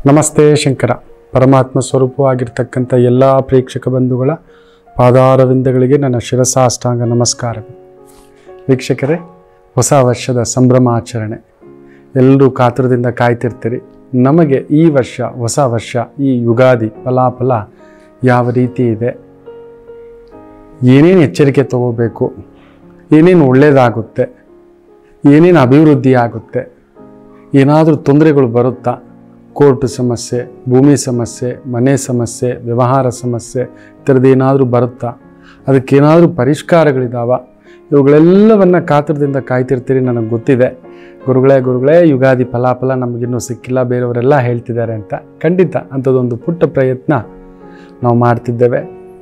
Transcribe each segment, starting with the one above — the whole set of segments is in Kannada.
ನಮಸ್ತೆ ಶಂಕರ ಪರಮಾತ್ಮ ಸ್ವರೂಪವಾಗಿರ್ತಕ್ಕಂಥ ಎಲ್ಲ ಪ್ರೇಕ್ಷಕ ಬಂಧುಗಳ ಪಾದಾರವಿಂದಗಳಿಗೆ ನನ್ನ ಶಿರಸಾಷ್ಟಾಂಗ ನಮಸ್ಕಾರಗಳು ವೀಕ್ಷಕರೇ ಹೊಸ ವರ್ಷದ ಸಂಭ್ರಮಾಚರಣೆ ಎಲ್ಲರೂ ಕಾತುರದಿಂದ ಕಾಯ್ತಿರ್ತೀರಿ ನಮಗೆ ಈ ವರ್ಷ ಹೊಸ ವರ್ಷ ಈ ಯುಗಾದಿ ಫಲಾಫಲ ಯಾವ ರೀತಿ ಇದೆ ಏನೇನು ಎಚ್ಚರಿಕೆ ತಗೋಬೇಕು ಏನೇನು ಒಳ್ಳೆಯದಾಗುತ್ತೆ ಏನೇನು ಅಭಿವೃದ್ಧಿ ಆಗುತ್ತೆ ಏನಾದರೂ ತೊಂದರೆಗಳು ಬರುತ್ತಾ ಕೋರ್ಟ್ ಸಮಸ್ಯೆ ಭೂಮಿ ಸಮಸ್ಯೆ ಮನೆ ಸಮಸ್ಯೆ ವ್ಯವಹಾರ ಸಮಸ್ಯೆ ಈ ಥರದ್ದು ಏನಾದರೂ ಬರುತ್ತಾ ಅದಕ್ಕೇನಾದರೂ ಪರಿಷ್ಕಾರಗಳಿದಾವ ಇವುಗಳೆಲ್ಲವನ್ನು ಕಾತರದಿಂದ ಕಾಯ್ತಿರ್ತೀರಿ ನನಗೆ ಗೊತ್ತಿದೆ ಗುರುಗಳೇ ಗುರುಗಳೇ ಯುಗಾದಿ ಫಲಾಫಲ ನಮಗಿನ್ನೂ ಸಿಕ್ಕಿಲ್ಲ ಬೇರೆಯವರೆಲ್ಲ ಹೇಳ್ತಿದ್ದಾರೆ ಅಂತ ಖಂಡಿತ ಅಂಥದ್ದೊಂದು ಪುಟ್ಟ ಪ್ರಯತ್ನ ನಾವು ಮಾಡ್ತಿದ್ದೇವೆ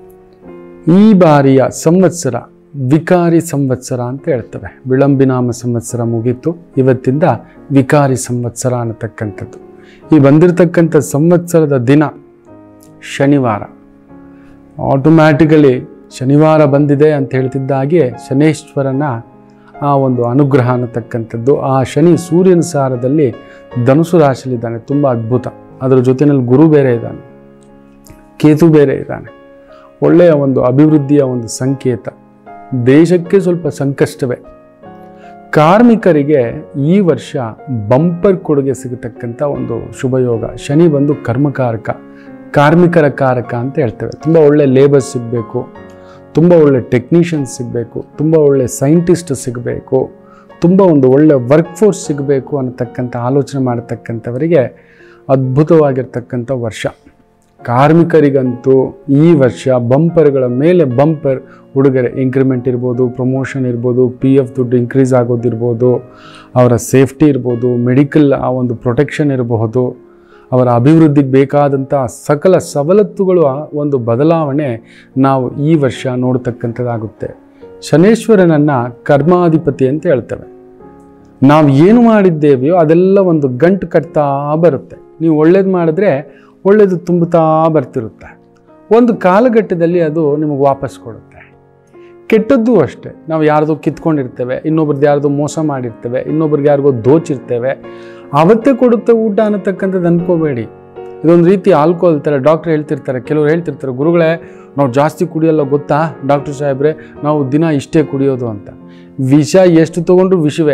ಈ ಬಾರಿಯ ಸಂವತ್ಸರ ವಿಕಾರಿ ಸಂವತ್ಸರ ಅಂತ ಹೇಳ್ತವೆ ವಿಳಂಬಿನಾಮ ಸಂವತ್ಸರ ಮುಗೀತು ಇವತ್ತಿಂದ ವಿಕಾರಿ ಸಂವತ್ಸರ ಅನ್ನತಕ್ಕಂಥದ್ದು ಈ ಬಂದಿರತಕ್ಕಂಥ ಸಂವತ್ಸರದ ದಿನ ಶನಿವಾರ ಆಟೋಮ್ಯಾಟಿಕಲಿ ಶನಿವಾರ ಬಂದಿದೆ ಅಂತ ಹೇಳ್ತಿದ್ದ ಹಾಗೆ ಶನೇಶ್ವರನ ಆ ಒಂದು ಅನುಗ್ರಹ ಅನ್ನತಕ್ಕಂಥದ್ದು ಆ ಶನಿ ಸೂರ್ಯನ ಸಾರದಲ್ಲಿ ಧನುಸು ರಾಶಿಯಲ್ಲಿದ್ದಾನೆ ತುಂಬ ಅದ್ಭುತ ಅದರ ಜೊತೆಯಲ್ಲಿ ಗುರು ಬೇರೆ ಇದ್ದಾನೆ ಕೇತು ಬೇರೆ ಇದ್ದಾನೆ ಒಳ್ಳೆಯ ಒಂದು ಅಭಿವೃದ್ಧಿಯ ಒಂದು ಸಂಕೇತ ದೇಶಕ್ಕೆ ಸ್ವಲ್ಪ ಸಂಕಷ್ಟವೇ ಕಾರ್ಮಿಕರಿಗೆ ಈ ವರ್ಷ ಬಂಪರ್ ಕೊಡುಗೆ ಸಿಗತಕ್ಕಂಥ ಒಂದು ಶುಭಯೋಗ ಶನಿ ಬಂದು ಕರ್ಮಕಾರಕ ಕಾರ್ಮಿಕರ ಕಾರಕ ಅಂತ ಹೇಳ್ತೇವೆ ತುಂಬ ಒಳ್ಳೆ ಲೇಬರ್ ಸಿಗಬೇಕು ತುಂಬ ಒಳ್ಳೆ ಟೆಕ್ನಿಷಿಯನ್ಸ್ ಸಿಗಬೇಕು ತುಂಬ ಒಳ್ಳೆ ಸೈಂಟಿಸ್ಟ್ ಸಿಗಬೇಕು ತುಂಬ ಒಂದು ಒಳ್ಳೆ ವರ್ಕ್ ಫೋರ್ಸ್ ಸಿಗಬೇಕು ಅನ್ನತಕ್ಕಂಥ ಆಲೋಚನೆ ಮಾಡತಕ್ಕಂಥವರಿಗೆ ಅದ್ಭುತವಾಗಿರ್ತಕ್ಕಂಥ ವರ್ಷ ಕಾರ್ಮಿಕರಿಗಂತೂ ಈ ವರ್ಷ ಬಂಪರ್ಗಳ ಮೇಲೆ ಬಂಪರ್ ಉಡುಗೊರೆ ಇಂಕ್ರಿಮೆಂಟ್ ಇರ್ಬೋದು ಪ್ರಮೋಷನ್ ಇರ್ಬೋದು ಪಿ ಎಫ್ ದುಡ್ಡು ಇನ್ಕ್ರೀಸ್ ಆಗೋದಿರ್ಬೋದು ಅವರ ಸೇಫ್ಟಿ ಇರ್ಬೋದು ಮೆಡಿಕಲ್ ಆ ಒಂದು ಪ್ರೊಟೆಕ್ಷನ್ ಇರಬಹುದು ಅವರ ಅಭಿವೃದ್ಧಿಗೆ ಬೇಕಾದಂಥ ಸಕಲ ಸವಲತ್ತುಗಳು ಆ ಒಂದು ಬದಲಾವಣೆ ನಾವು ಈ ವರ್ಷ ನೋಡ್ತಕ್ಕಂಥದ್ದಾಗುತ್ತೆ ಶನೇಶ್ವರನನ್ನು ಕರ್ಮಾಧಿಪತಿ ಅಂತ ಹೇಳ್ತೇವೆ ನಾವು ಏನು ಮಾಡಿದ್ದೇವೆಯೋ ಅದೆಲ್ಲ ಒಂದು ಗಂಟು ಕಟ್ತಾ ಬರುತ್ತೆ ನೀವು ಒಳ್ಳೇದು ಮಾಡಿದ್ರೆ ಒಳ್ಳೇದು ತುಂಬುತ್ತಾ ಬರ್ತಿರುತ್ತೆ ಒಂದು ಕಾಲಘಟ್ಟದಲ್ಲಿ ಅದು ನಿಮಗೆ ವಾಪಸ್ ಕೊಡುತ್ತೆ ಕೆಟ್ಟದ್ದು ಅಷ್ಟೇ ನಾವು ಯಾರ್ದೋ ಕಿತ್ಕೊಂಡಿರ್ತೇವೆ ಇನ್ನೊಬ್ರದ್ದು ಯಾರ್ದೋ ಮೋಸ ಮಾಡಿರ್ತೇವೆ ಇನ್ನೊಬ್ರಿಗೆ ಯಾರಿಗೋ ದೋಚಿರ್ತೇವೆ ಅವತ್ತೇ ಕೊಡುತ್ತೆ ಊಟ ಅನ್ನತಕ್ಕಂಥದ್ದು ಅನ್ಕೋಬೇಡಿ ಇದೊಂದು ರೀತಿ ಆಲ್ಕೋಹಾಲ್ ಥರ ಡಾಕ್ಟ್ರ್ ಹೇಳ್ತಿರ್ತಾರೆ ಕೆಲವರು ಹೇಳ್ತಿರ್ತಾರೆ ಗುರುಗಳೇ ನಾವು ಜಾಸ್ತಿ ಕುಡಿಯಲ್ಲ ಗೊತ್ತಾ ಡಾಕ್ಟರ್ ಸಾಹೇಬ್ರೆ ನಾವು ದಿನ ಇಷ್ಟೇ ಕುಡಿಯೋದು ಅಂತ ವಿಷ ಎಷ್ಟು ತೊಗೊಂಡ್ರು ವಿಷವೇ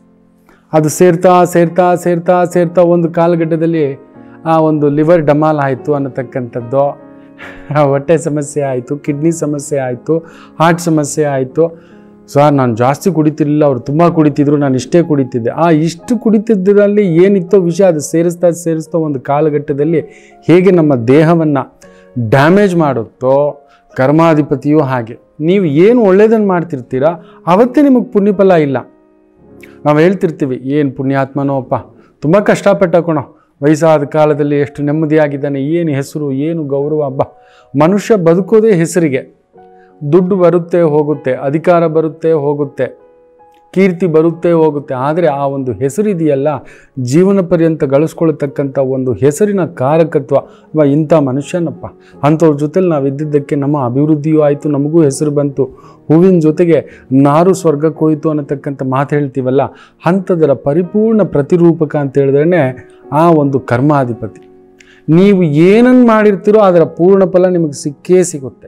ಅದು ಸೇರ್ತಾ ಸೇರ್ತಾ ಸೇರ್ತಾ ಸೇರ್ತಾ ಒಂದು ಕಾಲಘಟ್ಟದಲ್ಲಿ ಆ ಒಂದು ಲಿವರ್ ಡಮಾಲ್ ಆಯಿತು ಅನ್ನತಕ್ಕಂಥದ್ದು ಹೊಟ್ಟೆ ಸಮಸ್ಯೆ ಆಯಿತು ಕಿಡ್ನಿ ಸಮಸ್ಯೆ ಆಯಿತು ಹಾರ್ಟ್ ಸಮಸ್ಯೆ ಆಯಿತು ಸರ್ ನಾನು ಜಾಸ್ತಿ ಕುಡಿತಿರ್ಲಿಲ್ಲ ಅವ್ರು ತುಂಬ ಕುಡಿತಿದ್ರು ನಾನು ಇಷ್ಟೇ ಕುಡಿತಿದ್ದೆ ಆ ಇಷ್ಟು ಕುಡಿತಿದ್ದರಲ್ಲಿ ಏನಿತ್ತೋ ವಿಷಯ ಅದು ಸೇರಿಸ್ತಾ ಸೇರಿಸ್ತಾ ಒಂದು ಕಾಲಘಟ್ಟದಲ್ಲಿ ಹೇಗೆ ನಮ್ಮ ದೇಹವನ್ನು ಡ್ಯಾಮೇಜ್ ಮಾಡುತ್ತೋ ಕರ್ಮಾಧಿಪತಿಯೂ ಹಾಗೆ ನೀವು ಏನು ಒಳ್ಳೇದನ್ನು ಮಾಡ್ತಿರ್ತೀರಾ ಅವತ್ತೇ ನಿಮಗೆ ಪುಣ್ಯಫಲ ಇಲ್ಲ ನಾವು ಹೇಳ್ತಿರ್ತೀವಿ ಏನು ಪುಣ್ಯಾತ್ಮನೋ ಅಪ್ಪ ತುಂಬ ಕಷ್ಟಪಟ್ಟ ಕಣೋ ವಯಸ್ಸಾದ ಕಾಲದಲ್ಲಿ ಎಷ್ಟು ನೆಮ್ಮದಿಯಾಗಿದ್ದಾನೆ ಏನು ಹೆಸರು ಏನು ಗೌರವ ಹಬ್ಬ ಮನುಷ್ಯ ಬದುಕೋದೇ ಹೆಸರಿಗೆ ದುಡ್ಡು ಬರುತ್ತೆ ಹೋಗುತ್ತೆ ಅಧಿಕಾರ ಬರುತ್ತೆ ಹೋಗುತ್ತೆ ಕೀರ್ತಿ ಬರುತ್ತೆ ಹೋಗುತ್ತೆ ಆದರೆ ಆ ಒಂದು ಹೆಸರಿದೆಯಲ್ಲ ಜೀವನ ಪರ್ಯಂತ ಗಳಿಸ್ಕೊಳ್ತಕ್ಕಂಥ ಒಂದು ಹೆಸರಿನ ಕಾರಕತ್ವ ಅವ ಇಂಥ ಮನುಷ್ಯನಪ್ಪ ಅಂಥವ್ರ ಜೊತೆಲಿ ನಾವು ಇದ್ದಿದ್ದಕ್ಕೆ ನಮ್ಮ ಅಭಿವೃದ್ಧಿಯೂ ಆಯಿತು ನಮಗೂ ಹೆಸರು ಬಂತು ಹೂವಿನ ಜೊತೆಗೆ ನಾರು ಸ್ವರ್ಗಕ್ಕೆ ಹೋಯಿತು ಅನ್ನತಕ್ಕಂಥ ಮಾತು ಹೇಳ್ತೀವಲ್ಲ ಅಂಥದರ ಪರಿಪೂರ್ಣ ಪ್ರತಿರೂಪಕ ಅಂತ ಹೇಳಿದ್ರೆ ಆ ಒಂದು ಕರ್ಮಾಧಿಪತಿ ನೀವು ಏನನ್ನು ಮಾಡಿರ್ತೀರೋ ಅದರ ಪೂರ್ಣ ಫಲ ನಿಮಗೆ ಸಿಕ್ಕೇ ಸಿಗುತ್ತೆ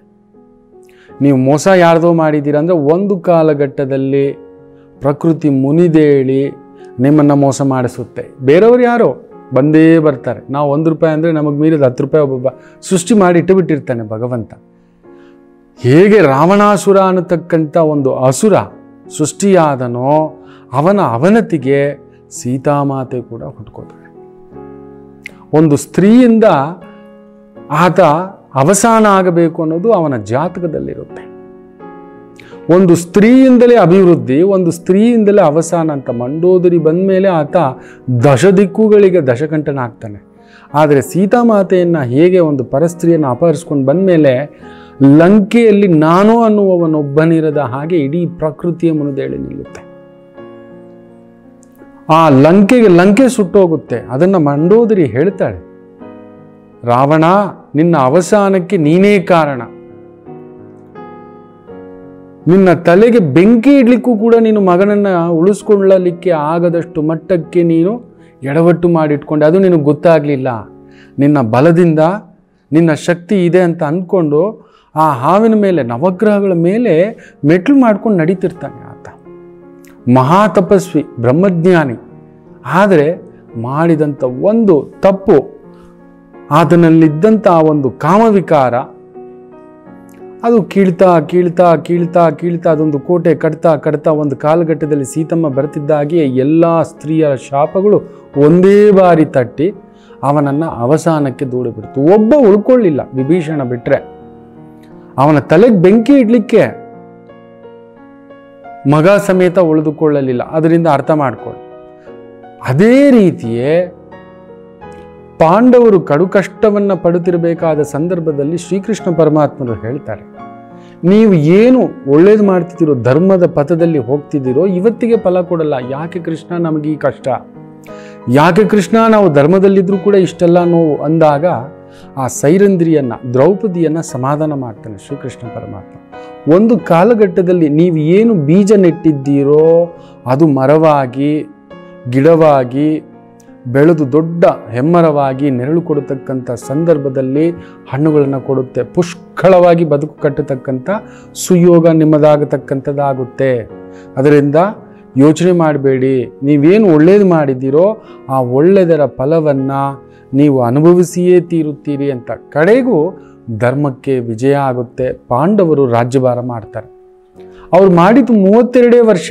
ನೀವು ಮೋಸ ಯಾರ್ದೋ ಮಾಡಿದ್ದೀರ ಅಂದರೆ ಒಂದು ಕಾಲಘಟ್ಟದಲ್ಲಿ ಪ್ರಕೃತಿ ಮುನಿದೇಳಿ ನಿಮ್ಮನ್ನು ಮೋಸ ಮಾಡಿಸುತ್ತೆ ಬೇರೆಯವರು ಯಾರೋ ಬಂದೇ ಬರ್ತಾರೆ ನಾವು ಒಂದು ರೂಪಾಯಿ ಅಂದರೆ ನಮಗೆ ಮೀರಿದ ಹತ್ತು ರೂಪಾಯಿ ಒಬ್ಬೊಬ್ಬ ಸೃಷ್ಟಿ ಮಾಡಿ ಇಟ್ಟುಬಿಟ್ಟಿರ್ತಾನೆ ಭಗವಂತ ಹೇಗೆ ರಾವಣಾಸುರ ಅನ್ನತಕ್ಕಂಥ ಒಂದು ಅಸುರ ಸೃಷ್ಟಿಯಾದನೋ ಅವನ ಅವನತಿಗೆ ಸೀತಾಮಾತೆ ಕೂಡ ಹುಟ್ಕೋತಾಳೆ ಒಂದು ಸ್ತ್ರೀಯಿಂದ ಆತ ಅವಸಾನ ಆಗಬೇಕು ಅನ್ನೋದು ಅವನ ಜಾತಕದಲ್ಲಿರುತ್ತೆ ಒಂದು ಸ್ತ್ರೀಯಿಂದಲೇ ಅಭಿವೃದ್ಧಿ ಒಂದು ಸ್ತ್ರೀಯಿಂದಲೇ ಅವಸಾನ ಅಂತ ಮಂಡೋದರಿ ಬಂದ ಮೇಲೆ ಆತ ದಶ ದಿಕ್ಕುಗಳಿಗೆ ದಶಕಂಠನಾಗ್ತಾನೆ ಆದರೆ ಸೀತಾಮಾತೆಯನ್ನು ಹೇಗೆ ಒಂದು ಪರಸ್ತ್ರೀಯನ್ನು ಅಪಹರಿಸ್ಕೊಂಡು ಬಂದ ಮೇಲೆ ಲಂಕೆಯಲ್ಲಿ ನಾನು ಅನ್ನುವವನೊಬ್ಬನಿರದ ಹಾಗೆ ಇಡೀ ಪ್ರಕೃತಿಯ ಮುನಿದೇಳಿ ನಿಲ್ಲುತ್ತೆ ಆ ಲಂಕೆಗೆ ಲಂಕೆ ಸುಟ್ಟೋಗುತ್ತೆ ಅದನ್ನು ಮಂಡೋದರಿ ಹೇಳ್ತಾಳೆ ರಾವಣ ನಿನ್ನ ಅವಸಾನಕ್ಕೆ ನೀನೇ ಕಾರಣ ನಿನ್ನ ತಲೆಗೆ ಬೆಂಕಿ ಇಡ್ಲಿಕ್ಕೂ ಕೂಡ ನೀನು ಮಗನನ್ನು ಉಳಿಸ್ಕೊಳ್ಳಲಿಕ್ಕೆ ಆಗದಷ್ಟು ಮಟ್ಟಕ್ಕೆ ನೀನು ಎಡವಟ್ಟು ಮಾಡಿಟ್ಕೊಂಡೆ ಅದು ನಿನಗೆ ಗೊತ್ತಾಗಲಿಲ್ಲ ನಿನ್ನ ಬಲದಿಂದ ನಿನ್ನ ಶಕ್ತಿ ಇದೆ ಅಂತ ಅಂದ್ಕೊಂಡು ಆ ಹಾವಿನ ಮೇಲೆ ನವಗ್ರಹಗಳ ಮೇಲೆ ಮೆಟ್ಲು ಮಾಡ್ಕೊಂಡು ನಡೀತಿರ್ತಾನೆ ಆತ ಮಹಾ ತಪಸ್ವಿ ಬ್ರಹ್ಮಜ್ಞಾನಿ ಆದರೆ ಮಾಡಿದಂಥ ಒಂದು ತಪ್ಪು ಆತನಲ್ಲಿದ್ದಂಥ ಆ ಒಂದು ಕಾಮವಿಕಾರ ಅದು ಕೀಳ್ತಾ ಕೀಳ್ತಾ ಕೀಳ್ತಾ ಕೀಳ್ತಾ ಅದೊಂದು ಕೋಟೆ ಕಟ್ತಾ ಕಟ್ತಾ ಒಂದು ಕಾಲಘಟ್ಟದಲ್ಲಿ ಸೀತಮ್ಮ ಬರ್ತಿದ್ದಾಗೆ ಎಲ್ಲ ಸ್ತ್ರೀಯರ ಶಾಪಗಳು ಒಂದೇ ಬಾರಿ ತಟ್ಟಿ ಅವನನ್ನು ಅವಸಾನಕ್ಕೆ ದೂಡಿಬಿಡ್ತು ಒಬ್ಬ ಉಳ್ಕೊಳ್ಳಿಲ್ಲ ವಿಭೀಷಣ ಬಿಟ್ರೆ ಅವನ ತಲೆಗೆ ಬೆಂಕಿ ಇಡ್ಲಿಕ್ಕೆ ಮಗ ಸಮೇತ ಉಳಿದುಕೊಳ್ಳಲಿಲ್ಲ ಅದರಿಂದ ಅರ್ಥ ಮಾಡ್ಕೊಳ್ಳಿ ಅದೇ ರೀತಿಯೇ ಪಾಂಡವರು ಕಡು ಕಷ್ಟವನ್ನು ಪಡುತ್ತಿರಬೇಕಾದ ಸಂದರ್ಭದಲ್ಲಿ ಶ್ರೀಕೃಷ್ಣ ಪರಮಾತ್ಮರು ಹೇಳ್ತಾರೆ ನೀವು ಏನು ಒಳ್ಳೇದು ಮಾಡ್ತಿದ್ದೀರೋ ಧರ್ಮದ ಪಥದಲ್ಲಿ ಹೋಗ್ತಿದ್ದೀರೋ ಇವತ್ತಿಗೆ ಫಲ ಕೊಡಲ್ಲ ಯಾಕೆ ಕೃಷ್ಣ ನಮಗೆ ಈ ಕಷ್ಟ ಯಾಕೆ ಕೃಷ್ಣ ನಾವು ಧರ್ಮದಲ್ಲಿದ್ದರೂ ಕೂಡ ಇಷ್ಟೆಲ್ಲ ನೋವು ಅಂದಾಗ ಆ ಸೈರಂದ್ರಿಯನ್ನ ದ್ರೌಪದಿಯನ್ನ ಸಮಾಧಾನ ಮಾಡ್ತಾನೆ ಶ್ರೀಕೃಷ್ಣ ಪರಮಾತ್ಮ ಒಂದು ಕಾಲಘಟ್ಟದಲ್ಲಿ ನೀವು ಏನು ಬೀಜ ನೆಟ್ಟಿದ್ದೀರೋ ಅದು ಮರವಾಗಿ ಗಿಡವಾಗಿ ಬೆಳೆದು ದೊಡ್ಡ ಹೆಮ್ಮರವಾಗಿ ನೆರಳು ಕೊಡತಕ್ಕಂಥ ಸಂದರ್ಭದಲ್ಲಿ ಹಣ್ಣುಗಳನ್ನು ಕೊಡುತ್ತೆ ಪುಷ್ಕಳವಾಗಿ ಬದುಕು ಕಟ್ಟತಕ್ಕಂಥ ಸುಯೋಗ ನಿಮ್ಮದಾಗತಕ್ಕಂಥದ್ದಾಗುತ್ತೆ ಅದರಿಂದ ಯೋಚನೆ ಮಾಡಬೇಡಿ ನೀವೇನು ಒಳ್ಳೇದು ಮಾಡಿದ್ದೀರೋ ಆ ಒಳ್ಳೆಯದರ ಫಲವನ್ನು ನೀವು ಅನುಭವಿಸಿಯೇ ತೀರುತ್ತೀರಿ ಅಂತ ಕಡೆಗೂ ಧರ್ಮಕ್ಕೆ ವಿಜಯ ಆಗುತ್ತೆ ಪಾಂಡವರು ರಾಜ್ಯಭಾರ ಮಾಡ್ತಾರೆ ಅವ್ರು ಮಾಡಿದ್ದು ಮೂವತ್ತೆರಡೇ ವರ್ಷ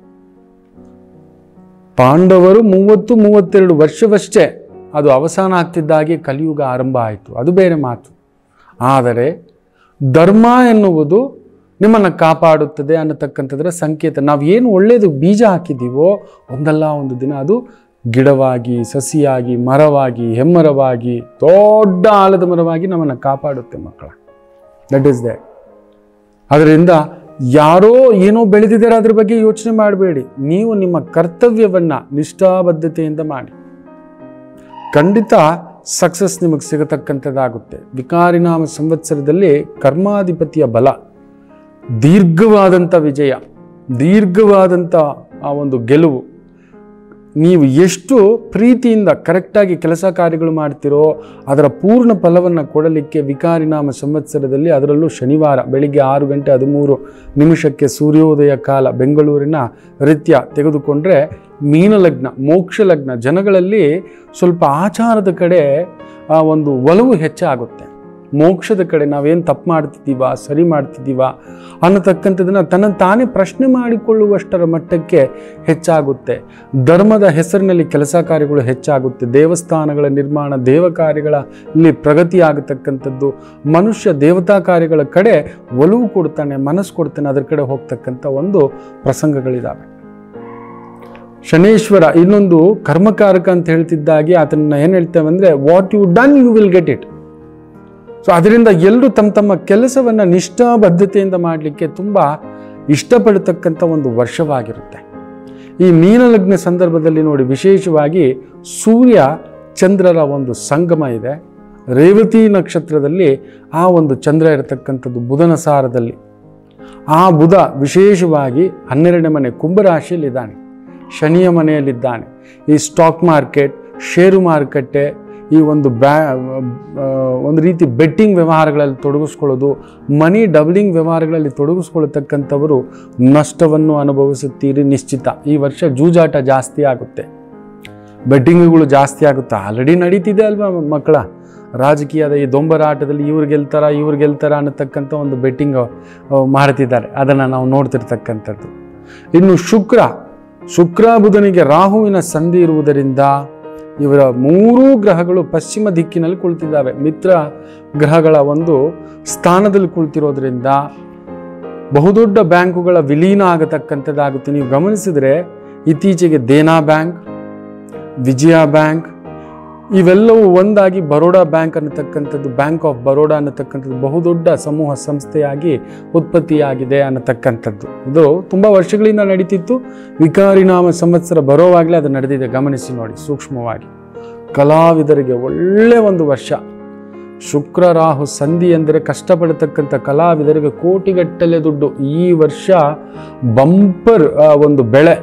ಪಾಂಡವರು ಮೂವತ್ತು ಮೂವತ್ತೆರಡು ವರ್ಷವಷ್ಟೇ ಅದು ಅವಸಾನ ಆಗ್ತಿದ್ದಾಗೆ ಕಲಿಯುಗ ಆರಂಭ ಆಯಿತು ಅದು ಬೇರೆ ಮಾತು ಆದರೆ ಧರ್ಮ ಎನ್ನುವುದು ನಿಮ್ಮನ್ನು ಕಾಪಾಡುತ್ತದೆ ಅನ್ನತಕ್ಕಂಥದ್ರ ಸಂಕೇತ ನಾವು ಏನು ಒಳ್ಳೆಯದು ಬೀಜ ಹಾಕಿದ್ದೀವೋ ಒಂದಲ್ಲ ಒಂದು ದಿನ ಅದು ಗಿಡವಾಗಿ ಸಸಿಯಾಗಿ ಮರವಾಗಿ ಹೆಮ್ಮರವಾಗಿ ದೊಡ್ಡ ಆಲದ ಮರವಾಗಿ ನಮ್ಮನ್ನು ಕಾಪಾಡುತ್ತೆ ಮಕ್ಕಳ ದಟ್ ಈಸ್ ದೇ ಅದರಿಂದ ಯಾರೋ ಏನೋ ಬೆಳೆದಿದ್ದಾರೆ ಅದ್ರ ಬಗ್ಗೆ ಯೋಚನೆ ಮಾಡಬೇಡಿ ನೀವು ನಿಮ್ಮ ಕರ್ತವ್ಯವನ್ನು ನಿಷ್ಠಾಬದ್ಧತೆಯಿಂದ ಮಾಡಿ ಖಂಡಿತ ಸಕ್ಸಸ್ ನಿಮಗೆ ಸಿಗತಕ್ಕಂಥದ್ದಾಗುತ್ತೆ ವಿಕಾರಿನಾಮ ಸಂವತ್ಸರದಲ್ಲಿ ಕರ್ಮಾಧಿಪತಿಯ ಬಲ ದೀರ್ಘವಾದಂಥ ವಿಜಯ ದೀರ್ಘವಾದಂಥ ಆ ಒಂದು ಗೆಲುವು ನೀವು ಎಷ್ಟು ಪ್ರೀತಿಯಿಂದ ಕರೆಕ್ಟಾಗಿ ಕೆಲಸ ಕಾರ್ಯಗಳು ಮಾಡ್ತಿರೋ ಅದರ ಪೂರ್ಣ ಫಲವನ್ನು ಕೊಡಲಿಕ್ಕೆ ವಿಕಾರಿನಾಮ ಸಂವತ್ಸರದಲ್ಲಿ ಅದರಲ್ಲೂ ಶನಿವಾರ ಬೆಳಿಗ್ಗೆ ಆರು ಗಂಟೆ ಹದಿಮೂರು ನಿಮಿಷಕ್ಕೆ ಸೂರ್ಯೋದಯ ಕಾಲ ಬೆಂಗಳೂರಿನ ರೀತ್ಯ ತೆಗೆದುಕೊಂಡ್ರೆ ಮೀನಲಗ್ನ ಮೋಕ್ಷ ಲಗ್ನ ಜನಗಳಲ್ಲಿ ಸ್ವಲ್ಪ ಆಚಾರದ ಕಡೆ ಆ ಒಂದು ಒಲವು ಹೆಚ್ಚಾಗುತ್ತೆ ಮೋಕ್ಷದ ಕಡೆ ನಾವೇನು ತಪ್ಪು ಮಾಡ್ತಿದ್ದೀವ ಸರಿ ಮಾಡ್ತಿದ್ದೀವ ಅನ್ನತಕ್ಕಂಥದ್ದನ್ನು ತನ್ನ ತಾನೇ ಪ್ರಶ್ನೆ ಮಾಡಿಕೊಳ್ಳುವಷ್ಟರ ಮಟ್ಟಕ್ಕೆ ಹೆಚ್ಚಾಗುತ್ತೆ ಧರ್ಮದ ಹೆಸರಿನಲ್ಲಿ ಕೆಲಸ ಕಾರ್ಯಗಳು ಹೆಚ್ಚಾಗುತ್ತೆ ದೇವಸ್ಥಾನಗಳ ನಿರ್ಮಾಣ ದೇವ ಕಾರ್ಯಗಳಲ್ಲಿ ಪ್ರಗತಿ ಆಗತಕ್ಕಂಥದ್ದು ಮನುಷ್ಯ ದೇವತಾ ಕಾರ್ಯಗಳ ಕಡೆ ಒಲವು ಕೊಡ್ತಾನೆ ಮನಸ್ಸು ಕೊಡ್ತಾನೆ ಅದರ ಕಡೆ ಹೋಗ್ತಕ್ಕಂಥ ಒಂದು ಪ್ರಸಂಗಗಳಿದ್ದಾವೆ ಶನೇಶ್ವರ ಇನ್ನೊಂದು ಕರ್ಮಕಾರಕ ಅಂತ ಹೇಳ್ತಿದ್ದಾಗೆ ಆತನ ಏನು ಹೇಳ್ತೇವೆ ಅಂದರೆ what you done you will get it so ಅದರಿಂದ ಎಲ್ಲರೂ ತಮ್ಮ ತಮ್ಮ ಕೆಲಸವನ್ನು ನಿಷ್ಠಾಬದ್ಧತೆಯಿಂದ ಮಾಡಲಿಕ್ಕೆ ತುಂಬ ಇಷ್ಟಪಡತಕ್ಕಂಥ ಒಂದು ವರ್ಷವಾಗಿರುತ್ತೆ ಈ ಮೀನಲಗ್ನ ಸಂದರ್ಭದಲ್ಲಿ ನೋಡಿ ವಿಶೇಷವಾಗಿ ಸೂರ್ಯ ಚಂದ್ರರ ಒಂದು ಸಂಗಮ ಇದೆ ರೇವತಿ ನಕ್ಷತ್ರದಲ್ಲಿ ಆ ಒಂದು ಚಂದ್ರ ಇರತಕ್ಕಂಥದ್ದು ಬುಧನ ಸಾರದಲ್ಲಿ ಆ ಬುಧ ವಿಶೇಷವಾಗಿ ಹನ್ನೆರಡನೇ ಮನೆ ಕುಂಭರಾಶಿಯಲ್ಲಿದ್ದಾನೆ ಶನಿಯ ಮನೆಯಲ್ಲಿದ್ದಾನೆ ಈ ಸ್ಟಾಕ್ ಮಾರ್ಕೆಟ್ ಷೇರು ಮಾರುಕಟ್ಟೆ ಈ ಒಂದು ಬ್ಯಾ ಆ, ಒಂದು ರೀತಿ ಬೆಟ್ಟಿಂಗ್ ವ್ಯವಹಾರಗಳಲ್ಲಿ ತೊಡಗಿಸ್ಕೊಳ್ಳೋದು ಮನಿ ಡಬ್ಲಿಂಗ್ ವ್ಯವಹಾರಗಳಲ್ಲಿ ತೊಡಗಿಸ್ಕೊಳ್ತಕ್ಕಂಥವರು ನಷ್ಟವನ್ನು ಅನುಭವಿಸುತ್ತೀರಿ ನಿಶ್ಚಿತ ಈ ವರ್ಷ ಜೂಜಾಟ ಜಾಸ್ತಿ ಆಗುತ್ತೆ ಬೆಟ್ಟಿಂಗ್ಗಳು ಜಾಸ್ತಿ ಆಗುತ್ತೆ ಆಲ್ರೆಡಿ ನಡೀತಿದೆ ಅಲ್ವಾ ಮಕ್ಕಳ ರಾಜಕೀಯದ ಈ ದೊಂಬರಾಟದಲ್ಲಿ ಇವ್ರು ಗೆಲ್ತಾರ ಇವ್ರು ಗೆಲ್ತಾರ ಅನ್ನತಕ್ಕಂಥ ಒಂದು ಬೆಟ್ಟಿಂಗ್ ಮಾಡ್ತಿದ್ದಾರೆ ಅದನ್ನು ನಾವು ನೋಡ್ತಿರ್ತಕ್ಕಂಥದ್ದು ಇನ್ನು ಶುಕ್ರ ಶುಕ್ರ ಬುಧನಿಗೆ ರಾಹುವಿನ ಸಂಧಿ ಇರುವುದರಿಂದ ಇವರ ಮೂರೂ ಗ್ರಹಗಳು ಪಶ್ಚಿಮ ದಿಕ್ಕಿನಲ್ಲಿ ಕುಳಿತಿದ್ದಾವೆ ಮಿತ್ರ ಗ್ರಹಗಳ ಒಂದು ಸ್ಥಾನದಲ್ಲಿ ಕುಳಿತಿರೋದ್ರಿಂದ ಬಹುದೊಡ್ಡ ಬ್ಯಾಂಕುಗಳ ವಿಲೀನ ಆಗತಕ್ಕಂಥದ್ದಾಗುತ್ತೆ ನೀವು ಗಮನಿಸಿದರೆ ಇತ್ತೀಚೆಗೆ ದೇನಾ ಬ್ಯಾಂಕ್ ವಿಜಯ ಬ್ಯಾಂಕ್ ಇವೆಲ್ಲವೂ ಒಂದಾಗಿ ಬರೋಡಾ ಬ್ಯಾಂಕ್ ಅನ್ನತಕ್ಕಂಥದ್ದು ಬ್ಯಾಂಕ್ ಆಫ್ ಬರೋಡಾ ಅನ್ನತಕ್ಕಂಥದ್ದು ಬಹುದೊಡ್ಡ ಸಮೂಹ ಸಂಸ್ಥೆಯಾಗಿ ಉತ್ಪತ್ತಿಯಾಗಿದೆ ಅನ್ನತಕ್ಕಂಥದ್ದು ಇದು ತುಂಬ ವರ್ಷಗಳಿಂದ ನಡೀತಿತ್ತು ವಿಕಾರಿನಾಮ ಸಂವತ್ಸರ ಬರೋವಾಗಲೇ ಅದು ನಡೆದಿದೆ ಗಮನಿಸಿ ನೋಡಿ ಸೂಕ್ಷ್ಮವಾಗಿ ಕಲಾವಿದರಿಗೆ ಒಳ್ಳೆ ಒಂದು ವರ್ಷ ಶುಕ್ರ ರಾಹು ಸಂಧಿ ಎಂದರೆ ಕಷ್ಟಪಡತಕ್ಕಂಥ ಕಲಾವಿದರಿಗೆ ಕೋಟಿಗಟ್ಟಲೆ ದುಡ್ಡು ಈ ವರ್ಷ ಬಂಪರ್ ಆ, ಒಂದು ಬೆಳೆ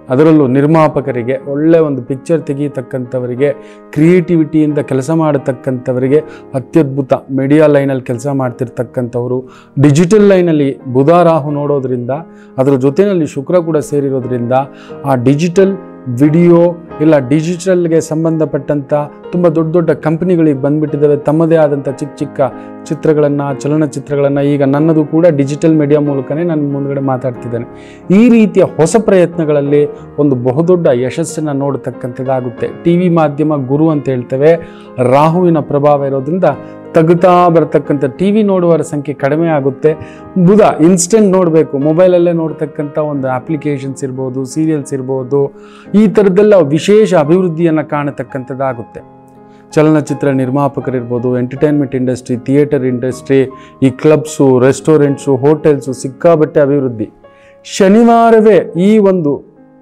ಅದರಲ್ಲೂ ನಿರ್ಮಾಪಕರಿಗೆ ಒಳ್ಳೆ ಒಂದು ಪಿಕ್ಚರ್ ತೆಗೀತಕ್ಕಂಥವರಿಗೆ ಕ್ರಿಯೇಟಿವಿಟಿಯಿಂದ ಕೆಲಸ ಮಾಡತಕ್ಕಂಥವರಿಗೆ ಅತ್ಯದ್ಭುತ ಮೀಡಿಯಾ ಲೈನಲ್ಲಿ ಕೆಲಸ ಮಾಡ್ತಿರ್ತಕ್ಕಂಥವರು ಡಿಜಿಟಲ್ ಲೈನಲ್ಲಿ ಬುಧ ರಾಹು ನೋಡೋದ್ರಿಂದ ಅದರ ಜೊತೆಯಲ್ಲಿ ಶುಕ್ರ ಕೂಡ ಸೇರಿರೋದ್ರಿಂದ ಆ ಡಿಜಿಟಲ್ ವಿಡಿಯೋ ಇಲ್ಲ ಡಿಜಿಟಲ್ಗೆ ಸಂಬಂಧಪಟ್ಟಂಥ ತುಂಬ ದೊಡ್ಡ ದೊಡ್ಡ ಕಂಪ್ನಿಗಳಿಗೆ ಬಂದ್ಬಿಟ್ಟಿದ್ದಾವೆ ತಮ್ಮದೇ ಆದಂಥ ಚಿಕ್ಕ ಚಿಕ್ಕ ಚಿತ್ರಗಳನ್ನು ಚಲನಚಿತ್ರಗಳನ್ನು ಈಗ ನನ್ನದು ಕೂಡ ಡಿಜಿಟಲ್ ಮೀಡಿಯಾ ಮೂಲಕನೇ ನಾನು ಮುಂದ್ಗಡೆ ಮಾತಾಡ್ತಿದ್ದೇನೆ ಈ ರೀತಿಯ ಹೊಸ ಪ್ರಯತ್ನಗಳಲ್ಲಿ ಒಂದು ಬಹುದೊಡ್ಡ ಯಶಸ್ಸನ್ನು ನೋಡತಕ್ಕಂಥದ್ದಾಗುತ್ತೆ ಟಿ ವಿ ಮಾಧ್ಯಮ ಗುರು ಅಂತ ಹೇಳ್ತೇವೆ ರಾಹುವಿನ ಪ್ರಭಾವ ಇರೋದ್ರಿಂದ ತಗ್ತಾ ಬರತಕ್ಕಂಥ ಟಿ ವಿ ನೋಡುವವರ ಸಂಖ್ಯೆ ಕಡಿಮೆ ಆಗುತ್ತೆ ಬುಧ ಇನ್ಸ್ಟೆಂಟ್ ನೋಡಬೇಕು ಮೊಬೈಲಲ್ಲೇ ನೋಡ್ತಕ್ಕಂಥ ಒಂದು ಅಪ್ಲಿಕೇಶನ್ಸ್ ಇರ್ಬೋದು ಸೀರಿಯಲ್ಸ್ ಇರ್ಬೋದು ಈ ಥರದ್ದೆಲ್ಲ ವಿಶೇಷ ಅಭಿವೃದ್ಧಿಯನ್ನು ಕಾಣತಕ್ಕಂಥದ್ದಾಗುತ್ತೆ ಚಲನಚಿತ್ರ ನಿರ್ಮಾಪಕರಿರ್ಬೋದು ಎಂಟರ್ಟೈನ್ಮೆಂಟ್ ಇಂಡಸ್ಟ್ರಿ ಥಿಯೇಟರ್ ಇಂಡಸ್ಟ್ರಿ ಈ ಕ್ಲಬ್ಸು ರೆಸ್ಟೋರೆಂಟ್ಸು ಹೋಟೆಲ್ಸು ಸಿಕ್ಕಾಬಟ್ಟೆ ಅಭಿವೃದ್ಧಿ ಶನಿವಾರವೇ ಈ ಒಂದು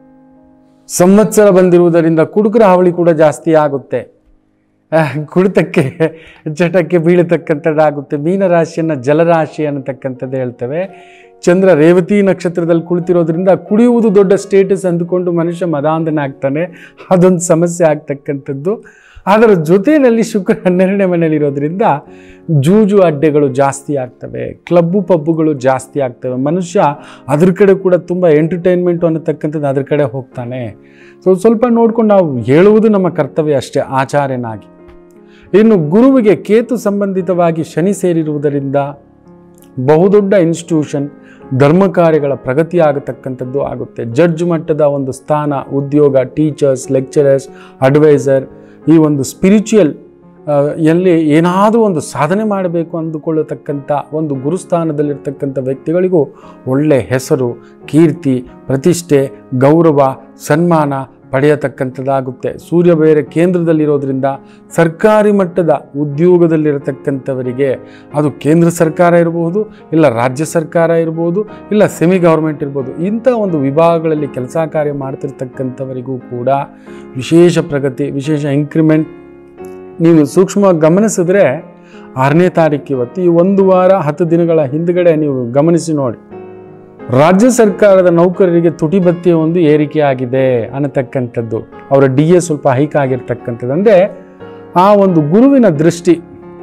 ಸಂವತ್ಸರ ಬಂದಿರುವುದರಿಂದ ಕುಡುಕರ ಹಾವಳಿ ಕೂಡ ಜಾಸ್ತಿ ಆಗುತ್ತೆ ಆಹ್, ಕುಡಿತಕ್ಕೆ ಚಟಕ್ಕೆ ಬೀಳತಕ್ಕಂಥದ್ದಾಗುತ್ತೆ ಮೀನರಾಶಿಯನ್ನು ಜಲರಾಶಿ ಅನ್ನತಕ್ಕಂಥದ್ದು ಹೇಳ್ತೇವೆ ಚಂದ್ರ ರೇವತಿ ನಕ್ಷತ್ರದಲ್ಲಿ ಕುಳಿತಿರೋದ್ರಿಂದ ಕುಡಿಯುವುದು ದೊಡ್ಡ ಸ್ಟೇಟಸ್ ಅಂದುಕೊಂಡು ಮನುಷ್ಯ ಮದಾಂಧನಾಗ್ತಾನೆ ಅದೊಂದು ಸಮಸ್ಯೆ ಆಗ್ತಕ್ಕಂಥದ್ದು ಅದರ ಜೊತೆಯಲ್ಲಿ ಶುಕ್ರ ಹನ್ನೆರಡನೇ ಮನೆಯಲ್ಲಿರೋದ್ರಿಂದ ಜೂಜು ಅಡ್ಡೆಗಳು ಜಾಸ್ತಿ ಆಗ್ತವೆ ಕ್ಲಬ್ಬು ಪಬ್ಬುಗಳು ಜಾಸ್ತಿ ಆಗ್ತವೆ ಮನುಷ್ಯ ಅದ್ರ ಕಡೆ ಕೂಡ ತುಂಬ ಎಂಟರ್ಟೈನ್ಮೆಂಟು ಅನ್ನತಕ್ಕಂಥದ್ದು ಅದ್ರ ಕಡೆ ಹೋಗ್ತಾನೆ ಸೊ ಸ್ವಲ್ಪ ನೋಡ್ಕೊಂಡು ನಾವು ಹೇಳುವುದು ನಮ್ಮ ಕರ್ತವ್ಯ ಅಷ್ಟೇ ಆಚಾರ್ಯನಾಗಿ ಇನ್ನು ಗುರುವಿಗೆ ಕೇತು ಸಂಬಂಧಿತವಾಗಿ ಶನಿ ಸೇರಿರುವುದರಿಂದ ಬಹುದೊಡ್ಡ ಇನ್ಸ್ಟಿಟ್ಯೂಷನ್ ಧರ್ಮ ಕಾರ್ಯಗಳ ಪ್ರಗತಿ ಆಗತಕ್ಕಂಥದ್ದು ಆಗುತ್ತೆ ಜಡ್ಜ್ ಮಟ್ಟದ ಒಂದು ಸ್ಥಾನ ಉದ್ಯೋಗ ಟೀಚರ್ಸ್ ಲೆಕ್ಚರರ್ಸ್ ಅಡ್ವೈಸರ್ ಈ ಒಂದು ಸ್ಪಿರಿಚುವಲ್ ಎಲ್ಲಿ ಏನಾದರೂ ಒಂದು ಸಾಧನೆ ಮಾಡಬೇಕು ಅಂದುಕೊಳ್ಳತಕ್ಕಂಥ ಒಂದು ಗುರುಸ್ಥಾನದಲ್ಲಿರ್ತಕ್ಕಂಥ ವ್ಯಕ್ತಿಗಳಿಗೂ ಒಳ್ಳೆ ಹೆಸರು ಕೀರ್ತಿ ಪ್ರತಿಷ್ಠೆ ಗೌರವ ಸನ್ಮಾನ ಪಡೆಯತಕ್ಕಂಥದ್ದಾಗುತ್ತೆ ಸೂರ್ಯ ಬೇರೆ ಕೇಂದ್ರದಲ್ಲಿರೋದ್ರಿಂದ ಸರ್ಕಾರಿ ಮಟ್ಟದ ಉದ್ಯೋಗದಲ್ಲಿರತಕ್ಕಂಥವರಿಗೆ ಅದು ಕೇಂದ್ರ ಸರ್ಕಾರ ಇರಬಹುದು ಇಲ್ಲ ರಾಜ್ಯ ಸರ್ಕಾರ ಇರ್ಬೋದು ಇಲ್ಲ ಸೆಮಿ ಗೌರ್ಮೆಂಟ್ ಇರ್ಬೋದು ಇಂಥ ಒಂದು ವಿಭಾಗಗಳಲ್ಲಿ ಕೆಲಸ ಕಾರ್ಯ ಮಾಡ್ತಿರ್ತಕ್ಕಂಥವರಿಗೂ ಕೂಡ ವಿಶೇಷ ಪ್ರಗತಿ ವಿಶೇಷ ಇಂಕ್ರಿಮೆಂಟ್ ನೀವು ಸೂಕ್ಷ್ಮವಾಗಿ ಗಮನಿಸಿದ್ರೆ ಆರನೇ ತಾರೀಕು ಇವತ್ತು ಈ ಒಂದು ವಾರ ಹತ್ತು ದಿನಗಳ ಹಿಂದ್ಗಡೆ ನೀವು ಗಮನಿಸಿ ನೋಡಿ ರಾಜ್ಯ ಸರ್ಕಾರದ ನೌಕರರಿಗೆ ತುಟಿ ಭತ್ಯೆ ಒಂದು ಏರಿಕೆ ಆಗಿದೆ ಅನ್ನತಕ್ಕಂಥದ್ದು ಅವರ ಡಿ ಎ ಸ್ವಲ್ಪ ಹೈಕ್ ಆಗಿರ್ತಕ್ಕಂಥದ್ದು ಅಂದರೆ ಆ ಒಂದು ಗುರುವಿನ ದೃಷ್ಟಿ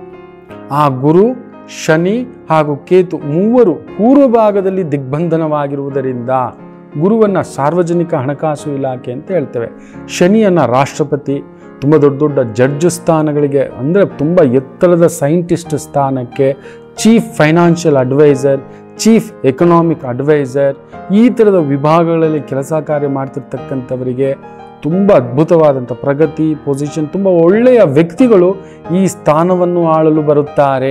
ಆ ಗುರು ಶನಿ ಹಾಗೂ ಕೇತು ಮೂವರು ಪೂರ್ವ ಭಾಗದಲ್ಲಿ ದಿಗ್ಬಂಧನವಾಗಿರುವುದರಿಂದ ಗುರುವನ್ನು ಸಾರ್ವಜನಿಕ ಹಣಕಾಸು ಇಲಾಖೆ ಅಂತ ಹೇಳ್ತೇವೆ ಶನಿಯನ್ನು ರಾಷ್ಟ್ರಪತಿ ತುಂಬ ದೊಡ್ಡ ದೊಡ್ಡ ಜಡ್ಜ್ ಸ್ಥಾನಗಳಿಗೆ ಅಂದರೆ ತುಂಬ ಎತ್ತರದ ಸೈಂಟಿಸ್ಟ್ ಸ್ಥಾನಕ್ಕೆ chief financial adviser chief economic adviser ಈ ಥರದ ವಿಭಾಗಗಳಲ್ಲಿ ಕೆಲಸ ಕಾರ್ಯ ಮಾಡ್ತಿರ್ತಕ್ಕಂಥವರಿಗೆ ತುಂಬ ಅದ್ಭುತವಾದಂಥ ಪ್ರಗತಿ ಪೊಸಿಷನ್ ತುಂಬ ಒಳ್ಳೆಯ ವ್ಯಕ್ತಿಗಳು ಈ ಸ್ಥಾನವನ್ನು ಆಳಲು ಬರುತ್ತಾರೆ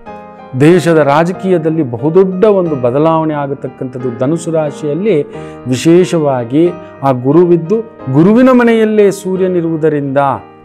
ದೇಶದ ರಾಜಕೀಯದಲ್ಲಿ ಬಹುದೊಡ್ಡ ಒಂದು ಬದಲಾವಣೆ ಆಗತಕ್ಕಂಥದ್ದು ಧನುಸು ರಾಶಿಯಲ್ಲಿ ವಿಶೇಷವಾಗಿ ಆ ಗುರುವಿದ್ದು ಗುರುವಿನ ಮನೆಯಲ್ಲೇ ಸೂರ್ಯನಿರುವುದರಿಂದ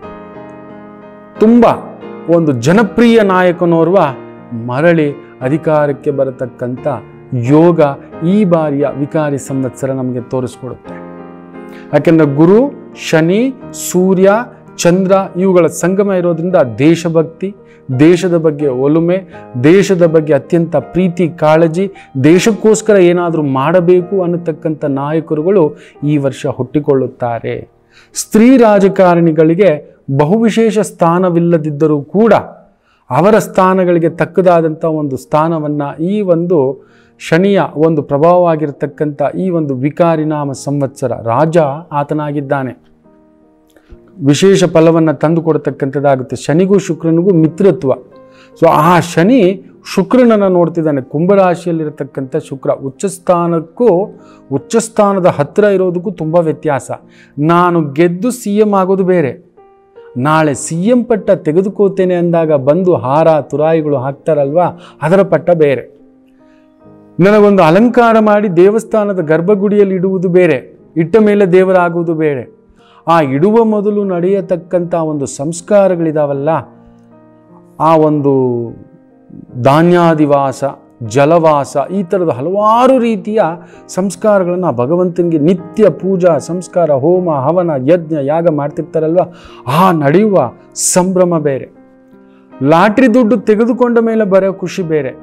ತುಂಬ ಒಂದು ಜನಪ್ರಿಯ ನಾಯಕನೋರ್ವ ಮರಳಿ ಅಧಿಕಾರಕ್ಕೆ ಬರತಕ್ಕಂಥ ಯೋಗ ಈ ಬಾರಿಯ ವಿಕಾರಿ ಸಂವತ್ಸರ ನಮಗೆ ತೋರಿಸ್ಕೊಡುತ್ತೆ ಯಾಕೆಂದರೆ ಗುರು ಶನಿ ಸೂರ್ಯ ಚಂದ್ರ ಇವುಗಳ ಸಂಗಮ ಇರೋದ್ರಿಂದ ದೇಶಭಕ್ತಿ ದೇಶದ ಬಗ್ಗೆ ಒಲುಮೆ ದೇಶದ ಬಗ್ಗೆ ಅತ್ಯಂತ ಪ್ರೀತಿ ಕಾಳಜಿ ದೇಶಕ್ಕೋಸ್ಕರ ಏನಾದರೂ ಮಾಡಬೇಕು ಅನ್ನತಕ್ಕಂಥ ನಾಯಕರುಗಳು ಈ ವರ್ಷ ಹುಟ್ಟಿಕೊಳ್ಳುತ್ತಾರೆ ಸ್ತ್ರೀ ರಾಜಕಾರಣಿಗಳಿಗೆ ಬಹುವಿಶೇಷ ಸ್ಥಾನವಿಲ್ಲದಿದ್ದರೂ ಕೂಡ ಅವರ ಸ್ಥಾನಗಳಿಗೆ ತಕ್ಕದಾದಂಥ ಒಂದು ಸ್ಥಾನವನ್ನು ಈ ಒಂದು ಶನಿಯ ಒಂದು ಪ್ರಭಾವವಾಗಿರ್ತಕ್ಕಂಥ ಈ ಒಂದು ವಿಕಾರಿನಾಮ ಸಂವತ್ಸರ ರಾಜ ಆತನಾಗಿದ್ದಾನೆ ವಿಶೇಷ ಫಲವನ್ನು ತಂದು ಕೊಡ್ತಕ್ಕಂಥದ್ದಾಗುತ್ತೆ ಶನಿಗೂ ಶುಕ್ರನಿಗೂ ಮಿತ್ರತ್ವ ಸೊ ಆ ಶನಿ ಶುಕ್ರನನ್ನು ನೋಡ್ತಿದ್ದಾನೆ ಕುಂಭರಾಶಿಯಲ್ಲಿರತಕ್ಕಂಥ ಶುಕ್ರ ಉಚ್ಚಸ್ಥಾನಕ್ಕೂ ಉಚ್ಚಸ್ಥಾನದ ಹತ್ತಿರ ಇರೋದಕ್ಕೂ ತುಂಬ ವ್ಯತ್ಯಾಸ ನಾನು ಗೆದ್ದು ಸಿ ಎಂ ಆಗೋದು ಬೇರೆ ನಾಳೆ ಸಿ ಎಂ ಪಟ್ಟ ತೆಗೆದುಕೋತೇನೆ ಅಂದಾಗ ಬಂದು ಹಾರ ತುರಾಯಿಗಳು ಹಾಕ್ತಾರಲ್ವಾ ಅದರ ಪಟ್ಟ ಬೇರೆ ನನಗೊಂದು ಅಲಂಕಾರ ಮಾಡಿ ದೇವಸ್ಥಾನದ ಗರ್ಭಗುಡಿಯಲ್ಲಿ ಇಡುವುದು ಬೇರೆ ಇಟ್ಟ ಮೇಲೆ ದೇವರಾಗುವುದು ಬೇರೆ ಆ ಇಡುವ ಮೊದಲು ನಡೆಯತಕ್ಕಂಥ ಒಂದು ಸಂಸ್ಕಾರಗಳಿದಾವಲ್ಲ ಆ ಒಂದು ಧಾನ್ಯಾದಿವಾಸ ಜಲವಾಸ ಈ ಥರದ ಹಲವಾರು ರೀತಿಯ ಸಂಸ್ಕಾರಗಳನ್ನು ಆ ಭಗವಂತನಿಗೆ ನಿತ್ಯ ಪೂಜಾ ಸಂಸ್ಕಾರ ಹೋಮ ಹವನ ಯಜ್ಞ ಯಾಗ ಮಾಡ್ತಿರ್ತಾರಲ್ವ ಆ ನಡೆಯುವ ಸಂಭ್ರಮ ಬೇರೆ ಲಾಟ್ರಿ ದುಡ್ಡು ತೆಗೆದುಕೊಂಡ ಮೇಲೆ ಬರೋ ಖುಷಿ ಬೇರೆ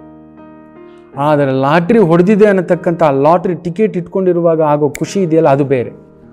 ಆದರೆ ಲಾಟ್ರಿ ಹೊಡೆದಿದೆ ಅನ್ನತಕ್ಕಂಥ ಲಾಟ್ರಿ ಟಿಕೆಟ್ ಇಟ್ಕೊಂಡಿರುವಾಗ ಆಗೋ ಖುಷಿ ಇದೆಯಲ್ಲ ಅದು ಬೇರೆ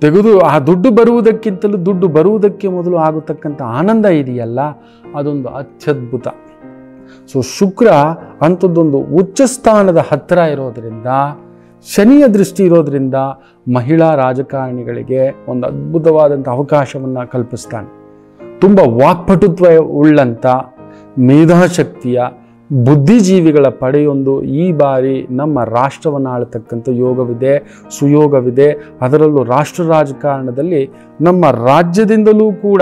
ತೆಗೆದು ಆ ದುಡ್ಡು ಬರುವುದಕ್ಕಿಂತಲೂ ದುಡ್ಡು ಬರುವುದಕ್ಕೆ ಮೊದಲು ಆಗತಕ್ಕಂಥ ಆನಂದ ಇದೆಯಲ್ಲ ಅದೊಂದು ಅತ್ಯದ್ಭುತ ಸೊ ಶುಕ್ರ ಅಂಥದ್ದೊಂದು ಉಚ್ಚ ಸ್ಥಾನದ ಹತ್ತಿರ ಇರೋದ್ರಿಂದ ಶನಿಯ ದೃಷ್ಟಿ ಇರೋದ್ರಿಂದ ಮಹಿಳಾ ರಾಜಕಾರಣಿಗಳಿಗೆ ಒಂದು ಅದ್ಭುತವಾದಂಥ ಅವಕಾಶವನ್ನು ಕಲ್ಪಿಸ್ತಾನೆ ತುಂಬ ವಾಕ್ಪಟುತ್ವ ಉಳ್ಳಂಥ ಮೇಧಾಶಕ್ತಿಯ ಬುದ್ಧಿಜೀವಿಗಳ ಪಡೆಯೊಂದು ಈ ಬಾರಿ ನಮ್ಮ ರಾಷ್ಟ್ರವನ್ನು ಆಳತಕ್ಕಂಥ ಯೋಗವಿದೆ ಸುಯೋಗವಿದೆ ಅದರಲ್ಲೂ ರಾಷ್ಟ್ರ ರಾಜಕಾರಣದಲ್ಲಿ ನಮ್ಮ ರಾಜ್ಯದಿಂದಲೂ ಕೂಡ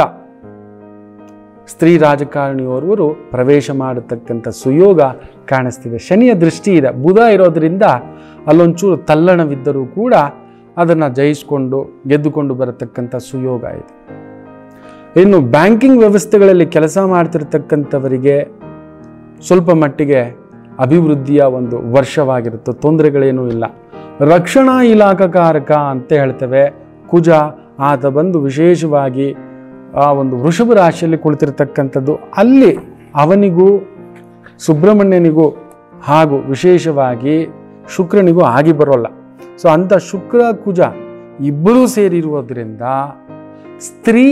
ಸ್ತ್ರೀ ರಾಜಕಾರಣಿಯೋರ್ವರು ಪ್ರವೇಶ ಮಾಡತಕ್ಕಂಥ ಸುಯೋಗ ಕಾಣಿಸ್ತಿದೆ ಶನಿಯ ದೃಷ್ಟಿ ಇದೆ ಬುಧ ಇರೋದ್ರಿಂದ ಅಲ್ಲೊಂಚೂರು ತಲ್ಲಣವಿದ್ದರೂ ಕೂಡ ಅದನ್ನು ಜಯಿಸ್ಕೊಂಡು ಗೆದ್ದುಕೊಂಡು ಬರತಕ್ಕಂಥ ಸುಯೋಗ ಇದೆ ಇನ್ನು ಬ್ಯಾಂಕಿಂಗ್ ವ್ಯವಸ್ಥೆಗಳಲ್ಲಿ ಕೆಲಸ ಮಾಡ್ತಿರ್ತಕ್ಕಂಥವರಿಗೆ ಸ್ವಲ್ಪ ಮಟ್ಟಿಗೆ ಅಭಿವೃದ್ಧಿಯ ಒಂದು ವರ್ಷವಾಗಿರುತ್ತೆ ತೊಂದರೆಗಳೇನೂ ಇಲ್ಲ ರಕ್ಷಣಾ ಇಲಾಖಾಕಾರಕ ಅಂತ ಹೇಳ್ತೇವೆ ಕುಜ ಆತ ಬಂದು ವಿಶೇಷವಾಗಿ ಆ ಒಂದು ವೃಷಭ ರಾಶಿಯಲ್ಲಿ ಕುಳಿತಿರ್ತಕ್ಕಂಥದ್ದು ಅಲ್ಲಿ ಅವನಿಗೂ ಸುಬ್ರಹ್ಮಣ್ಯನಿಗೂ ಹಾಗೂ ವಿಶೇಷವಾಗಿ ಶುಕ್ರನಿಗೂ ಆಗಿ ಬರೋಲ್ಲ ಸೊ ಅಂಥ ಶುಕ್ರ ಕುಜ ಇಬ್ಬರೂ ಸೇರಿರುವುದರಿಂದ ಸ್ತ್ರೀ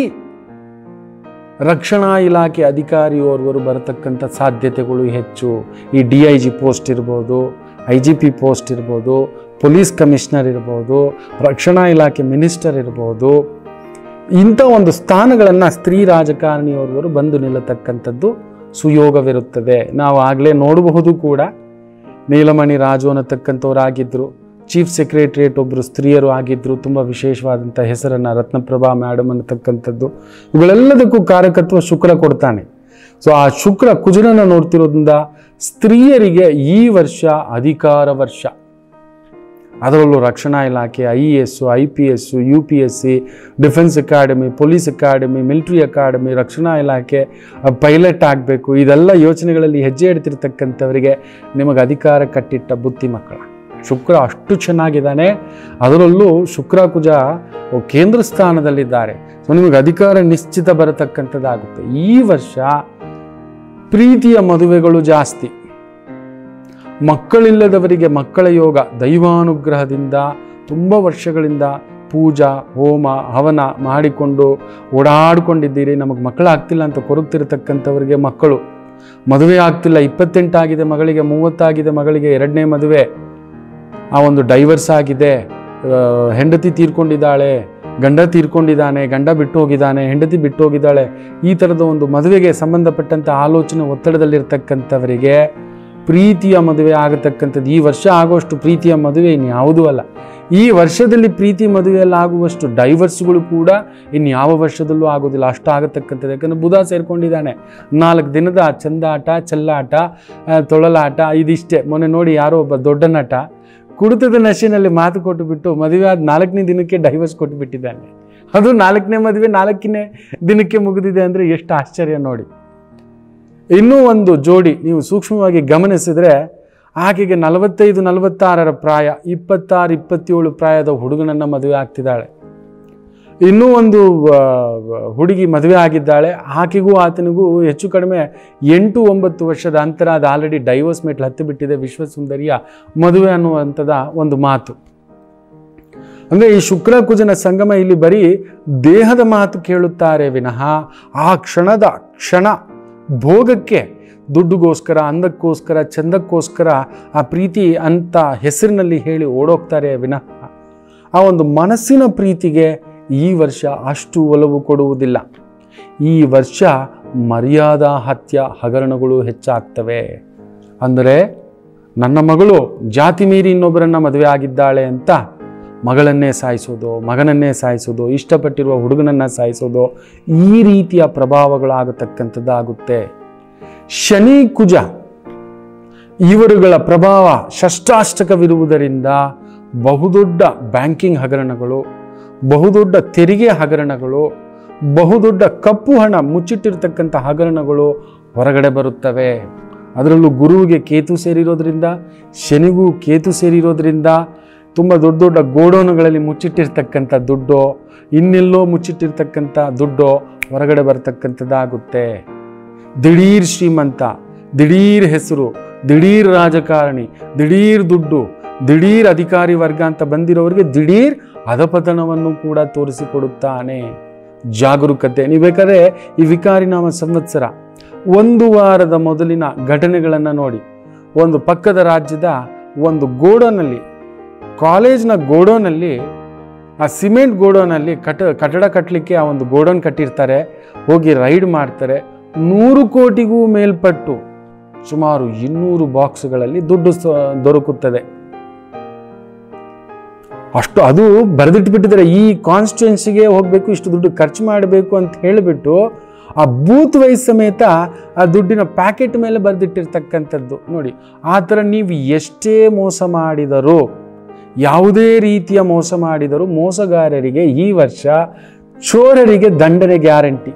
ರಕ್ಷಣಾ ಇಲಾಖೆ ಅಧಿಕಾರಿಯೋರ್ವರು ಬರತಕ್ಕಂಥ ಸಾಧ್ಯತೆಗಳು ಹೆಚ್ಚು ಈ ಡಿ ಐ ಜಿ ಪೋಸ್ಟ್ ಇರ್ಬೋದು ಐ ಜಿ ಪಿ ಪೋಸ್ಟ್ ಇರ್ಬೋದು ಪೊಲೀಸ್ ಕಮಿಷನರ್ ಇರ್ಬೋದು ರಕ್ಷಣಾ ಇಲಾಖೆ ಮಿನಿಸ್ಟರ್ ಇರ್ಬೋದು ಇಂಥ ಒಂದು ಸ್ಥಾನಗಳನ್ನು ಸ್ತ್ರೀ ರಾಜಕಾರಣಿಯೋರ್ವರು ಬಂದು ನಿಲ್ಲತಕ್ಕಂಥದ್ದು ಸುಯೋಗವಿರುತ್ತದೆ ನಾವು ಆಗಲೇ ನೋಡಬಹುದು ಕೂಡ ನೀಲಮಣಿ ರಾಜು ಅನ್ನತಕ್ಕಂಥವ್ರಾಗಿದ್ದರು ಚೀಫ್ ಸೆಕ್ರೆಟರಿಯೇಟ್ ಒಬ್ಬರು ಸ್ತ್ರೀಯರು ಆಗಿದ್ದರು ತುಂಬ ವಿಶೇಷವಾದಂಥ ಹೆಸರನ್ನು ರತ್ನಪ್ರಭಾ ಮೇಡಮ್ ಅನ್ನತಕ್ಕಂಥದ್ದು ಇವುಗಳೆಲ್ಲದಕ್ಕೂ ಕಾರಕತ್ವ ಶುಕ್ರ ಕೊಡ್ತಾನೆ ಸೊ ಆ ಶುಕ್ರ ಕುಜನನ್ನು ನೋಡ್ತಿರೋದ್ರಿಂದ ಸ್ತ್ರೀಯರಿಗೆ ಈ ವರ್ಷ ಅಧಿಕಾರ ವರ್ಷ ಅದರಲ್ಲೂ ರಕ್ಷಣಾ ಇಲಾಖೆ I A S I P S U P S C defence academy police academy military academy ರಕ್ಷಣಾ ಇಲಾಖೆ ಪೈಲಟ್ ಆಗಬೇಕು ಇದೆಲ್ಲ ಯೋಚನೆಗಳಲ್ಲಿ ಹೆಜ್ಜೆ ಇಡ್ತಿರ್ತಕ್ಕಂಥವರಿಗೆ ನಿಮಗೆ ಅಧಿಕಾರ ಕಟ್ಟಿಟ್ಟ ಬುದ್ಧಿ ಮಕ್ಕಳ ಶುಕ್ರ ಅಷ್ಟು ಚೆನ್ನಾಗಿದ್ದಾನೆ ಅದರಲ್ಲೂ ಶುಕ್ರ ಕುಜ ಕೇಂದ್ರ ಸ್ಥಾನದಲ್ಲಿದ್ದಾರೆ ಸೊ ನಿಮಗೆ ಅಧಿಕಾರ ನಿಶ್ಚಿತ ಬರತಕ್ಕಂಥದ್ದಾಗುತ್ತೆ ಈ ವರ್ಷ ಪ್ರೀತಿಯ ಮದುವೆಗಳು ಜಾಸ್ತಿ ಮಕ್ಕಳಿಲ್ಲದವರಿಗೆ ಮಕ್ಕಳ ಯೋಗ ದೈವಾನುಗ್ರಹದಿಂದ ತುಂಬ ವರ್ಷಗಳಿಂದ ಪೂಜಾ ಹೋಮ ಹವನ ಮಾಡಿಕೊಂಡು ಓಡಾಡ್ಕೊಂಡಿದ್ದೀರಿ ನಮಗೆ ಮಕ್ಕಳಾಗ್ತಿಲ್ಲ ಅಂತ ಕೊರಗ್ತಿರ್ತಕ್ಕಂಥವ್ರಿಗೆ ಮಕ್ಕಳು ಮದುವೆ ಆಗ್ತಿಲ್ಲ ಇಪ್ಪತ್ತೆಂಟಾಗಿದೆ ಮಗಳಿಗೆ ಮೂವತ್ತಾಗಿದೆ ಮಗಳಿಗೆ ಎರಡನೇ ಮದುವೆ ಆ ಒಂದು ಡೈವರ್ಸ್ ಆಗಿದೆ ಆ, ಹೆಂಡತಿ ತೀರ್ಕೊಂಡಿದ್ದಾಳೆ ಗಂಡ ತೀರ್ಕೊಂಡಿದ್ದಾನೆ ಗಂಡ ಬಿಟ್ಟು ಹೋಗಿದ್ದಾನೆ ಹೆಂಡತಿ ಬಿಟ್ಟು ಹೋಗಿದ್ದಾಳೆ ಈ ಥರದ ಒಂದು ಮದುವೆಗೆ ಸಂಬಂಧಪಟ್ಟಂಥ ಆಲೋಚನೆ ಒತ್ತಡದಲ್ಲಿರ್ತಕ್ಕಂಥವರಿಗೆ ಪ್ರೀತಿಯ ಮದುವೆ ಆಗತಕ್ಕಂಥದ್ದು ಈ ವರ್ಷ ಆಗುವಷ್ಟು ಪ್ರೀತಿಯ ಮದುವೆ ಇನ್ಯಾವುದೂ ಅಲ್ಲ ಈ ವರ್ಷದಲ್ಲಿ ಪ್ರೀತಿ ಮದುವೆಯಲ್ಲಿ ಆಗುವಷ್ಟು ಡೈವರ್ಸ್ಗಳು ಕೂಡ ಇನ್ಯಾವ ವರ್ಷದಲ್ಲೂ ಆಗೋದಿಲ್ಲ ಅಷ್ಟು ಆಗತಕ್ಕಂಥದ್ದು ಯಾಕಂದರೆ ಬುಧ ಸೇರ್ಕೊಂಡಿದ್ದಾನೆ ನಾಲ್ಕು ದಿನದ ಚಂದಾಟ ಚೆಲ್ಲಾಟ ಆ, ತೊಳಲಾಟ ಇದಿಷ್ಟೇ ಮೊನ್ನೆ ನೋಡಿ ಯಾರೋ ಒಬ್ಬ ದೊಡ್ಡ ನಟ ಕುಡಿತದ ನಶೆನಲ್ಲಿ ಮಾತು ಕೊಟ್ಟು ಬಿಟ್ಟು ಮದುವೆ ಆದ ನಾಲ್ಕನೇ ದಿನಕ್ಕೆ ಡೈವರ್ಸ್ ಕೊಟ್ಟು ಬಿಟ್ಟಿದ್ದಾನೆ ಅದು ನಾಲ್ಕನೇ ಮದುವೆ ನಾಲ್ಕನೇ ದಿನಕ್ಕೆ ಮುಗಿದಿದೆ ಅಂದರೆ ಎಷ್ಟು ಆಶ್ಚರ್ಯ ನೋಡಿ ಇನ್ನೂ ಒಂದು ಜೋಡಿ ನೀವು ಸೂಕ್ಷ್ಮವಾಗಿ ಗಮನಿಸಿದರೆ ಆಕೆಗೆ ನಲವತ್ತೈದು ನಲವತ್ತಾರರ ಪ್ರಾಯ ಇಪ್ಪತ್ತಾರು ಇಪ್ಪತ್ತೇಳು ಪ್ರಾಯದ ಹುಡುಗನನ್ನು ಮದುವೆ ಆಗ್ತಿದ್ದಾಳೆ ಇನ್ನೂ ಒಂದು ಆ, ಹುಡುಗಿ ಮದುವೆ ಆಗಿದ್ದಾಳೆ ಆಕೆಗೂ ಆತನಿಗೂ ಹೆಚ್ಚು ಕಡಿಮೆ ಎಂಟು ಒಂಬತ್ತು ವರ್ಷದ ಅಂತರ ಅದು ಆಲ್ರೆಡಿ ಡೈವರ್ಸ್ ಮೆಟ್ಲು ಹತ್ತಿ ಬಿಟ್ಟಿದೆ ವಿಶ್ವಸುಂದರಿಯ ಮದುವೆ ಅನ್ನುವಂಥದ ಒಂದು ಮಾತು ಅಂದರೆ ಈ ಶುಕ್ರ ಕುಜನ ಸಂಗಮ ಇಲ್ಲಿ ಬರೀ ದೇಹದ ಮಾತು ಕೇಳುತ್ತಾರೆ ವಿನಃ ಆ ಕ್ಷಣದ ಕ್ಷಣ ಭೋಗಕ್ಕೆ ದುಡ್ಡುಗೋಸ್ಕರ ಅಂದಕ್ಕೋಸ್ಕರ ಚಂದಕ್ಕೋಸ್ಕರ ಆ ಪ್ರೀತಿ ಅಂತ ಹೆಸರಿನಲ್ಲಿ ಹೇಳಿ ಓಡೋಗ್ತಾರೆ ವಿನಃ ಆ ಒಂದು ಮನಸ್ಸಿನ ಪ್ರೀತಿಗೆ ಈ ವರ್ಷ ಅಷ್ಟು ಒಲವು ಕೊಡುವುದಿಲ್ಲ ಈ ವರ್ಷ ಮರ್ಯಾದಾ ಹತ್ಯ ಹಗರಣಗಳು ಹೆಚ್ಚಾಗ್ತವೆ ಅಂದರೆ ನನ್ನ ಮಗಳು ಜಾತಿ ಮೀರಿ ಇನ್ನೊಬ್ಬರನ್ನ ಮದುವೆ ಆಗಿದ್ದಾಳೆ ಅಂತ ಮಗಳನ್ನೇ ಸಾಯಿಸೋದು ಮಗನನ್ನೇ ಸಾಯಿಸೋದು ಇಷ್ಟಪಟ್ಟಿರುವ ಹುಡುಗನನ್ನು ಸಾಯಿಸೋದು ಈ ರೀತಿಯ ಪ್ರಭಾವಗಳಾಗತಕ್ಕಂಥದ್ದಾಗುತ್ತೆ ಶನಿ ಕುಜ ಇವರುಗಳ ಪ್ರಭಾವ ಷಷ್ಟಾಷ್ಟಕವಿರುವುದರಿಂದ ಬಹುದೊಡ್ಡ ಬ್ಯಾಂಕಿಂಗ್ ಹಗರಣಗಳು ಬಹುದೊಡ್ಡ ತೆರಿಗೆ ಹಗರಣಗಳು ಬಹುದೊಡ್ಡ ಕಪ್ಪು ಹಣ ಮುಚ್ಚಿಟ್ಟಿರ್ತಕ್ಕಂಥ ಹಗರಣಗಳು ಹೊರಗಡೆ ಬರುತ್ತವೆ ಅದರಲ್ಲೂ ಗುರುವಿಗೆ ಕೇತು ಸೇರಿರೋದ್ರಿಂದ ಶನಿಗೂ ಕೇತು ಸೇರಿರೋದ್ರಿಂದ ತುಂಬ ದೊಡ್ಡ ದೊಡ್ಡ ಗೋಡೌನ್ಗಳಲ್ಲಿ ಮುಚ್ಚಿಟ್ಟಿರ್ತಕ್ಕಂಥ ದುಡ್ಡು ಇನ್ನೆಲ್ಲೋ ಮುಚ್ಚಿಟ್ಟಿರ್ತಕ್ಕಂಥ ದುಡ್ಡು ಹೊರಗಡೆ ಬರ್ತಕ್ಕಂಥದ್ದಾಗುತ್ತೆ ದಿಢೀರ್ ಶ್ರೀಮಂತ ದಿಢೀರ್ ಹೆಸರು ದಿಢೀರ್ ರಾಜಕಾರಣಿ ದಿಢೀರ್ ದುಡ್ಡು ದಿಢೀರ್ ಅಧಿಕಾರಿ ವರ್ಗ ಅಂತ ಬಂದಿರೋರಿಗೆ ದಿಢೀರ್ ಅಧಪತನವನ್ನು ಕೂಡ ತೋರಿಸಿಕೊಡುತ್ತಾನೆ ಜಾಗರೂಕತೆ ನೀವು ಬೇಕಾದ್ರೆ ಈ ವಿಕಾರಿನಾಮ ಸಂವತ್ಸರ ಒಂದು ವಾರದ ಮೊದಲಿನ ಘಟನೆಗಳನ್ನು ನೋಡಿ ಒಂದು ಪಕ್ಕದ ರಾಜ್ಯದ ಒಂದು ಗೋಡೋನಲ್ಲಿ ಕಾಲೇಜ್ನ ಗೋಡೋನಲ್ಲಿ ಆ ಸಿಮೆಂಟ್ ಗೋಡೋನಲ್ಲಿ ಕಟ ಕಟ್ಟಡ ಕಟ್ಟಲಿಕ್ಕೆ ಆ ಒಂದು ಗೋಡೌನ್ ಕಟ್ಟಿರ್ತಾರೆ ಹೋಗಿ ರೈಡ್ ಮಾಡ್ತಾರೆ ನೂರು ಕೋಟಿಗೂ ಮೇಲ್ಪಟ್ಟು ಸುಮಾರು ಇನ್ನೂರು ಬಾಕ್ಸ್ಗಳಲ್ಲಿ ದುಡ್ಡು ಸ- ದೊರಕುತ್ತದೆ ಅಷ್ಟು ಅದು ಬರೆದಿಟ್ಬಿಟ್ಟಿದ್ದಾರೆ ಈ ಕಾನ್ಸ್ಟಿಟ್ಯೂನ್ಸಿಗೆ ಹೋಗಬೇಕು ಇಷ್ಟು ದುಡ್ಡು ಖರ್ಚು ಮಾಡಬೇಕು ಅಂತ ಹೇಳಿಬಿಟ್ಟು ಆ ಬೂತ್ ವೈಸ್ ಸಮೇತ ಆ ದುಡ್ಡಿನ ಪ್ಯಾಕೆಟ್ ಮೇಲೆ ಬರೆದಿಟ್ಟಿರ್ತಕ್ಕಂಥದ್ದು ನೋಡಿ ಆ ಥರ ನೀವು ಎಷ್ಟೇ ಮೋಸ ಮಾಡಿದರೂ ಯಾವುದೇ ರೀತಿಯ ಮೋಸ ಮಾಡಿದರೂ ಮೋಸಗಾರರಿಗೆ ಈ ವರ್ಷ ಚೋರರಿಗೆ ದಂಡನೆ ಗ್ಯಾರಂಟಿ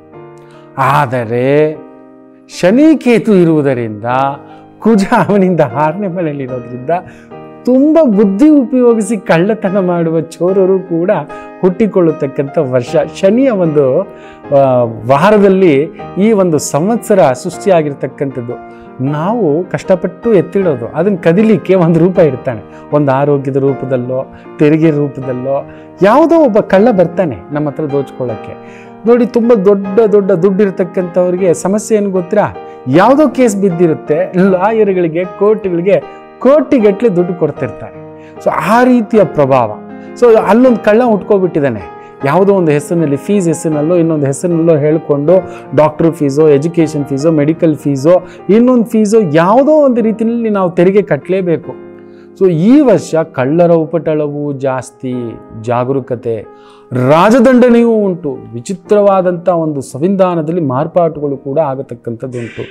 ಆದರೆ ಶನಿ ಕೇತು ಇರುವುದರಿಂದ ಕುಜ ಅವನಿಂದ ಆರನೇ ಮನೆಯಲ್ಲಿರೋದ್ರಿಂದ ತುಂಬ ಬುದ್ಧಿ ಉಪಯೋಗಿಸಿ ಕಳ್ಳತನ ಮಾಡುವ ಚೋರರು ಕೂಡ ಹುಟ್ಟಿಕೊಳ್ಳತಕ್ಕಂಥ ವರ್ಷ ಶನಿಯ ಒಂದು ಆ, ವಾರದಲ್ಲಿ ಈ ಒಂದು ಸಂವತ್ಸರ ಸೃಷ್ಟಿಯಾಗಿರ್ತಕ್ಕಂಥದ್ದು ನಾವು ಕಷ್ಟಪಟ್ಟು ಎತ್ತಿಡೋದು ಅದನ್ನು ಕದಿಲಿಕ್ಕೆ ಒಂದು ರೂಪ ಇಡ್ತಾನೆ ಒಂದು ಆರೋಗ್ಯದ ರೂಪದಲ್ಲೋ ತೆರಿಗೆ ರೂಪದಲ್ಲೋ ಯಾವುದೋ ಒಬ್ಬ ಕಳ್ಳ ಬರ್ತಾನೆ ನಮ್ಮ ಹತ್ರ ದೋಚ್ಕೊಳ್ಳೋಕ್ಕೆ ನೋಡಿ ತುಂಬ ದೊಡ್ಡ ದೊಡ್ಡ ದುಡ್ಡು ಇರತಕ್ಕಂಥವ್ರಿಗೆ ಸಮಸ್ಯೆ ಏನು ಗೊತ್ತಾ ಯಾವುದೋ ಕೇಸ್ ಬಿದ್ದಿರುತ್ತೆ ಲಾಯರ್ಗಳಿಗೆ ಕೋರ್ಟ್ಗಳಿಗೆ ಕೋಟಿಗಟ್ಟಲೆ ದುಡ್ಡು ಕೊಡ್ತಿರ್ತಾರೆ ಸೊ ಆ ರೀತಿಯ ಪ್ರಭಾವ ಸೊ ಅಲ್ಲೊಂದು ಕಳ್ಳ ಉಟ್ಕೊಬಿಟ್ಟಿದ್ದಾನೆ ಯಾವುದೋ ಒಂದು ಹೆಸರಿನಲ್ಲಿ ಫೀಸ್ ಹೆಸರಿನಲ್ಲೋ ಇನ್ನೊಂದು ಹೆಸರಿನಲ್ಲೋ ಹೇಳಿಕೊಂಡು ಡಾಕ್ಟರ್ ಫೀಸೋ ಎಜುಕೇಷನ್ ಫೀಸೋ ಮೆಡಿಕಲ್ ಫೀಸೋ ಇನ್ನೊಂದು ಫೀಸೋ ಯಾವುದೋ ಒಂದು ರೀತಿಯಲ್ಲಿ ನಾವು ತೆರಿಗೆ ಕಟ್ಟಲೇಬೇಕು ಸೊ ಈ ವರ್ಷ ಕಳ್ಳರ ಉಪಟಳವು ಜಾಸ್ತಿ ಜಾಗರೂಕತೆ ರಾಜದಂಡನೆಯೂ ಉಂಟು ವಿಚಿತ್ರವಾದಂಥ ಒಂದು ಸಂವಿಧಾನದಲ್ಲಿ ಮಾರ್ಪಾಟುಗಳು ಕೂಡ ಆಗತಕ್ಕಂಥದ್ದುಂಟು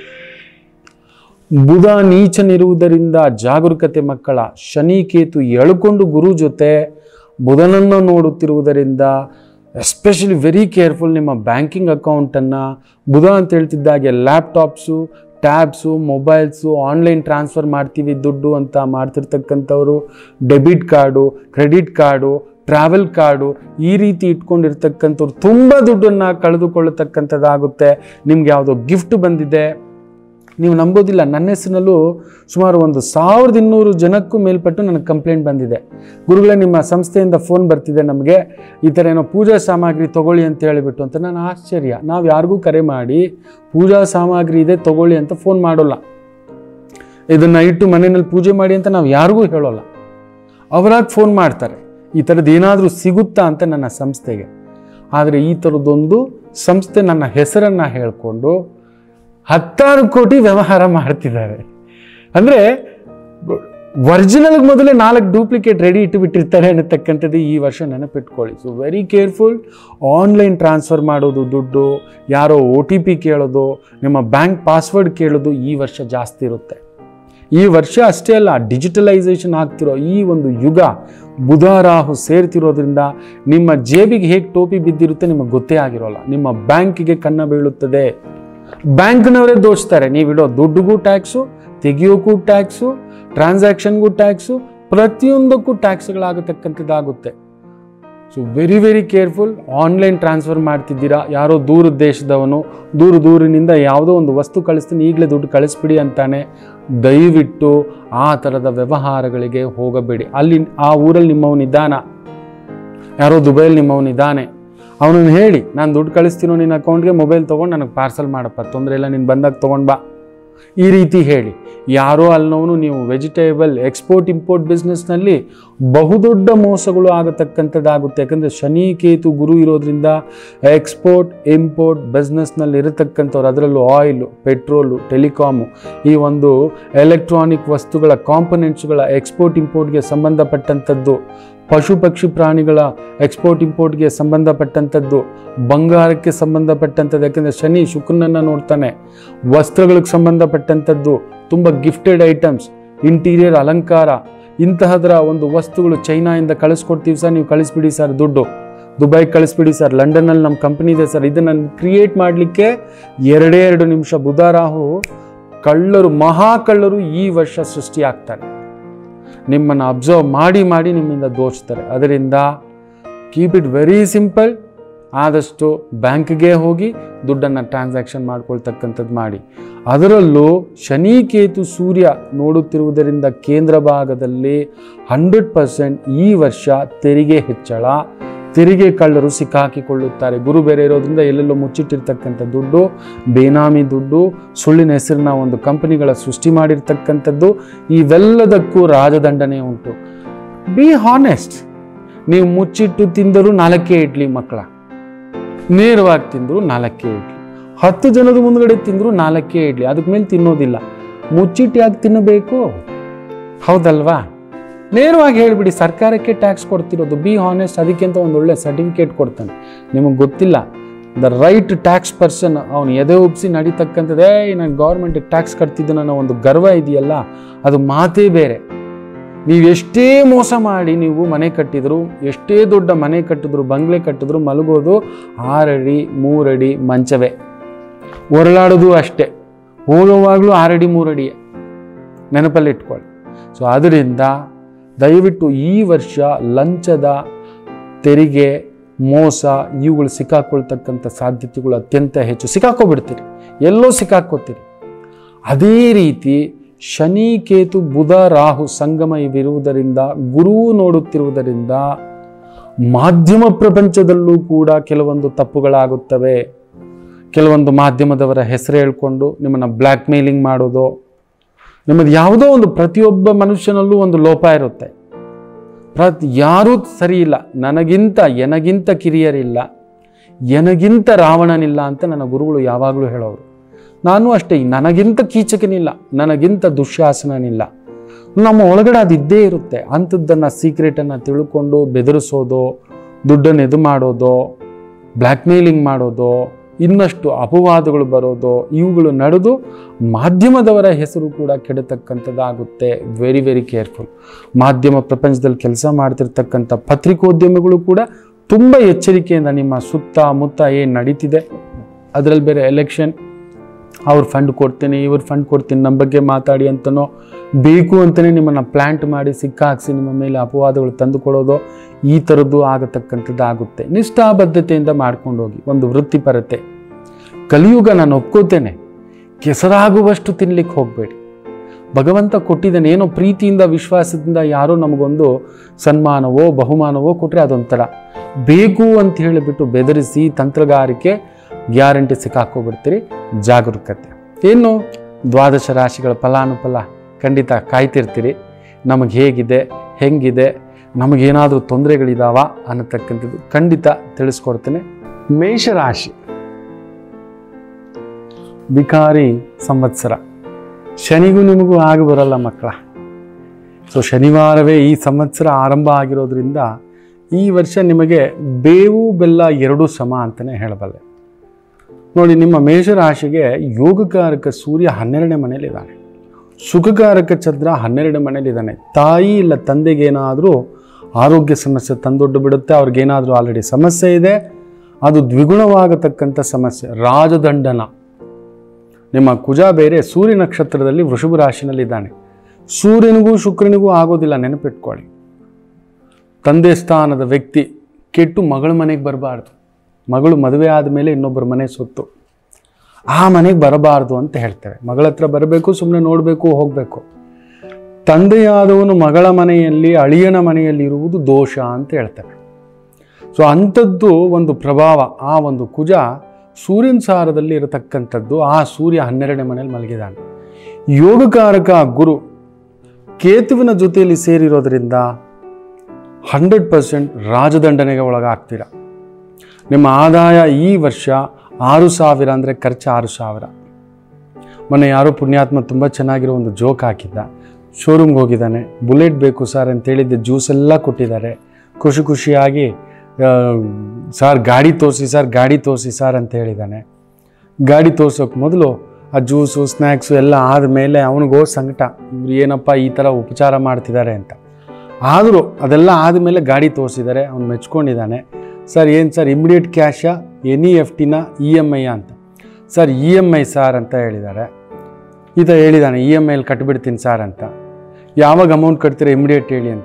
ಬುಧ ನೀಚನಿರುವುದರಿಂದ ಜಾಗರೂಕತೆ ಮಕ್ಕಳ ಶನಿ ಕೇತು ಎಳ್ಕೊಂಡು ಗುರು ಜೊತೆ ಬುಧನನ್ನು ನೋಡುತ್ತಿರುವುದರಿಂದ ಎಸ್ಪೆಷಲಿ ವೆರಿ ಕೇರ್ಫುಲ್ ನಿಮ್ಮ ಬ್ಯಾಂಕಿಂಗ್ ಅಕೌಂಟನ್ನು ಬುಧ ಅಂತ ಹೇಳ್ತಿದ್ದಾಗೆ laptops tabs mobiles online transfer ಮಾಡ್ತೀವಿ ದುಡ್ಡು ಅಂತ ಮಾಡ್ತಿರ್ತಕ್ಕಂಥವ್ರು debit card credit card travel card ಈ ರೀತಿ ಇಟ್ಕೊಂಡಿರ್ತಕ್ಕಂಥವ್ರು ತುಂಬ ದುಡ್ಡನ್ನು ಕಳೆದುಕೊಳ್ಳತಕ್ಕಂಥದ್ದಾಗುತ್ತೆ ನಿಮ್ಗೆ ಯಾವುದೋ ಗಿಫ್ಟ್ ಬಂದಿದೆ ನೀವು ನಂಬೋದಿಲ್ಲ ನನ್ನ ಹೆಸರಿನಲ್ಲೂ ಸುಮಾರು ಒಂದು ಸಾವಿರದ ಇನ್ನೂರು ಜನಕ್ಕೂ ಮೇಲ್ಪಟ್ಟು ನನಗೆ ಕಂಪ್ಲೇಂಟ್ ಬಂದಿದೆ ಗುರುಗಳೇ ನಿಮ್ಮ ಸಂಸ್ಥೆಯಿಂದ ಫೋನ್ ಬರ್ತಿದೆ ನಮಗೆ ಈ ಥರ ಏನೋ ಪೂಜಾ ಸಾಮಗ್ರಿ ತಗೊಳ್ಳಿ ಅಂತ ಹೇಳಿಬಿಟ್ಟು ಅಂತ ನಾನು ಆಶ್ಚರ್ಯ ನಾವು ಯಾರಿಗೂ ಕರೆ ಮಾಡಿ ಪೂಜಾ ಸಾಮಗ್ರಿ ಇದೆ ತಗೊಳ್ಳಿ ಅಂತ ಫೋನ್ ಮಾಡೋಲ್ಲ ಇದನ್ನು ಇಟ್ಟು ಮನೆಯಲ್ಲಿ ಪೂಜೆ ಮಾಡಿ ಅಂತ ನಾವು ಯಾರಿಗೂ ಹೇಳೋಲ್ಲ ಅವರಾಗಿ ಫೋನ್ ಮಾಡ್ತಾರೆ ಈ ಥರದ್ದು ಏನಾದರೂ ಸಿಗುತ್ತಾ ಅಂತ ನನ್ನ ಸಂಸ್ಥೆಗೆ ಆದರೆ ಈ ಥರದ್ದೊಂದು ಸಂಸ್ಥೆ ನನ್ನ ಹೆಸರನ್ನು ಹೇಳಿಕೊಂಡು ಹತ್ತಾರು ಕೋಟಿ ವ್ಯವಹಾರ ಮಾಡ್ತಿದ್ದಾರೆ ಅಂದರೆ ಒರಿಜಿನಲ್ಗೆ ಮೊದಲೇ ನಾಲ್ಕು ಡೂಪ್ಲಿಕೇಟ್ ರೆಡಿ ಇಟ್ಟುಬಿಟ್ಟಿರ್ತಾರೆ ಅನ್ನತಕ್ಕಂಥದ್ದು ಈ ವರ್ಷ ನೆನಪಿಟ್ಕೊಳ್ಳಿ so very careful online transfer ಮಾಡೋದು ದುಡ್ಡು ಯಾರೋ ಒ ಟಿ ಪಿ ಕೇಳೋದು ನಿಮ್ಮ ಬ್ಯಾಂಕ್ ಪಾಸ್ವರ್ಡ್ ಕೇಳೋದು ಈ ವರ್ಷ ಜಾಸ್ತಿ ಇರುತ್ತೆ ಈ ವರ್ಷ ಅಷ್ಟೇ ಅಲ್ಲ ಡಿಜಿಟಲೈಸೇಷನ್ ಆಗ್ತಿರೋ ಈ ಒಂದು ಯುಗ ಬುಧ ರಾಹು ಸೇರ್ತಿರೋದ್ರಿಂದ ನಿಮ್ಮ ಜೇಬಿಗೆ ಹೇಗೆ ಟೋಪಿ ಬಿದ್ದಿರುತ್ತೆ ನಿಮಗೆ ಗೊತ್ತೇ ಆಗಿರೋಲ್ಲ ನಿಮ್ಮ ಬ್ಯಾಂಕಿಗೆ ಕನ್ನ ಬೀಳುತ್ತದೆ ಬ್ಯಾಂಕ್ನವರೇ ದೋಚ್ತಾರೆ ನೀವಿಡೋ ದುಡ್ಡುಗೂ ಟ್ಯಾಕ್ಸು ತೆಗಿಯೋಕ್ಕೂ ಟ್ಯಾಕ್ಸು ಟ್ರಾನ್ಸಾಕ್ಷನ್ಗೂ ಟ್ಯಾಕ್ಸು ಪ್ರತಿಯೊಂದಕ್ಕೂ ಟ್ಯಾಕ್ಸ್ಗಳಾಗತಕ್ಕಂಥದ್ದಾಗುತ್ತೆ so very very careful online transfer ಮಾಡ್ತಿದ್ದೀರಾ ಯಾರೋ ದೂರದ ದೇಶದವನು ದೂರ ದೂರಿನಿಂದ ಯಾವುದೋ ಒಂದು ವಸ್ತು ಕಳಿಸ್ತೀನಿ ಈಗಲೇ ದುಡ್ಡು ಕಳಿಸ್ಬಿಡಿ ಅಂತಾನೆ ದಯವಿಟ್ಟು ಆ ಥರದ ವ್ಯವಹಾರಗಳಿಗೆ ಹೋಗಬೇಡಿ ಅಲ್ಲಿ ಆ ಊರಲ್ಲಿ ನಿಮ್ಮವನಿದ್ದಾನ ಯಾರೋ ದುಬೈಲಿ ನಿಮ್ಮವನಿದ್ದಾನೆ ಅವನನ್ನು ಹೇಳಿ ನಾನು ದುಡ್ಡು ಕಳಿಸ್ತೀನೋ ನಿನ್ನ ಅಕೌಂಟ್ಗೆ ಮೊಬೈಲ್ ತೊಗೊಂಡು ನನಗೆ ಪಾರ್ಸಲ್ ಮಾಡಪ್ಪ ತೊಂದರೆ ಇಲ್ಲ ನೀನು ಬಂದಾಗ ತೊಗೊಂಡು ಬಾ ಈ ರೀತಿ ಹೇಳಿ ಯಾರೋ ಅಲ್ಲವನು ನೀವು ವೆಜಿಟೇಬಲ್ ಎಕ್ಸ್ಪೋರ್ಟ್ ಇಂಪೋರ್ಟ್ ಬಿಸ್ನೆಸ್ನಲ್ಲಿ ಬಹುದೊಡ್ಡ ಮೋಸಗಳು ಆಗತಕ್ಕಂಥದ್ದಾಗುತ್ತೆ ಯಾಕಂದರೆ ಶನಿ ಕೇತು ಗುರು ಇರೋದ್ರಿಂದ ಎಕ್ಸ್ಪೋರ್ಟ್ ಇಂಪೋರ್ಟ್ ಬಿಸ್ನೆಸ್ನಲ್ಲಿ ಇರತಕ್ಕಂಥವ್ರು ಅದರಲ್ಲೂ ಆಯಿಲು ಪೆಟ್ರೋಲು ಟೆಲಿಕಾಮು ಈ ಒಂದು ಎಲೆಕ್ಟ್ರಾನಿಕ್ ವಸ್ತುಗಳ ಕಾಂಪೊನೆಂಟ್ಸ್ಗಳ ಎಕ್ಸ್ಪೋರ್ಟ್ ಇಂಪೋರ್ಟ್ಗೆ ಸಂಬಂಧಪಟ್ಟಂಥದ್ದು ಪಶು ಪಕ್ಷಿ ಪ್ರಾಣಿಗಳ ಎಕ್ಸ್ಪೋರ್ಟ್ ಇಂಪೋರ್ಟ್ಗೆ ಸಂಬಂಧಪಟ್ಟಂಥದ್ದು ಬಂಗಾರಕ್ಕೆ ಸಂಬಂಧಪಟ್ಟಂಥದ್ದು ಯಾಕೆಂದರೆ ಶನಿ ಶುಕ್ರನನ್ನು ನೋಡ್ತಾನೆ ವಸ್ತ್ರಗಳಿಗೆ ಸಂಬಂಧಪಟ್ಟಂಥದ್ದು ತುಂಬ ಗಿಫ್ಟೆಡ್ ಐಟಮ್ಸ್ ಇಂಟೀರಿಯರ್ ಅಲಂಕಾರ ಇಂತಹದರ ಒಂದು ವಸ್ತುಗಳು ಚೈನಾಯಿಂದ ಕಳಿಸ್ಕೊಡ್ತೀವಿ ಸರ್ ನೀವು ಕಳಿಸ್ಬಿಡಿ ಸರ್ ದುಡ್ಡು ದುಬೈ ಕಳಿಸ್ಬಿಡಿ ಸರ್ ಲಂಡನ್ನಲ್ಲಿ ನಮ್ಮ ಕಂಪ್ನಿ ಇದೆ ಸರ್ ಇದನ್ನು ಕ್ರಿಯೇಟ್ ಮಾಡಲಿಕ್ಕೆ ಎರಡೇ ಎರಡು ನಿಮಿಷ ಬುಧ ರಾಹು ಕಳ್ಳರು ಮಹಾ ಕಳ್ಳರು ಈ ವರ್ಷ ಸೃಷ್ಟಿಯಾಗ್ತಾರೆ ನಿಮ್ಮನ್ನು ಅಬ್ಸರ್ವ್ ಮಾಡಿ ಮಾಡಿ ನಿಮ್ಮಿಂದ ದೋಚ್ತಾರೆ ಅದರಿಂದ ಕೀಪ್ ಇಟ್ ವೆರಿ ಸಿಂಪಲ್ ಆದಷ್ಟು ಬ್ಯಾಂಕ್ಗೆ ಹೋಗಿ ದುಡ್ಡನ್ನು ಟ್ರಾನ್ಸಾಕ್ಷನ್ ಮಾಡ್ಕೊಳ್ತಕ್ಕಂಥದ್ದು ಮಾಡಿ ಅದರಲ್ಲೂ ಶನಿ ಕೇತು ಸೂರ್ಯ ನೋಡುತ್ತಿರುವುದರಿಂದ ಕೇಂದ್ರ ಭಾಗದಲ್ಲಿ ಹಂಡ್ರೆಡ್ ಪರ್ಸೆಂಟ್ ಈ ವರ್ಷ ತೆರಿಗೆ ಹೆಚ್ಚಳ ತೆರಿಗೆ ಕಳ್ಳರು ಸಿಕ್ಕಾಕಿಕೊಳ್ಳುತ್ತಾರೆ ಗುರು ಬೇರೆ ಇರೋದ್ರಿಂದ ಎಲ್ಲೆಲ್ಲೋ ಮುಚ್ಚಿಟ್ಟಿರ್ತಕ್ಕಂಥ ದುಡ್ಡು ಬೇನಾಮಿ ದುಡ್ಡು ಸುಳ್ಳಿನ ಹೆಸರಿನ ಒಂದು ಕಂಪನಿಗಳ ಸೃಷ್ಟಿ ಮಾಡಿರ್ತಕ್ಕಂಥದ್ದು ಇವೆಲ್ಲದಕ್ಕೂ ರಾಜದಂಡನೆ ಉಂಟು ಬಿ ಹಾನೆಸ್ಟ್ ನೀವು ಮುಚ್ಚಿಟ್ಟು ತಿಂದರೂ ನಾಲ್ಕೇ ಇಡ್ಲಿ ಮಕ್ಕಳ ನೇರವಾಗಿ ತಿಂದರು ನಾಲ್ಕೇ ಇಡ್ಲಿ ಹತ್ತು ಜನದ ಮುಂದ್ಗಡೆ ತಿಂದರು ನಾಲ್ಕೇ ಇಡ್ಲಿ ಅದಕ್ಕೆ ಮೇಲೆ ತಿನ್ನೋದಿಲ್ಲ ಮುಚ್ಚಿಟ್ಟು ಯಾಕೆ ತಿನ್ನಬೇಕು ಹೌದಲ್ವಾ ನೇರವಾಗಿ ಹೇಳಿಬಿಡಿ ಸರ್ಕಾರಕ್ಕೆ ಟ್ಯಾಕ್ಸ್ ಕೊಡ್ತಿರೋದು ಬಿ ಹಾನೆಸ್ಟ್ ಅದಕ್ಕೆ ಅಂತ ಒಂದು ಒಳ್ಳೆ ಸರ್ಟಿಫಿಕೇಟ್ ಕೊಡ್ತಾನೆ ನಿಮಗೆ ಗೊತ್ತಿಲ್ಲ ದ ರೈಟ್ ಟ್ಯಾಕ್ಸ್ ಪರ್ಸನ್ ಅವನು ಎದೆ ಉಬ್ಸಿ ನಡೀತಕ್ಕಂಥದ್ದೇ ನಾನು ಗೌರ್ಮೆಂಟಿಗೆ ಟ್ಯಾಕ್ಸ್ ಕಟ್ತಿದ್ದು ಅನ್ನೋ ಒಂದು ಗರ್ವ ಇದೆಯಲ್ಲ ಅದು ಮಾತೇ ಬೇರೆ ನೀವು ಎಷ್ಟೇ ಮೋಸ ಮಾಡಿ ನೀವು ಮನೆ ಕಟ್ಟಿದ್ರು ಎಷ್ಟೇ ದೊಡ್ಡ ಮನೆ ಕಟ್ಟಿದ್ರು ಬಂಗ್ಲೆ ಕಟ್ಟಿದ್ರು ಮಲಗೋದು ಆರಡಿ ಮೂರಡಿ ಮಂಚವೇ ಹೊರಳಾಡೋದು ಅಷ್ಟೇ ಹೋಗುವಾಗಲೂ ಆರಡಿ ಮೂರಡಿ ನೆನಪಲ್ಲಿ ಇಟ್ಕೊಳ್ಳಿ ಸೊ ಅದರಿಂದ ದಯವಿಟ್ಟು ಈ ವರ್ಷ ಲಂಚದ ತೆರಿಗೆ ಮೋಸ ಇವುಗಳು ಸಿಕ್ಕಾಕೊಳ್ತಕ್ಕಂಥ ಸಾಧ್ಯತೆಗಳು ಅತ್ಯಂತ ಹೆಚ್ಚು ಸಿಕ್ಕಾಕೋಬಿಡ್ತೀರಿ ಎಲ್ಲೋ ಸಿಕ್ಕಾಕೋತೀರಿ ಅದೇ ರೀತಿ ಶನಿ ಕೇತು ಬುಧ ರಾಹು ಸಂಗಮ ಇವಿರುವುದರಿಂದ ಗುರು ನೋಡುತ್ತಿರುವುದರಿಂದ ಮಾಧ್ಯಮ ಪ್ರಪಂಚದಲ್ಲೂ ಕೂಡ ಕೆಲವೊಂದು ತಪ್ಪುಗಳಾಗುತ್ತವೆ ಕೆಲವೊಂದು ಮಾಧ್ಯಮದವರ ಹೆಸರು ಹೇಳ್ಕೊಂಡು ನಿಮ್ಮನ್ನು ಬ್ಲ್ಯಾಕ್ ಮೇಲಿಂಗ್ ಮಾಡೋದು ನಿಮ್ಮದು ಯಾವುದೋ ಒಂದು ಪ್ರತಿಯೊಬ್ಬ ಮನುಷ್ಯನಲ್ಲೂ ಒಂದು ಲೋಪ ಇರುತ್ತೆ ಪ್ರತಿ ಯಾರೂ ಸರಿ ಇಲ್ಲ ನನಗಿಂತ ಎನಗಿಂತ ಕಿರಿಯರಿಲ್ಲ ಎನಗಿಂತ ರಾವಣನಿಲ್ಲ ಅಂತ ನನ್ನ ಗುರುಗಳು ಯಾವಾಗಲೂ ಹೇಳೋರು ನಾನು ಅಷ್ಟೇ ನನಗಿಂತ ಕೀಚಕನಿಲ್ಲ ನನಗಿಂತ ದುಶ್ಯಾಸನನಿಲ್ಲ ನಮ್ಮ ಒಳಗಡೆ ಅದು ಇದ್ದೇ ಇರುತ್ತೆ ಅಂಥದ್ದನ್ನು ಸೀಕ್ರೆಟನ್ನು ತಿಳ್ಕೊಂಡು ಬೆದರಿಸೋದು ದುಡ್ಡನ್ನು ಇದು ಮಾಡೋದು ಬ್ಲ್ಯಾಕ್ ಮೇಲಿಂಗ್ ಮಾಡೋದು ಇನ್ನಷ್ಟು ಅಪವಾದಗಳು ಬರೋದು ಇವುಗಳು ನಡೆದು ಮಾಧ್ಯಮದವರ ಹೆಸರು ಕೂಡ ಕೆಡತಕ್ಕಂಥದ್ದಾಗುತ್ತೆ ವೆರಿ ವೆರಿ ಕೇರ್ಫುಲ್ ಮಾಧ್ಯಮ ಪ್ರಪಂಚದಲ್ಲಿ ಕೆಲಸ ಮಾಡ್ತಿರ್ತಕ್ಕಂಥ ಪತ್ರಿಕೋದ್ಯಮಿಗಳು ಕೂಡ ತುಂಬ ಎಚ್ಚರಿಕೆಯಿಂದ ನಿಮ್ಮ ಸುತ್ತಮುತ್ತ ಏನು ನಡೀತಿದೆ ಅದರಲ್ಲಿ ಬೇರೆ ಎಲೆಕ್ಷನ್ ಅವ್ರು ಫಂಡ್ ಕೊಡ್ತೀನಿ ಇವ್ರು ಫಂಡ್ ಕೊಡ್ತೀನಿ ನಮ್ಮ ಬಗ್ಗೆ ಮಾತಾಡಿ ಅಂತನೋ ಬೇಕು ಅಂತಲೇ ನಿಮ್ಮನ್ನು ಪ್ಲ್ಯಾಂಟ್ ಮಾಡಿ ಸಿಕ್ಕಾಕ್ಸಿ ನಿಮ್ಮ ಮೇಲೆ ಅಪವಾದಗಳು ತಂದುಕೊಡೋದು ಈ ಥರದ್ದು ಆಗತಕ್ಕಂಥದ್ದು ಆಗುತ್ತೆ ನಿಷ್ಠಾಬದ್ಧತೆಯಿಂದ ಮಾಡ್ಕೊಂಡು ಹೋಗಿ ಒಂದು ವೃತ್ತಿಪರತೆ ಕಲಿಯುಗ ನಾನು ಒಪ್ಕೋತೇನೆ ಕೆಸರಾಗುವಷ್ಟು ತಿನ್ಲಿಕ್ಕೆ ಹೋಗಬೇಡಿ ಭಗವಂತ ಕೊಟ್ಟಿದ್ದಾನೆ ಏನೋ ಪ್ರೀತಿಯಿಂದ ವಿಶ್ವಾಸದಿಂದ ಯಾರೋ ನಮಗೊಂದು ಸನ್ಮಾನವೋ ಬಹುಮಾನವೋ ಕೊಟ್ಟರೆ ಅದೊಂಥರ ಬೇಕು ಅಂತ ಹೇಳಿಬಿಟ್ಟು ಬೆದರಿಸಿ ತಂತ್ರಗಾರಿಕೆ ಗ್ಯಾರಂಟಿ ಸಿಕ್ಕಾಕೋಬಿಡ್ತೀರಿ ಜಾಗರೂಕತೆ ಇನ್ನು ದ್ವಾದಶ ರಾಶಿಗಳ ಫಲಾನುಫಲ ಖಂಡಿತ ಕಾಯ್ತಿರ್ತೀರಿ ನಮಗೆ ಹೇಗಿದೆ ಹೆಂಗಿದೆ ನಮಗೇನಾದರೂ ತೊಂದರೆಗಳಿದಾವ ಅನ್ನತಕ್ಕಂಥದ್ದು ಖಂಡಿತ ತಿಳಿಸ್ಕೊಡ್ತೇನೆ ಮೇಷರಾಶಿ ವಿಕಾರಿ ಸಂವತ್ಸರ ಶನಿಗೂ ನಿಮಗೂ ಆಗಿ ಬರಲ್ಲ ಮಕ್ಕಳ ಸೊ ಶನಿವಾರವೇ ಈ ಸಂವತ್ಸರ ಆರಂಭ ಆಗಿರೋದ್ರಿಂದ ಈ ವರ್ಷ ನಿಮಗೆ ಬೇವು ಬೆಲ್ಲ ಎರಡೂ ಸಮ ಅಂತಲೇ ಹೇಳಬಲ್ಲೆ ನೋಡಿ ನಿಮ್ಮ ಮೇಷರಾಶಿಗೆ ಯೋಗಕಾರಕ ಸೂರ್ಯ ಹನ್ನೆರಡನೇ ಮನೇಲಿದ್ದಾನೆ ಸುಖಕಾರಕ ಚಂದ್ರ ಹನ್ನೆರಡನೇ ಮನೇಲಿದ್ದಾನೆ ತಾಯಿ ಇಲ್ಲ ತಂದೆಗೇನಾದರೂ ಆರೋಗ್ಯ ಸಮಸ್ಯೆ ತಂದೊಡ್ಡು ಬಿಡುತ್ತೆ ಅವ್ರಿಗೇನಾದರೂ ಆಲ್ರೆಡಿ ಸಮಸ್ಯೆ ಇದೆ ಅದು ದ್ವಿಗುಣವಾಗತಕ್ಕಂಥ ಸಮಸ್ಯೆ ರಾಜದಂಡನ ನಿಮ್ಮ ಕುಜ ಬೇರೆ ಸೂರ್ಯ ನಕ್ಷತ್ರದಲ್ಲಿ ವೃಷಭ ರಾಶಿನಲ್ಲಿದ್ದಾನೆ ಸೂರ್ಯನಿಗೂ ಶುಕ್ರನಿಗೂ ಆಗೋದಿಲ್ಲ ನೆನಪಿಟ್ಕೊಳ್ಳಿ ತಂದೆ ಸ್ಥಾನದ ವ್ಯಕ್ತಿ ಕೆಟ್ಟು ಮಗಳ ಮನೆಗೆ ಬರಬಾರ್ದು ಮಗಳು ಮದುವೆ ಆದಮೇಲೆ ಇನ್ನೊಬ್ಬರ ಮನೆ ಸೊತ್ತು ಆ ಮನೆಗೆ ಬರಬಾರ್ದು ಅಂತ ಹೇಳ್ತೇವೆ ಮಗಳ ಹತ್ರ ಬರಬೇಕು ಸುಮ್ಮನೆ ನೋಡಬೇಕು ಹೋಗಬೇಕು ತಂದೆಯಾದವನು ಮಗಳ ಮನೆಯಲ್ಲಿ ಅಳಿಯನ ಮನೆಯಲ್ಲಿ ಇರುವುದು ದೋಷ ಅಂತ ಹೇಳ್ತೇವೆ ಸೊ ಅಂಥದ್ದು ಒಂದು ಪ್ರಭಾವ ಆ ಒಂದು ಕುಜ ಸೂರ್ಯನ ಸಾರದಲ್ಲಿ ಇರತಕ್ಕಂಥದ್ದು ಆ ಸೂರ್ಯ ಹನ್ನೆರಡನೇ ಮನೆಯಲ್ಲಿ ಮಲಗಿದ್ದಾನೆ ಯೋಗಕಾರಕ ಗುರು ಕೇತುವಿನ ಜೊತೆಯಲ್ಲಿ ಸೇರಿರೋದ್ರಿಂದ ಹಂಡ್ರೆಡ್ ಪರ್ಸೆಂಟ್ ರಾಜದಂಡನೆಗೆ ಒಳಗಾಗ್ತೀರ ನಿಮ್ಮ ಆದಾಯ ಈ ವರ್ಷ ಆರು ಸಾವಿರ ಅಂದರೆ ಖರ್ಚು ಆರು ಸಾವಿರ ಮೊನ್ನೆ ಯಾರೋ ಪುಣ್ಯಾತ್ಮ ತುಂಬ ಚೆನ್ನಾಗಿರೋ ಒಂದು ಜೋಕ್ ಹಾಕಿದ್ದ ಶೋರೂಮ್ಗೆ ಹೋಗಿದ್ದಾನೆ ಬುಲೆಟ್ ಬೇಕು ಸರ್ ಅಂತ ಹೇಳಿದ್ದೆ ಜ್ಯೂಸ್ ಎಲ್ಲ ಕೊಟ್ಟಿದ್ದಾರೆ ಖುಷಿ ಖುಷಿಯಾಗಿ ಸರ್ ಗಾಡಿ ತೋರಿಸಿ ಸರ್ ಗಾಡಿ ತೋರಿಸಿ ಸರ್ ಅಂತ ಹೇಳಿದ್ದಾನೆ ಗಾಡಿ ತೋರ್ಸೋಕೆ ಮೊದಲು ಆ ಜ್ಯೂಸು ಸ್ನ್ಯಾಕ್ಸು ಎಲ್ಲ ಆದಮೇಲೆ ಅವನಿಗೋ ಸಂಕಟ ಇವ್ರು ಏನಪ್ಪ ಈ ಥರ ಉಪಚಾರ ಮಾಡ್ತಿದ್ದಾರೆ ಅಂತ ಆದರೂ ಅದೆಲ್ಲ ಆದಮೇಲೆ ಗಾಡಿ ತೋರಿಸಿದ್ದಾರೆ ಅವ್ನು ಮೆಚ್ಕೊಂಡಿದ್ದಾನೆ ಸರ್ ಏನು ಸರ್ ಇಮಿಡಿಯೇಟ್ ಕ್ಯಾಶಾ ಎನ್ ಇ ಎಫ್ ಟಿನ ಇ ಎಮ್ ಐ ಅಂತ sir E M I sir ಅಂತ ಹೇಳಿದ್ದಾರೆ ಈತ ಹೇಳಿದ್ದಾನೆ ಇ ಎಮ್ ಐಲಿ ಕಟ್ಬಿಡ್ತೀನಿ ಸಾರ್ ಅಂತ ಯಾವಾಗ ಅಮೌಂಟ್ ಕಟ್ತೀರಾ ಇಮಿಡಿಯೇಟ್ ಹೇಳಿ ಅಂತ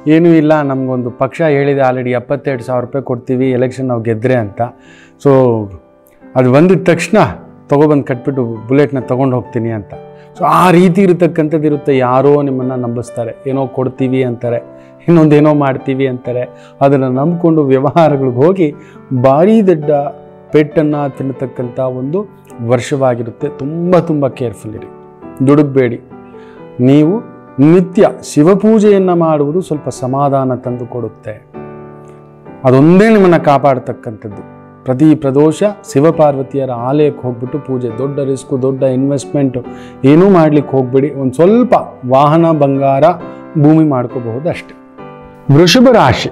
ಏನೂ ಇಲ್ಲ ನಮಗೊಂದು ಪಕ್ಷ ಹೇಳಿದೆ ಆಲ್ರೆಡಿ ಎಪ್ಪತ್ತೆರಡು ಸಾವಿರ ರೂಪಾಯಿ ಕೊಡ್ತೀವಿ ಎಲೆಕ್ಷನ್ ನಾವು ಗೆದ್ದರೆ ಅಂತ ಸೊ ಅದು ಬಂದಿದ ತಕ್ಷಣ ತೊಗೊಬಂದು ಕಟ್ಬಿಟ್ಟು ಬುಲೆಟ್ನ ತೊಗೊಂಡು ಹೋಗ್ತೀನಿ ಅಂತ ಸೊ ಆ ರೀತಿ ಇರತಕ್ಕಂಥದ್ದು ಇರುತ್ತೆ ಯಾರೋ ನಿಮ್ಮನ್ನು ನಂಬಿಸ್ತಾರೆ ಏನೋ ಕೊಡ್ತೀವಿ ಅಂತಾರೆ ಇನ್ನೊಂದೇನೋ ಮಾಡ್ತೀವಿ ಅಂತಾರೆ ಅದನ್ನು ನಂಬಿಕೊಂಡು ವ್ಯವಹಾರಗಳಿಗೆ ಹೋಗಿ ಭಾರೀ ದೊಡ್ಡ ಪೆಟ್ಟನ್ನು ತಿನ್ನತಕ್ಕಂಥ ಒಂದು ವರ್ಷವಾಗಿರುತ್ತೆ ತುಂಬ ತುಂಬ ಕೇರ್ಫುಲ್ ಇರಿ ದುಡುಕ್ಬೇಡಿ ನೀವು ನಿತ್ಯ ಶಿವಪೂಜೆಯನ್ನು ಮಾಡುವುದು ಸ್ವಲ್ಪ ಸಮಾಧಾನ ತಂದು ಕೊಡುತ್ತೆ ಅದೊಂದೇ ನಿಮ್ಮನ್ನು ಕಾಪಾಡ್ತಕ್ಕಂಥದ್ದು ಪ್ರತಿ ಪ್ರದೋಷ ಶಿವಪಾರ್ವತಿಯರ ಆಲಯಕ್ಕೆ ಹೋಗ್ಬಿಟ್ಟು ಪೂಜೆ ದೊಡ್ಡ ರಿಸ್ಕು ದೊಡ್ಡ ಇನ್ವೆಸ್ಟ್ಮೆಂಟು ಏನೂ ಮಾಡ್ಲಿಕ್ಕೆ ಹೋಗ್ಬೇಡಿ ಒಂದು ಸ್ವಲ್ಪ ವಾಹನ ಬಂಗಾರ ಭೂಮಿ ಮಾಡ್ಕೋಬಹುದು ಅಷ್ಟೆ ವೃಷಭ ರಾಶಿ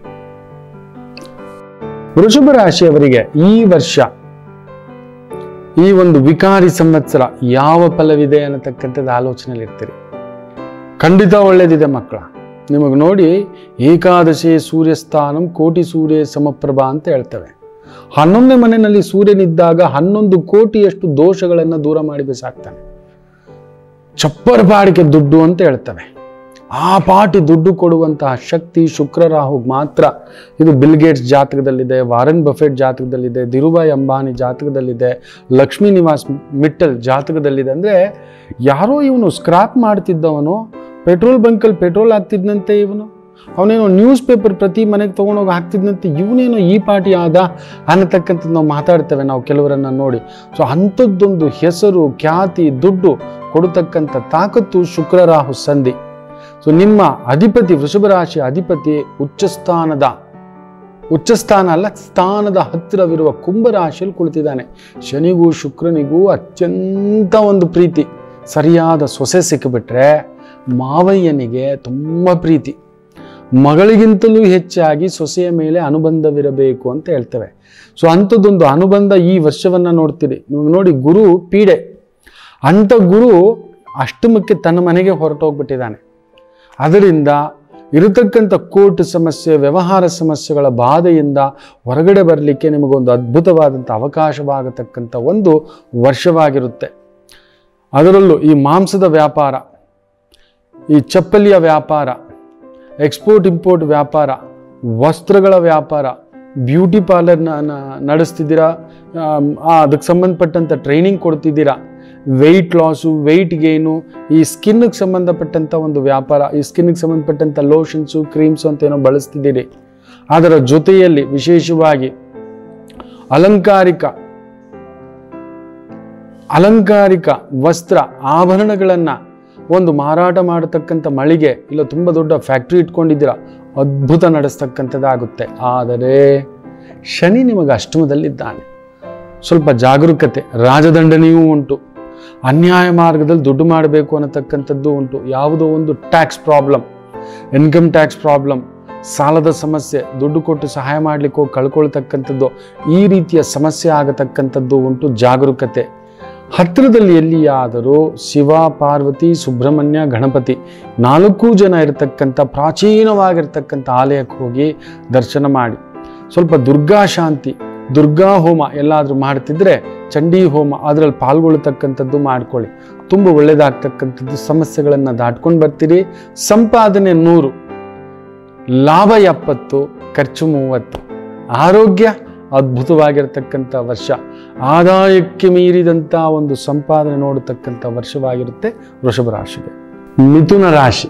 ವೃಷಭ ರಾಶಿಯವರಿಗೆ ಈ ವರ್ಷ ಈ ಒಂದು ವಿಕಾರಿ ಸಂವತ್ಸರ ಯಾವ ಫಲವಿದೆ ಅನ್ನತಕ್ಕಂಥದ್ದು ಆಲೋಚನೆಯಲ್ಲಿ ಇರ್ತೀರಿ ಖಂಡಿತ ಒಳ್ಳೇದಿದೆ ಮಕ್ಕಳ ನಿಮಗೆ ನೋಡಿ ಏಕಾದಶಿ ಸೂರ್ಯಸ್ಥಾನಂ ಕೋಟಿ ಸೂರ್ಯ ಸಮಪ್ರಭಾ ಅಂತ ಹೇಳ್ತೇವೆ ಹನ್ನೊಂದನೇ ಮನೆಯಲ್ಲಿ ಸೂರ್ಯನಿದ್ದಾಗ ಹನ್ನೊಂದು ಕೋಟಿಯಷ್ಟು ದೋಷಗಳನ್ನು ದೂರ ಮಾಡಿ ಬಿಸಾಕ್ತಾನೆ ಚಪ್ಪರ್ ಬಾಡಿಗೆ ದುಡ್ಡು ಅಂತ ಹೇಳ್ತವೆ ಆ ಪಾಟಿ ದುಡ್ಡು ಕೊಡುವಂತಹ ಶಕ್ತಿ ಶುಕ್ರ ರಾಹು ಮಾತ್ರ ಇದು ಬಿಲ್ ಗೇಟ್ಸ್ ಜಾತಕದಲ್ಲಿದೆ ವಾರನ್ ಬಫೆಟ್ ಜಾತಕದಲ್ಲಿದೆ ಧಿರುಭಾಯ್ ಅಂಬಾನಿ ಜಾತಕದಲ್ಲಿದೆ ಲಕ್ಷ್ಮೀ ನಿವಾಸ್ ಮಿಟ್ಟಲ್ ಜಾತಕದಲ್ಲಿದೆ ಅಂದರೆ ಯಾರೋ ಇವನು ಸ್ಕ್ರಾಪ್ ಮಾಡ್ತಿದ್ದವನು ಪೆಟ್ರೋಲ್ ಬಂಕಲ್ಲಿ ಪೆಟ್ರೋಲ್ ಹಾಕ್ತಿದ್ನಂತೆ ಇವನು ಅವನೇನೋ ನ್ಯೂಸ್ ಪೇಪರ್ ಪ್ರತಿ ಮನೆಗೆ ತೊಗೊಂಡೋಗಿ ಹಾಕ್ತಿದ್ನಂತೆ ಇವನೇನೋ ಈ ಪಾರ್ಟಿ ಆದ ಅನ್ನತಕ್ಕಂಥದ್ದು ನಾವು ಮಾತಾಡ್ತೇವೆ ನಾವು ಕೆಲವರನ್ನ ನೋಡಿ ಸೊ ಅಂಥದ್ದೊಂದು ಹೆಸರು ಖ್ಯಾತಿ ದುಡ್ಡು ಕೊಡತಕ್ಕಂಥ ತಾಕತ್ತು ಶುಕ್ರ ರಾಹು ಸಂಧಿ ಸೊ ನಿಮ್ಮ ಅಧಿಪತಿ ವೃಷಭ ರಾಶಿಯ ಅಧಿಪತಿ ಉಚ್ಚಸ್ಥಾನದ ಉಚ್ಚಸ್ಥಾನ ಅಲ್ಲ ಸ್ಥಾನದ ಹತ್ತಿರವಿರುವ ಕುಂಭರಾಶಿಯಲ್ಲಿ ಕುಳಿತಿದ್ದಾನೆ ಶನಿಗೂ ಶುಕ್ರನಿಗೂ ಅತ್ಯಂತ ಒಂದು ಪ್ರೀತಿ ಸರಿಯಾದ ಸೊಸೆ ಸಿಕ್ಕಿಬಿಟ್ರೆ ಮಾವಯ್ಯನಿಗೆ ತುಂಬ ಪ್ರೀತಿ ಮಗಳಿಗಿಂತಲೂ ಹೆಚ್ಚಾಗಿ ಸೊಸೆಯ ಮೇಲೆ ಅನುಬಂಧವಿರಬೇಕು ಅಂತ ಹೇಳ್ತೇವೆ ಸೊ ಅಂಥದ್ದೊಂದು ಅನುಬಂಧ ಈ ವರ್ಷವನ್ನು ನೋಡ್ತೀರಿ ನೀವು ನೋಡಿ ಗುರು ಪೀಡೆ ಅಂಥ ಗುರು ಅಷ್ಟಮಕ್ಕೆ ತನ್ನ ಮನೆಗೆ ಹೊರಟೋಗ್ಬಿಟ್ಟಿದ್ದಾನೆ ಅದರಿಂದ ಇರತಕ್ಕಂಥ ಕೋರ್ಟ್ ಸಮಸ್ಯೆ ವ್ಯವಹಾರ ಸಮಸ್ಯೆಗಳ ಬಾಧೆಯಿಂದ ಹೊರಗಡೆ ಬರಲಿಕ್ಕೆ ನಿಮಗೊಂದು ಅದ್ಭುತವಾದಂಥ ಅವಕಾಶವಾಗತಕ್ಕಂಥ ಒಂದು ವರ್ಷವಾಗಿರುತ್ತೆ ಅದರಲ್ಲೂ ಈ ಮಾಂಸದ ವ್ಯಾಪಾರ ಈ ಚಪ್ಪಲಿಯ ವ್ಯಾಪಾರ ಎಕ್ಸ್ಪೋರ್ಟ್ ಇಂಪೋರ್ಟ್ ವ್ಯಾಪಾರ ವಸ್ತ್ರಗಳ ವ್ಯಾಪಾರ ಬ್ಯೂಟಿ ಪಾರ್ಲರ್ನ ನಡೆಸ್ತಿದ್ದೀರಾ ಆಮ್, ಆ, ಅದಕ್ಕೆ ಸಂಬಂಧಪಟ್ಟಂಥ ಟ್ರೈನಿಂಗ್ ಕೊಡ್ತಿದ್ದೀರಾ ವೆಯ್ಟ್ ಲಾಸು ವೆಯ್ಟ್ ಗೇನು ಈ ಸ್ಕಿನ್ಗೆ ಸಂಬಂಧಪಟ್ಟಂಥ ಒಂದು ವ್ಯಾಪಾರ ಈ ಸ್ಕಿನ್ಗೆ ಸಂಬಂಧಪಟ್ಟಂಥ ಲೋಷನ್ಸು ಕ್ರೀಮ್ಸು ಅಂತ ಏನೋ ಬಳಸ್ತಿದ್ದೀರಿ ಅದರ ಜೊತೆಯಲ್ಲಿ ವಿಶೇಷವಾಗಿ ಅಲಂಕಾರಿಕ ಅಲಂಕಾರಿಕ ವಸ್ತ್ರ ಆಭರಣಗಳನ್ನು ಒಂದು ಮಾರಾಟ ಮಾಡತಕ್ಕಂಥ ಮಳಿಗೆ ಇಲ್ಲ ತುಂಬ ದೊಡ್ಡ ಫ್ಯಾಕ್ಟ್ರಿ ಇಟ್ಕೊಂಡಿದ್ದೀರಾ ಅದ್ಭುತ ನಡೆಸ್ತಕ್ಕಂಥದ್ದಾಗುತ್ತೆ ಆದರೆ ಶನಿ ನಿಮಗೆ ಅಷ್ಟಮದಲ್ಲಿದ್ದಾನೆ ಸ್ವಲ್ಪ ಜಾಗರೂಕತೆ ರಾಜದಂಡನೆಯೂ ಉಂಟು ಅನ್ಯಾಯ ಮಾರ್ಗದಲ್ಲಿ ದುಡ್ಡು ಮಾಡಬೇಕು ಅನ್ನತಕ್ಕಂಥದ್ದು ಉಂಟು ಯಾವುದೋ ಒಂದು tax problem income tax problem ಸಾಲದ ಸಮಸ್ಯೆ ದುಡ್ಡು ಕೊಟ್ಟು ಸಹಾಯ ಮಾಡಲಿಕ್ಕೆ ಹೋಗಿ ಕಳ್ಕೊಳ್ತಕ್ಕಂಥದ್ದು ಈ ರೀತಿಯ ಸಮಸ್ಯೆ ಆಗತಕ್ಕಂಥದ್ದು ಉಂಟು ಜಾಗರೂಕತೆ ಹತ್ತಿರದಲ್ಲಿ ಎಲ್ಲಿಯಾದರೂ ಶಿವ ಪಾರ್ವತಿ ಸುಬ್ರಹ್ಮಣ್ಯ ಗಣಪತಿ ನಾಲ್ಕು ಜನ ಇರತಕ್ಕಂಥ ಪ್ರಾಚೀನವಾಗಿರ್ತಕ್ಕಂಥ ಆಲಯಕ್ಕೆ ಹೋಗಿ ದರ್ಶನ ಮಾಡಿ ಸ್ವಲ್ಪ ದುರ್ಗಾ ಶಾಂತಿ ದುರ್ಗಾ ಹೋಮ ಎಲ್ಲಾದರೂ ಮಾಡ್ತಿದ್ರೆ ಚಂಡಿ ಹೋಮ ಅದರಲ್ಲಿ ಪಾಲ್ಗೊಳ್ತಕ್ಕಂಥದ್ದು ಮಾಡ್ಕೊಳ್ಳಿ ತುಂಬ ಒಳ್ಳೆಯದಾಗ್ತಕ್ಕಂಥದ್ದು ಸಮಸ್ಯೆಗಳನ್ನು ದಾಟ್ಕೊಂಡು ಬರ್ತೀರಿ ಸಂಪಾದನೆ ನೂರು ಲಾಭ ಎಪ್ಪತ್ತು ಖರ್ಚು ಮೂವತ್ತು ಆರೋಗ್ಯ ಅದ್ಭುತವಾಗಿರ್ತಕ್ಕಂಥ ವರ್ಷ ಆದಾಯಕ್ಕೆ ಮೀರಿದಂಥ ಒಂದು ಸಂಪಾದನೆ ನೋಡತಕ್ಕಂಥ ವರ್ಷವಾಗಿರುತ್ತೆ ವೃಷಭ ರಾಶಿಗೆ ಮಿಥುನ ರಾಶಿ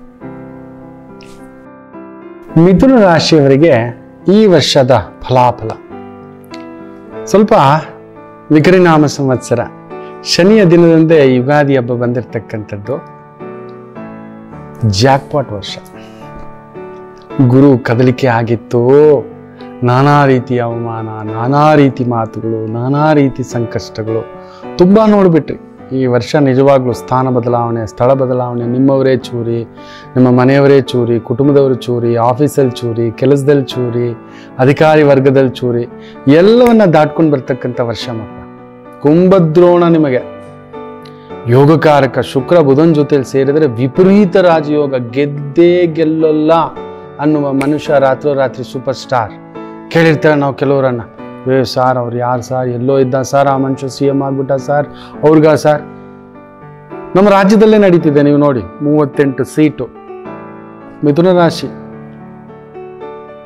ಮಿಥುನ ರಾಶಿಯವರಿಗೆ ಈ ವರ್ಷದ ಫಲಾಫಲ ಸ್ವಲ್ಪ ವಿಕರಿನಾಮ ಸಂವತ್ಸರ ಶನಿಯ ದಿನದಂದೇ ಯುಗಾದಿ ಹಬ್ಬ ಬಂದಿರತಕ್ಕಂಥದ್ದು ಜಾಕ್ಪಾಟ್ ವರ್ಷ ಗುರು ಕದಲಿಕೆ ಆಗಿತ್ತು ನಾನಾ ರೀತಿಯ ಅವಮಾನ ನಾನಾ ರೀತಿ ಮಾತುಗಳು ನಾನಾ ರೀತಿ ಸಂಕಷ್ಟಗಳು ತುಂಬ ನೋಡಿಬಿಟ್ರಿ ಈ ವರ್ಷ ನಿಜವಾಗ್ಲೂ ಸ್ಥಾನ ಬದಲಾವಣೆ ಸ್ಥಳ ಬದಲಾವಣೆ ನಿಮ್ಮವರೇ ಚೂರಿ ನಿಮ್ಮ ಮನೆಯವರೇ ಚೂರಿ ಕುಟುಂಬದವರು ಚೂರಿ ಆಫೀಸಲ್ಲಿ ಚೂರಿ ಕೆಲಸದಲ್ಲಿ ಚೂರಿ ಅಧಿಕಾರಿ ವರ್ಗದಲ್ಲಿ ಚೂರಿ ಎಲ್ಲವನ್ನ ದಾಟ್ಕೊಂಡು ಬರ್ತಕ್ಕಂಥ ವರ್ಷ ಮಕ್ಕಳ ಕುಂಭದ್ರೋಣ ನಿಮಗೆ ಯೋಗಕಾರಕ ಶುಕ್ರ ಬುಧನ್ ಜೊತೆಲಿ ಸೇರಿದರೆ ವಿಪರೀತ ರಾಜಯೋಗ ಗೆದ್ದೇ ಗೆಲ್ಲಲ್ಲ ಅನ್ನುವ ಮನುಷ್ಯ ರಾತ್ರೋರಾತ್ರಿ ಸೂಪರ್ ಸ್ಟಾರ್ ಕೇಳಿರ್ತೇವೆ ನಾವು ಕೆಲವರನ್ನ ಏ ಸಾರ್ ಅವ್ರು ಯಾರು ಸಾರ್ ಎಲ್ಲೋ ಇದ್ದ ಸರ್ ಆ ಮನುಷ್ಯ ಸಿ ಎಂ ಆಗ್ಬಿಟ್ಟ ಸರ್ ಅವ್ರಿಗ ಸರ್ ನಮ್ಮ ರಾಜ್ಯದಲ್ಲೇ ನಡೀತಿದೆ ನೀವು ನೋಡಿ ಮೂವತ್ತೆಂಟು ಸೀಟು ಮಿಥುನ ರಾಶಿ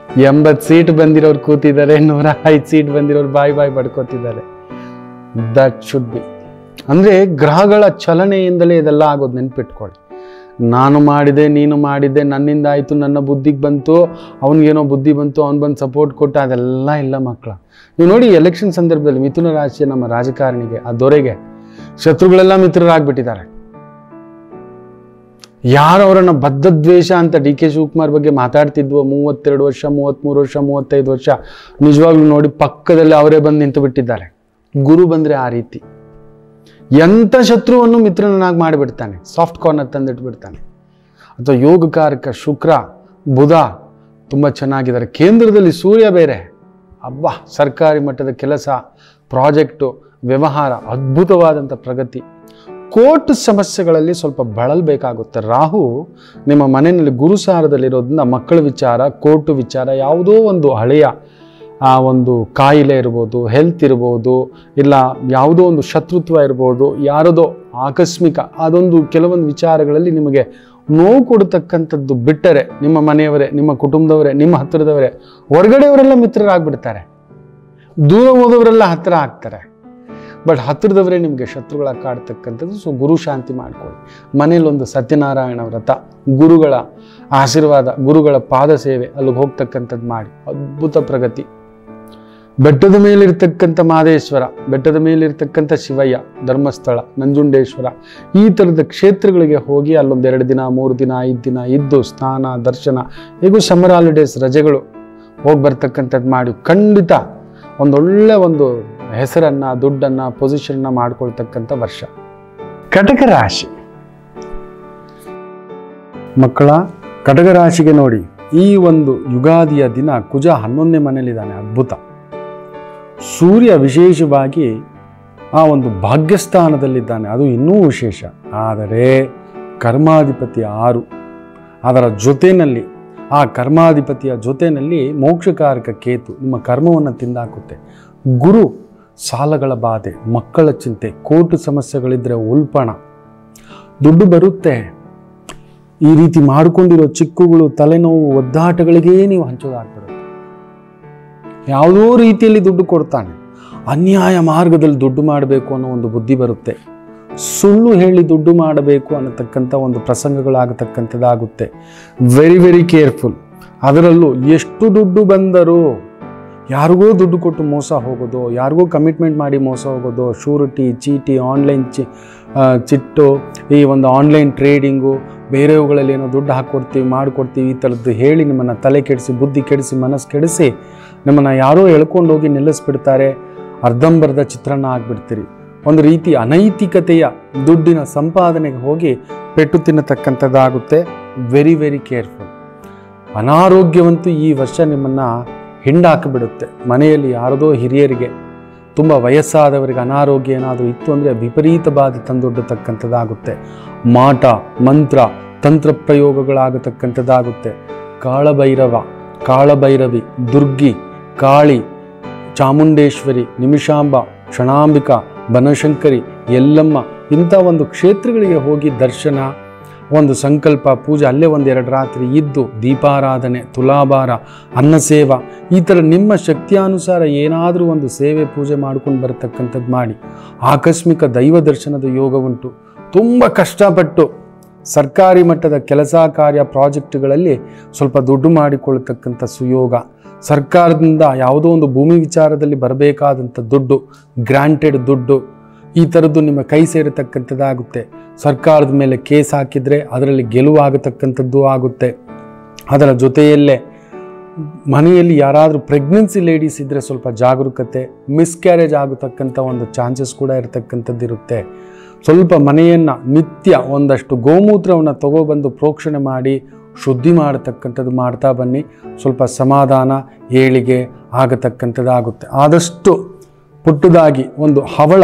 ಎಂಬತ್ತು ಸೀಟ್ ಬಂದಿರೋರು ಕೂತಿದ್ದಾರೆ ನೂರ ಐದು ಸೀಟ್ ಬಂದಿರೋರು ಬಾಯ್ ಬಾಯ್ ಬಡ್ಕೋತಿದ್ದಾರೆ ದಟ್ ಶುಡ್ ಬಿ ಅಂದರೆ ಗ್ರಹಗಳ ಚಲನೆಯಿಂದಲೇ ಇದೆಲ್ಲ ಆಗೋದು ನೆನ್ಪಿಟ್ಕೊಳ್ಳಿ ನಾನು ಮಾಡಿದೆ ನೀನು ಮಾಡಿದ್ದೆ ನನ್ನಿಂದ ಆಯಿತು ನನ್ನ ಬುದ್ಧಿಗೆ ಬಂತು ಅವನಿಗೇನೋ ಬುದ್ಧಿ ಬಂತು ಅವ್ನು ಬಂದು ಸಪೋರ್ಟ್ ಕೊಟ್ಟ ಅದೆಲ್ಲ ಇಲ್ಲ ಮಕ್ಕಳ ನೀವು ನೋಡಿ ಎಲೆಕ್ಷನ್ ಸಂದರ್ಭದಲ್ಲಿ ಮಿಥುನ ರಾಶಿಯ ನಮ್ಮ ರಾಜಕಾರಣಿಗೆ ಆ ದೊರೆಗೆ ಶತ್ರುಗಳೆಲ್ಲ ಮಿತ್ರರಾಗ್ಬಿಟ್ಟಿದ್ದಾರೆ ಯಾರು ಅವರನ್ನ ಬದ್ಧದ್ವೇಷ ಅಂತ ಡಿ ಕೆ ಶಿವಕುಮಾರ್ ಬಗ್ಗೆ ಮಾತಾಡ್ತಿದ್ವೋ ಮೂವತ್ತೆರಡು ವರ್ಷ ಮೂವತ್ತ್ಮೂರು ವರ್ಷ ಮೂವತ್ತೈದು ವರ್ಷ ನಿಜವಾಗ್ಲೂ ನೋಡಿ ಪಕ್ಕದಲ್ಲಿ ಅವರೇ ಬಂದು ನಿಂತು ಬಿಟ್ಟಿದ್ದಾರೆ ಗುರು ಬಂದರೆ ಆ ರೀತಿ ಎಂಥ ಶತ್ರುವನ್ನು ಮಿತ್ರನನ್ನಾಗಿ ಮಾಡಿಬಿಡ್ತಾನೆ ಸಾಫ್ಟ್ ಕಾರ್ನರ್ ತಂದಿಟ್ಬಿಡ್ತಾನೆ ಅಥವಾ ಯೋಗಕಾರಕ ಶುಕ್ರ ಬುಧ ತುಂಬ ಚೆನ್ನಾಗಿದ್ದಾರೆ ಕೇಂದ್ರದಲ್ಲಿ ಸೂರ್ಯ ಬೇರೆ ಅಬ್ಬಾ ಸರ್ಕಾರಿ ಮಟ್ಟದ ಕೆಲಸ ಪ್ರಾಜೆಕ್ಟು ವ್ಯವಹಾರ ಅದ್ಭುತವಾದಂಥ ಪ್ರಗತಿ ಕೋರ್ಟ್ ಸಮಸ್ಯೆಗಳಲ್ಲಿ ಸ್ವಲ್ಪ ಬಳಲ್ಬೇಕಾಗುತ್ತೆ ರಾಹು ನಿಮ್ಮ ಮನೆಯಲ್ಲಿ ಗುರುಸಾರದಲ್ಲಿರೋದ್ರಿಂದ ಮಕ್ಕಳ ವಿಚಾರ ಕೋರ್ಟು ವಿಚಾರ ಯಾವುದೋ ಒಂದು ಹಳೆಯ ಆ ಒಂದು ಕಾಯಿಲೆ ಇರ್ಬೋದು ಹೆಲ್ತ್ ಇರ್ಬೋದು ಇಲ್ಲ ಯಾವುದೋ ಒಂದು ಶತ್ರುತ್ವ ಇರ್ಬೋದು ಯಾರದೋ ಆಕಸ್ಮಿಕ ಅದೊಂದು ಕೆಲವೊಂದು ವಿಚಾರಗಳಲ್ಲಿ ನಿಮಗೆ ನೋವು ಕೊಡತಕ್ಕಂಥದ್ದು ಬಿಟ್ಟರೆ ನಿಮ್ಮ ಮನೆಯವರೇ ನಿಮ್ಮ ಕುಟುಂಬದವರೇ ನಿಮ್ಮ ಹತ್ತಿರದವರೇ ಹೊರಗಡೆಯವರೆಲ್ಲ ಮಿತ್ರರಾಗ್ಬಿಡ್ತಾರೆ ದೂರ ಹೋದವರೆಲ್ಲ ಹತ್ತಿರ ಆಗ್ತಾರೆ ಬಟ್ ಹತ್ತಿರದವರೇ ನಿಮಗೆ ಶತ್ರುಗಳ ಕಾಡ್ತಕ್ಕಂಥದ್ದು ಸೊ ಗುರು ಶಾಂತಿ ಮಾಡ್ಕೊಳ್ಳಿ ಮನೇಲಿ ಒಂದು ಸತ್ಯನಾರಾಯಣ ವ್ರತ ಗುರುಗಳ ಆಶೀರ್ವಾದ ಗುರುಗಳ ಪಾದ ಸೇವೆ ಅಲ್ಲಿಗೆ ಹೋಗ್ತಕ್ಕಂಥದ್ದು ಮಾಡಿ ಅದ್ಭುತ ಪ್ರಗತಿ ಬೆಟ್ಟದ ಮೇಲಿರ್ತಕ್ಕಂಥ ಮಹದೇಶ್ವರ ಬೆಟ್ಟದ ಮೇಲಿರ್ತಕ್ಕಂಥ ಶಿವಯ್ಯ ಧರ್ಮಸ್ಥಳ ನಂಜುಂಡೇಶ್ವರ ಈ ಥರದ ಕ್ಷೇತ್ರಗಳಿಗೆ ಹೋಗಿ ಅಲ್ಲೊಂದು ಎರಡು ದಿನ ಮೂರು ದಿನ ಐದು ದಿನ ಇದ್ದು ಸ್ನಾನ ದರ್ಶನ ಹೇಗೂ ಸಮ್ಮರ್ ಹಾಲಿಡೇಸ್ ರಜೆಗಳು ಹೋಗಿ ಬರ್ತಕ್ಕಂಥದ್ದು ಮಾಡಿ ಖಂಡಿತ ಒಂದೊಳ್ಳೆ ಒಂದು ಹೆಸರನ್ನು ದುಡ್ಡನ್ನು ಪೊಸಿಷನ್ನ ಮಾಡ್ಕೊಳ್ತಕ್ಕಂಥ ವರ್ಷ ಕಟಕ ರಾಶಿ ಮಕ್ಕಳ ಕಟಕ ರಾಶಿಗೆ ನೋಡಿ ಈ ಒಂದು ಯುಗಾದಿಯ ದಿನ ಕುಜ ಹನ್ನೊಂದನೇ ಮನೇಲಿದ್ದಾನೆ ಅದ್ಭುತ ಸೂರ್ಯ ವಿಶೇಷವಾಗಿ ಆ ಒಂದು ಭಾಗ್ಯಸ್ಥಾನದಲ್ಲಿದ್ದಾನೆ ಅದು ಇನ್ನೂ ವಿಶೇಷ ಆದರೆ ಕರ್ಮಾಧಿಪತಿ ಆರು ಅದರ ಜೊತೆಯಲ್ಲಿ ಆ ಕರ್ಮಾಧಿಪತಿಯ ಜೊತೆಯಲ್ಲಿ ಮೋಕ್ಷಕಾರಕ ಕೇತು ನಿಮ್ಮ ಕರ್ಮವನ್ನು ತಿಂದಾಕುತ್ತೆ ಗುರು ಸಾಲಗಳ ಬಾಧೆ ಮಕ್ಕಳ ಚಿಂತೆ ಕೋರ್ಟು ಸಮಸ್ಯೆಗಳಿದ್ದರೆ ಉಲ್ಪಣ ದುಡ್ಡು ಬರುತ್ತೆ ಈ ರೀತಿ ಮಾಡಿಕೊಂಡಿರೋ ಚಿಕ್ಕುಗಳು ತಲೆನೋವು ಒದ್ದಾಟಗಳಿಗೇ ನೀವು ಹಂಚೋದಾಗ್ಬಿಡುತ್ತೆ ಯಾವುದೋ ರೀತಿಯಲ್ಲಿ ದುಡ್ಡು ಕೊಡ್ತಾನೆ ಅನ್ಯಾಯ ಮಾರ್ಗದಲ್ಲಿ ದುಡ್ಡು ಮಾಡಬೇಕು ಅನ್ನೋ ಒಂದು ಬುದ್ಧಿ ಬರುತ್ತೆ ಸುಳ್ಳು ಹೇಳಿ ದುಡ್ಡು ಮಾಡಬೇಕು ಅನ್ನತಕ್ಕಂಥ ಒಂದು ಪ್ರಸಂಗಗಳಾಗತಕ್ಕಂಥದ್ದಾಗುತ್ತೆ ವೆರಿ ವೆರಿ ಕೇರ್ಫುಲ್ ಅದರಲ್ಲೂ ಎಷ್ಟು ದುಡ್ಡು ಬಂದರೂ ಯಾರಿಗೋ ದುಡ್ಡು ಕೊಟ್ಟು ಮೋಸ ಹೋಗೋದು ಯಾರಿಗೋ ಕಮಿಟ್ಮೆಂಟ್ ಮಾಡಿ ಮೋಸ ಹೋಗೋದು ಶೂರಿಟಿ ಚೀಟಿ ಆನ್ಲೈನ್ ಚಿ ಆ, ಚಿಟ್ಟು ಈ ಒಂದು ಆನ್ಲೈನ್ ಟ್ರೇಡಿಂಗು ಬೇರೆವುಗಳಲ್ಲಿ ಏನೋ ದುಡ್ಡು ಹಾಕ್ಕೊಡ್ತೀವಿ ಮಾಡಿಕೊಡ್ತೀವಿ ಈ ಥರದ್ದು ಹೇಳಿ ನಿಮ್ಮನ್ನು ತಲೆ ಕೆಡಿಸಿ ಬುದ್ಧಿ ಕೆಡಿಸಿ ಮನಸ್ಸು ಕೆಡಿಸಿ ನಿಮ್ಮನ್ನು ಯಾರೋ ಎಳ್ಕೊಂಡು ಹೋಗಿ ನಿಲ್ಲಿಸ್ಬಿಡ್ತಾರೆ ಅರ್ಧಂಬರ್ಧ ಚಿತ್ರಾನ್ನ ಆಗಿಬಿಡ್ತೀರಿ ಒಂದು ರೀತಿ ಅನೈತಿಕತೆಯ ದುಡ್ಡಿನ ಸಂಪಾದನೆಗೆ ಹೋಗಿ ಪೆಟ್ಟು ತಿನ್ನತಕ್ಕಂಥದ್ದಾಗುತ್ತೆ ವೆರಿ ವೆರಿ ಕೇರ್ಫುಲ್ ಅನಾರೋಗ್ಯವಂತೂ ಈ ವರ್ಷ ನಿಮ್ಮನ್ನು ಹಿಂಡಾಕಿಬಿಡುತ್ತೆ ಮನೆಯಲ್ಲಿ ಯಾರದೋ ಹಿರಿಯರಿಗೆ ತುಂಬ ವಯಸ್ಸಾದವರಿಗೆ ಅನಾರೋಗ್ಯ ಏನಾದರೂ ಇತ್ತು ಅಂದರೆ ವಿಪರೀತ ಬಾಧೆ ತಂದೊಡ್ಡತಕ್ಕಂಥದ್ದಾಗುತ್ತೆ ಮಾಟ ಮಂತ್ರ ತಂತ್ರ ಪ್ರಯೋಗಗಳಾಗತಕ್ಕಂಥದ್ದಾಗುತ್ತೆ ಕಾಳಭೈರವ ಕಾಳಭೈರವಿ ದುರ್ಗಿ ಕಾಳಿ ಚಾಮುಂಡೇಶ್ವರಿ ನಿಮಿಷಾಂಬ ಕ್ಷಣಾಂಬಿಕಾ ಬನಶಂಕರಿ ಎಲ್ಲಮ್ಮ ಇಂಥ ಒಂದು ಕ್ಷೇತ್ರಗಳಿಗೆ ಹೋಗಿ ದರ್ಶನ ಒಂದು ಸಂಕಲ್ಪ ಪೂಜೆ ಅಲ್ಲೇ ಒಂದೆರಡು ರಾತ್ರಿ ಇದ್ದು ದೀಪಾರಾಧನೆ ತುಲಾಭಾರ ಅನ್ನಸೇವ ಈ ಥರ ನಿಮ್ಮ ಶಕ್ತಿಯಾನುಸಾರ ಏನಾದರೂ ಒಂದು ಸೇವೆ ಪೂಜೆ ಮಾಡ್ಕೊಂಡು ಬರತಕ್ಕಂಥದ್ದು ಮಾಡಿ ಆಕಸ್ಮಿಕ ದೈವ ದರ್ಶನದ ಯೋಗ ಉಂಟು ತುಂಬ ಕಷ್ಟಪಟ್ಟು ಸರ್ಕಾರಿ ಮಟ್ಟದ ಕೆಲಸ ಕಾರ್ಯ ಪ್ರಾಜೆಕ್ಟ್ಗಳಲ್ಲಿ ಸ್ವಲ್ಪ ದುಡ್ಡು ಮಾಡಿಕೊಳ್ಳತಕ್ಕಂಥ ಸುಯೋಗ ಸರ್ಕಾರದಿಂದ ಯಾವುದೋ ಒಂದು ಭೂಮಿ ವಿಚಾರದಲ್ಲಿ ಬರಬೇಕಾದಂಥ ದುಡ್ಡು ಗ್ರಾಂಟೆಡ್ ದುಡ್ಡು ಈ ಥರದ್ದು ನಿಮ್ಮ ಕೈ ಸೇರತಕ್ಕಂಥದ್ದಾಗುತ್ತೆ ಸರ್ಕಾರದ ಮೇಲೆ ಕೇಸ್ ಹಾಕಿದರೆ ಅದರಲ್ಲಿ ಗೆಲುವಾಗತಕ್ಕಂಥದ್ದು ಆಗುತ್ತೆ ಅದರ ಜೊತೆಯಲ್ಲೇ ಮನೆಯಲ್ಲಿ ಯಾರಾದರೂ ಪ್ರೆಗ್ನೆನ್ಸಿ ಲೇಡೀಸ್ ಇದ್ದರೆ ಸ್ವಲ್ಪ ಜಾಗರೂಕತೆ ಮಿಸ್ಕ್ಯಾರೇಜ್ ಆಗತಕ್ಕಂಥ ಒಂದು ಚಾನ್ಸಸ್ ಕೂಡ ಇರತಕ್ಕಂಥದ್ದು ಇರುತ್ತೆ ಸ್ವಲ್ಪ ಮನೆಯನ್ನು ನಿತ್ಯ ಒಂದಷ್ಟು ಗೋಮೂತ್ರವನ್ನು ತಗೊಬಂದು ಪ್ರೋಕ್ಷಣೆ ಮಾಡಿ ಶುದ್ಧಿ ಮಾಡತಕ್ಕಂಥದ್ದು ಮಾಡ್ತಾ ಬನ್ನಿ ಸ್ವಲ್ಪ ಸಮಾಧಾನ ಏಳಿಗೆ ಆಗತಕ್ಕಂಥದ್ದಾಗುತ್ತೆ ಆದಷ್ಟು ಪುಟ್ಟದಾಗಿ ಒಂದು ಹವಳ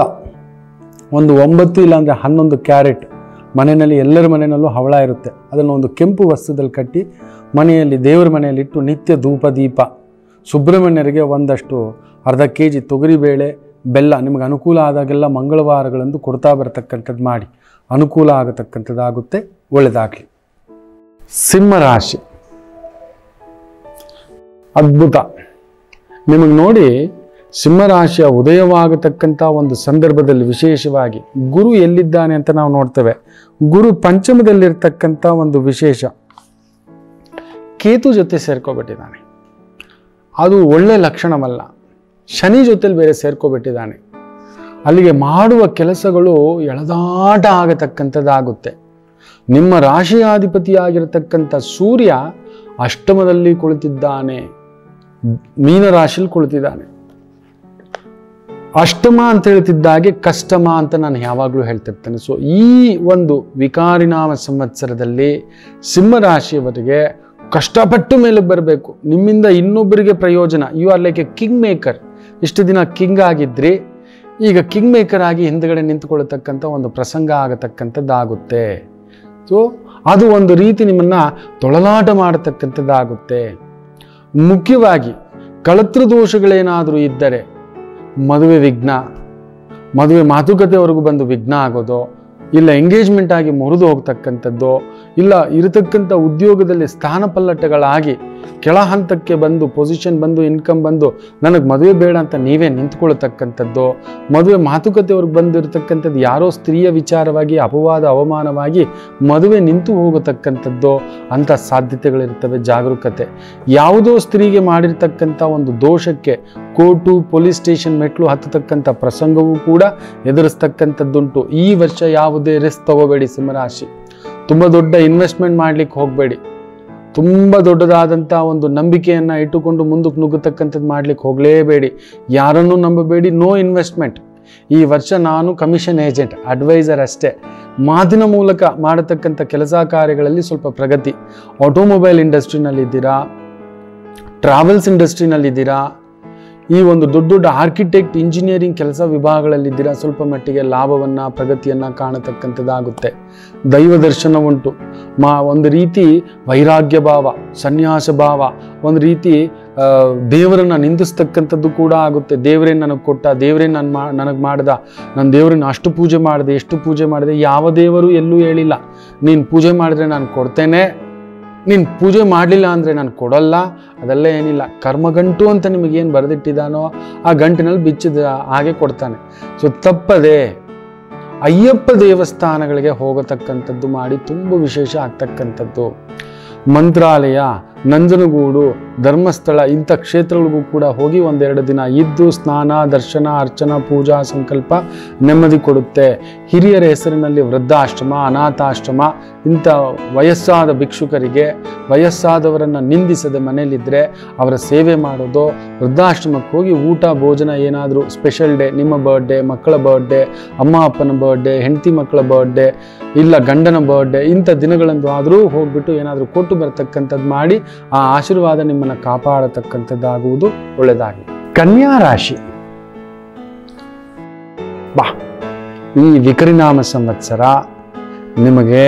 ಒಂದು ಒಂಬತ್ತು ಇಲ್ಲಾಂದರೆ ಹನ್ನೊಂದು ಕ್ಯಾರೆಟ್ ಮನೆಯಲ್ಲಿ ಎಲ್ಲರ ಮನೆಯಲ್ಲೂ ಹವಳ ಇರುತ್ತೆ ಅದನ್ನು ಒಂದು ಕೆಂಪು ವಸ್ತುದಲ್ಲಿ ಕಟ್ಟಿ ಮನೆಯಲ್ಲಿ ದೇವರ ಮನೆಯಲ್ಲಿಟ್ಟು ನಿತ್ಯ ಧೂಪ ದೀಪ ಸುಬ್ರಹ್ಮಣ್ಯರಿಗೆ ಒಂದಷ್ಟು ಅರ್ಧ ಕೆ ಜಿ ತೊಗರಿಬೇಳೆ ಬೆಲ್ಲ ನಿಮಗೆ ಅನುಕೂಲ ಆದಾಗೆಲ್ಲ ಮಂಗಳವಾರಗಳಂದು ಕೊಡ್ತಾ ಬರತಕ್ಕಂಥದ್ದು ಮಾಡಿ ಅನುಕೂಲ ಆಗತಕ್ಕಂಥದ್ದಾಗುತ್ತೆ ಒಳ್ಳೆಯದಾಗಲಿ ಸಿಂಹರಾಶಿ ಅದ್ಭುತ ನಿಮಗೆ ನೋಡಿ ಸಿಂಹರಾಶಿಯ ಉದಯವಾಗತಕ್ಕಂಥ ಒಂದು ಸಂದರ್ಭದಲ್ಲಿ ವಿಶೇಷವಾಗಿ ಗುರು ಎಲ್ಲಿದ್ದಾನೆ ಅಂತ ನಾವು ನೋಡ್ತೇವೆ ಗುರು ಪಂಚಮದಲ್ಲಿರ್ತಕ್ಕಂಥ ಒಂದು ವಿಶೇಷ ಕೇತು ಜೊತೆ ಸೇರ್ಕೊಬಿಟ್ಟಿದ್ದಾನೆ ಅದು ಒಳ್ಳೆ ಲಕ್ಷಣವಲ್ಲ ಶನಿ ಜೊತೆಲಿ ಬೇರೆ ಸೇರ್ಕೊಬಿಟ್ಟಿದ್ದಾನೆ ಅಲ್ಲಿಗೆ ಮಾಡುವ ಕೆಲಸಗಳು ಎಳೆದಾಟ ಆಗತಕ್ಕಂಥದ್ದಾಗುತ್ತೆ ನಿಮ್ಮ ರಾಶಿಯಾಧಿಪತಿಯಾಗಿರತಕ್ಕಂಥ ಸೂರ್ಯ ಅಷ್ಟಮದಲ್ಲಿ ಕುಳಿತಿದ್ದಾನೆ ಮೀನರಾಶಿಲಿ ಕುಳಿತಿದ್ದಾನೆ ಅಷ್ಟಮ ಅಂತ ಹೇಳ್ತಿದ್ದಾಗೆ ಕಷ್ಟಮ ಅಂತ ನಾನು ಯಾವಾಗಲೂ ಹೇಳ್ತಿರ್ತೇನೆ ಸೊ ಈ ಒಂದು ವಿಕಾರಿನಾಮ ಸಂವತ್ಸರದಲ್ಲಿ ಸಿಂಹರಾಶಿಯವರಿಗೆ ಕಷ್ಟಪಟ್ಟು ಮೇಲೆ ಬರಬೇಕು ನಿಮ್ಮಿಂದ ಇನ್ನೊಬ್ಬರಿಗೆ ಪ್ರಯೋಜನ you are like a king maker ಇಷ್ಟು ದಿನ ಕಿಂಗ್ ಆಗಿದ್ರಿ ಈಗ ಕಿಂಗ್ ಮೇಕರ್ ಆಗಿ ಹಿಂದ್ಗಡೆ ನಿಂತ್ಕೊಳ್ಳತಕ್ಕಂಥ ಒಂದು ಪ್ರಸಂಗ ಆಗತಕ್ಕಂಥದ್ದಾಗುತ್ತೆ ಸೊ ಅದು ಒಂದು ರೀತಿ ನಿಮ್ಮನ್ನ ತೊಳಲಾಟ ಮಾಡತಕ್ಕಂಥದ್ದಾಗುತ್ತೆ ಮುಖ್ಯವಾಗಿ ಕಳತೃ ದೋಷಗಳೇನಾದರೂ ಇದ್ದರೆ ಮದುವೆ ವಿಘ್ನ ಮದುವೆ ಮಾತುಕತೆವರೆಗೂ ಬಂದು ವಿಘ್ನ ಆಗೋದು ಇಲ್ಲ ಎಂಗೇಜ್ಮೆಂಟ್ ಆಗಿ ಮುರಿದು ಹೋಗ್ತಕ್ಕಂಥದ್ದು ಇಲ್ಲ ಇರತಕ್ಕಂಥ ಉದ್ಯೋಗದಲ್ಲಿ ಸ್ಥಾನ ಪಲ್ಲಟಗಳಾಗಿ ಕೆಳ ಹಂತಕ್ಕೆ ಬಂದು ಪೊಸಿಷನ್ ಬಂದು ಇನ್ಕಮ್ ಬಂದು ನನಗೆ ಮದುವೆ ಬೇಡ ಅಂತ ನೀವೇ ನಿಂತ್ಕೊಳ್ತಕ್ಕಂಥದ್ದು ಮದುವೆ ಮಾತುಕತೆವರೆಗೆ ಬಂದಿರತಕ್ಕಂಥದ್ದು ಯಾರೋ ಸ್ತ್ರೀಯ ವಿಚಾರವಾಗಿ ಅಪವಾದ ಅವಮಾನವಾಗಿ ಮದುವೆ ನಿಂತು ಹೋಗತಕ್ಕಂಥದ್ದು ಅಂಥ ಸಾಧ್ಯತೆಗಳಿರ್ತವೆ ಜಾಗರೂಕತೆ ಯಾವುದೋ ಸ್ತ್ರೀಗೆ ಮಾಡಿರ್ತಕ್ಕಂಥ ಒಂದು ದೋಷಕ್ಕೆ ಕೋರ್ಟು ಪೊಲೀಸ್ ಸ್ಟೇಷನ್ ಮೆಟ್ಲು ಹತ್ತತಕ್ಕಂಥ ಪ್ರಸಂಗವೂ ಕೂಡ ಎದುರಿಸ್ತಕ್ಕಂಥದ್ದುಂಟು ಈ ವರ್ಷ ಯಾವುದೇ ರಿಸ್ಕ್ ತಗೋಬೇಡಿ ಸಿಂಹರಾಶಿ ತುಂಬ ದೊಡ್ಡ ಇನ್ವೆಸ್ಟ್ಮೆಂಟ್ ಮಾಡ್ಲಿಕ್ಕೆ ಹೋಗಬೇಡಿ ತುಂಬ ದೊಡ್ಡದಾದಂಥ ಒಂದು ನಂಬಿಕೆಯನ್ನು ಇಟ್ಟುಕೊಂಡು ಮುಂದಕ್ಕೆ ನುಗ್ಗತಕ್ಕಂಥದ್ದು ಮಾಡ್ಲಿಕ್ಕೆ ಹೋಗಲೇಬೇಡಿ ಯಾರನ್ನೂ ನಂಬಬೇಡಿ ನೋ ಇನ್ವೆಸ್ಟ್ಮೆಂಟ್ ಈ ವರ್ಷ ನಾನು ಕಮಿಷನ್ ಏಜೆಂಟ್ ಅಡ್ವೈಸರ್ ಅಷ್ಟೇ ಮಾತಿನ ಮೂಲಕ ಮಾಡತಕ್ಕಂಥ ಕೆಲಸ ಕಾರ್ಯಗಳಲ್ಲಿ ಸ್ವಲ್ಪ ಪ್ರಗತಿ ಆಟೋಮೊಬೈಲ್ ಇಂಡಸ್ಟ್ರಿನಲ್ಲಿದ್ದೀರಾ ಟ್ರಾವೆಲ್ಸ್ ಇಂಡಸ್ಟ್ರಿನಲ್ಲಿದ್ದೀರಾ ಈ ಒಂದು ದೊಡ್ಡ ದೊಡ್ಡ ಆರ್ಕಿಟೆಕ್ಟ್ ಇಂಜಿನಿಯರಿಂಗ್ ಕೆಲಸ ವಿಭಾಗಗಳಲ್ಲಿದ್ದೀರಾ ಸ್ವಲ್ಪ ಮಟ್ಟಿಗೆ ಲಾಭವನ್ನು ಪ್ರಗತಿಯನ್ನು ಕಾಣತಕ್ಕಂಥದ್ದಾಗುತ್ತೆ ದೈವ ದರ್ಶನ ಉಂಟು ಮಾ ಒಂದು ರೀತಿ ವೈರಾಗ್ಯ ಭಾವ ಸನ್ಯಾಸ ಭಾವ ಒಂದು ರೀತಿ ಆ, ದೇವರನ್ನ ನಿಂದಿಸ್ತಕ್ಕಂಥದ್ದು ಕೂಡ ಆಗುತ್ತೆ ದೇವರೇ ನನಗೆ ಕೊಟ್ಟ ದೇವರೇ ನಾನು ಮಾ ನನಗೆ ಮಾಡ್ದ ನನ್ನ ದೇವರನ್ನ ಅಷ್ಟು ಪೂಜೆ ಮಾಡಿದೆ ಎಷ್ಟು ಪೂಜೆ ಮಾಡಿದೆ ಯಾವ ದೇವರು ಎಲ್ಲೂ ಹೇಳಿಲ್ಲ ನೀನು ಪೂಜೆ ಮಾಡಿದ್ರೆ ನಾನು ಕೊಡ್ತೇನೆ ನೀನು ಪೂಜೆ ಮಾಡಲಿಲ್ಲ ಅಂದರೆ ನಾನು ಕೊಡಲ್ಲ ಅದೆಲ್ಲ ಏನಿಲ್ಲ ಕರ್ಮಗಂಟು ಅಂತ ನಿಮಗೇನು ಬರೆದಿಟ್ಟಿದ್ದಾನೋ ಆ ಗಂಟಿನಲ್ಲಿ ಬಿಚ್ಚಿದ ಹಾಗೆ ಕೊಡ್ತಾನೆ ಸೊ ತಪ್ಪದೆ ಅಯ್ಯಪ್ಪ ದೇವಸ್ಥಾನಗಳಿಗೆ ಹೋಗತಕ್ಕಂಥದ್ದು ಮಾಡಿ ತುಂಬ ವಿಶೇಷ ಆಗ್ತಕ್ಕಂಥದ್ದು ಮಂತ್ರಾಲಯ ನಂಜನಗೂಡು ಧರ್ಮಸ್ಥಳ ಇಂಥ ಕ್ಷೇತ್ರಗಳಿಗೂ ಕೂಡ ಹೋಗಿ ಒಂದೆರಡು ದಿನ ಇದ್ದು ಸ್ನಾನ ದರ್ಶನ ಅರ್ಚನಾ ಪೂಜಾ ಸಂಕಲ್ಪ ನೆಮ್ಮದಿ ಕೊಡುತ್ತೆ ಹಿರಿಯರ ಹೆಸರಿನಲ್ಲಿ ವೃದ್ಧಾಶ್ರಮ ಅನಾಥಾಶ್ರಮ ಇಂಥ ವಯಸ್ಸಾದ ಭಿಕ್ಷುಕರಿಗೆ ವಯಸ್ಸಾದವರನ್ನು ನಿಂದಿಸದೆ ಮನೆಯಲ್ಲಿದ್ದರೆ ಅವರ ಸೇವೆ ಮಾಡೋದು ವೃದ್ಧಾಶ್ರಮಕ್ಕೆ ಹೋಗಿ ಊಟ ಭೋಜನ ಏನಾದರೂ ಸ್ಪೆಷಲ್ ಡೇ ನಿಮ್ಮ ಬರ್ಡೇ ಮಕ್ಕಳ ಬರ್ಡೇ ಅಮ್ಮ ಅಪ್ಪನ ಬರ್ಡೇ ಹೆಂಡತಿ ಮಕ್ಕಳ ಬರ್ಡೇ ಇಲ್ಲ ಗಂಡನ ಬರ್ಡೇ ಇಂಥ ದಿನಗಳಂದು ಆದರೂ ಹೋಗ್ಬಿಟ್ಟು ಏನಾದರೂ ಕೊಟ್ಟು ಬರ್ತಕ್ಕಂಥದ್ದು ಮಾಡಿ ಆ ಆಶೀರ್ವಾದ ನಿಮ್ಮನ್ನು ಕಾಪಾಡತಕ್ಕಂಥದ್ದಾಗುವುದು ಒಳ್ಳೆಯದಾಗಿ ಕನ್ಯಾ ರಾಶಿ ಬಾ ಈ ವಿಕರಿನಾಮ ಸಂವತ್ಸರ ನಿಮಗೆ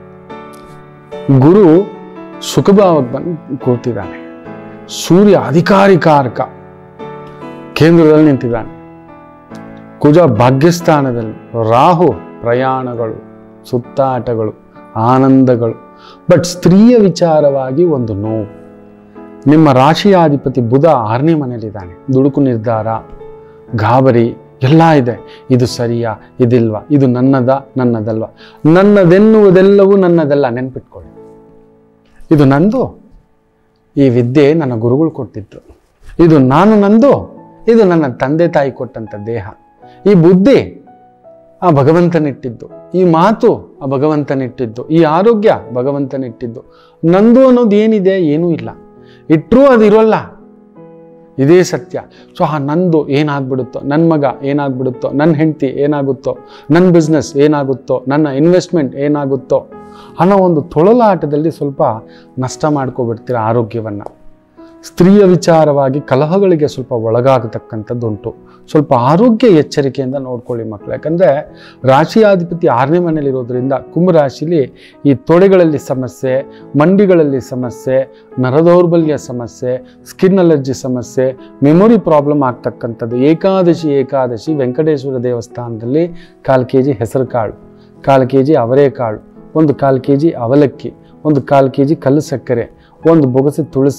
ಗುರು ಸುಖಭಾವಕ್ಕೆ ಬಂದು ಕೂತಿದ್ದಾನೆ ಸೂರ್ಯ ಅಧಿಕಾರಿಕಾರಕ ಕೇಂದ್ರದಲ್ಲಿ ನಿಂತಿದ್ದಾನೆ ಕುಜ ಭಾಗ್ಯಸ್ಥಾನದಲ್ಲಿ ರಾಹು ಪ್ರಯಾಣಗಳು ಸುತ್ತಾಟಗಳು ಆನಂದಗಳು ಬಟ್ ಸ್ತ್ರೀಯ ವಿಚಾರವಾಗಿ ಒಂದು ನೋವು ನಿಮ್ಮ ರಾಶಿಯಾಧಿಪತಿ ಬುಧ ಆರನೇ ಮನೆಯಲ್ಲಿದ್ದಾನೆ ದುಡುಕು ನಿರ್ಧಾರ ಗಾಬರಿ ಎಲ್ಲ ಇದೆ ಇದು ಸರಿಯಾ ಇದಿಲ್ವಾ ಇದು ನನ್ನದ ನನ್ನದಲ್ವಾ ನನ್ನದೆನ್ನುವುದೆಲ್ಲವೂ ನನ್ನದಲ್ಲ ನೆನ್ಪಿಟ್ಕೊಳ್ಳಿ ಇದು ನಂದು ಈ ವಿದ್ಯೆ ನನ್ನ ಗುರುಗಳು ಕೊಟ್ಟಿದ್ದು ಇದು ನಾನು ನಂದು ಇದು ನನ್ನ ತಂದೆ ತಾಯಿ ಕೊಟ್ಟಂಥ ದೇಹ ಈ ಬುದ್ಧಿ ಆ ಭಗವಂತನಿಟ್ಟಿದ್ದು ಈ ಮಾತು ಆ ಭಗವಂತನಿಟ್ಟಿದ್ದು ಈ ಆರೋಗ್ಯ ಭಗವಂತನಿಟ್ಟಿದ್ದು ನಂದು ಅನ್ನೋದು ಏನಿದೆ ಏನೂ ಇಲ್ಲ ಇಟ್ಟರೂ ಅದು ಇರೋಲ್ಲ ಇದೇ ಸತ್ಯ ಸೊ ಆ ನಂದು ಏನಾಗ್ಬಿಡುತ್ತೋ ನನ್ನ ಮಗ ಏನಾಗ್ಬಿಡುತ್ತೋ ನನ್ನ ಹೆಂಡತಿ ಏನಾಗುತ್ತೋ ನನ್ನ ಬಿಸ್ನೆಸ್ ಏನಾಗುತ್ತೋ ನನ್ನ ಇನ್ವೆಸ್ಟ್ಮೆಂಟ್ ಏನಾಗುತ್ತೋ ಅನ್ನೋ ಒಂದು ತೊಳಲಾಟದಲ್ಲಿ ಸ್ವಲ್ಪ ನಷ್ಟ ಮಾಡ್ಕೊಬಿಡ್ತೀರ ಆರೋಗ್ಯವನ್ನು ಸ್ತ್ರೀಯ ವಿಚಾರವಾಗಿ ಕಲಹಗಳಿಗೆ ಸ್ವಲ್ಪ ಒಳಗಾಗತಕ್ಕಂಥದ್ದುಂಟು ಸ್ವಲ್ಪ ಆರೋಗ್ಯ ಎಚ್ಚರಿಕೆಯಿಂದ ನೋಡ್ಕೊಳ್ಳಿ ಮಕ್ಕಳು ಯಾಕಂದರೆ ರಾಶಿಯಾಧಿಪತಿ ಆರನೇ ಮನೇಲಿರೋದ್ರಿಂದ ಕುಂಭರಾಶಿಲಿ ಈ ತೊಡೆಗಳಲ್ಲಿ ಸಮಸ್ಯೆ ಮಂಡಿಗಳಲ್ಲಿ ಸಮಸ್ಯೆ ನರದೌರ್ಬಲ್ಯ ಸಮಸ್ಯೆ ಸ್ಕಿನ್ ಅಲರ್ಜಿ ಸಮಸ್ಯೆ ಮೆಮೊರಿ ಪ್ರಾಬ್ಲಮ್ ಆಗ್ತಕ್ಕಂಥದ್ದು ಏಕಾದಶಿ ಏಕಾದಶಿ ವೆಂಕಟೇಶ್ವರ ದೇವಸ್ಥಾನದಲ್ಲಿ ಕಾಲು ಕೆ ಜಿ ಹೆಸರು ಕಾಳು ಕಾಲು ಕೆ ಜಿ ಅವರೆಕಾಳು ಒಂದು ಕಾಲು ಕೆ ಜಿ ಅವಲಕ್ಕಿ ಒಂದು ಕಾಲು ಕೆ ಜಿ ಕಲ್ಲು ಸಕ್ಕರೆ ಒಂದು ಬೊಗಸೆ ತುಳಸಿ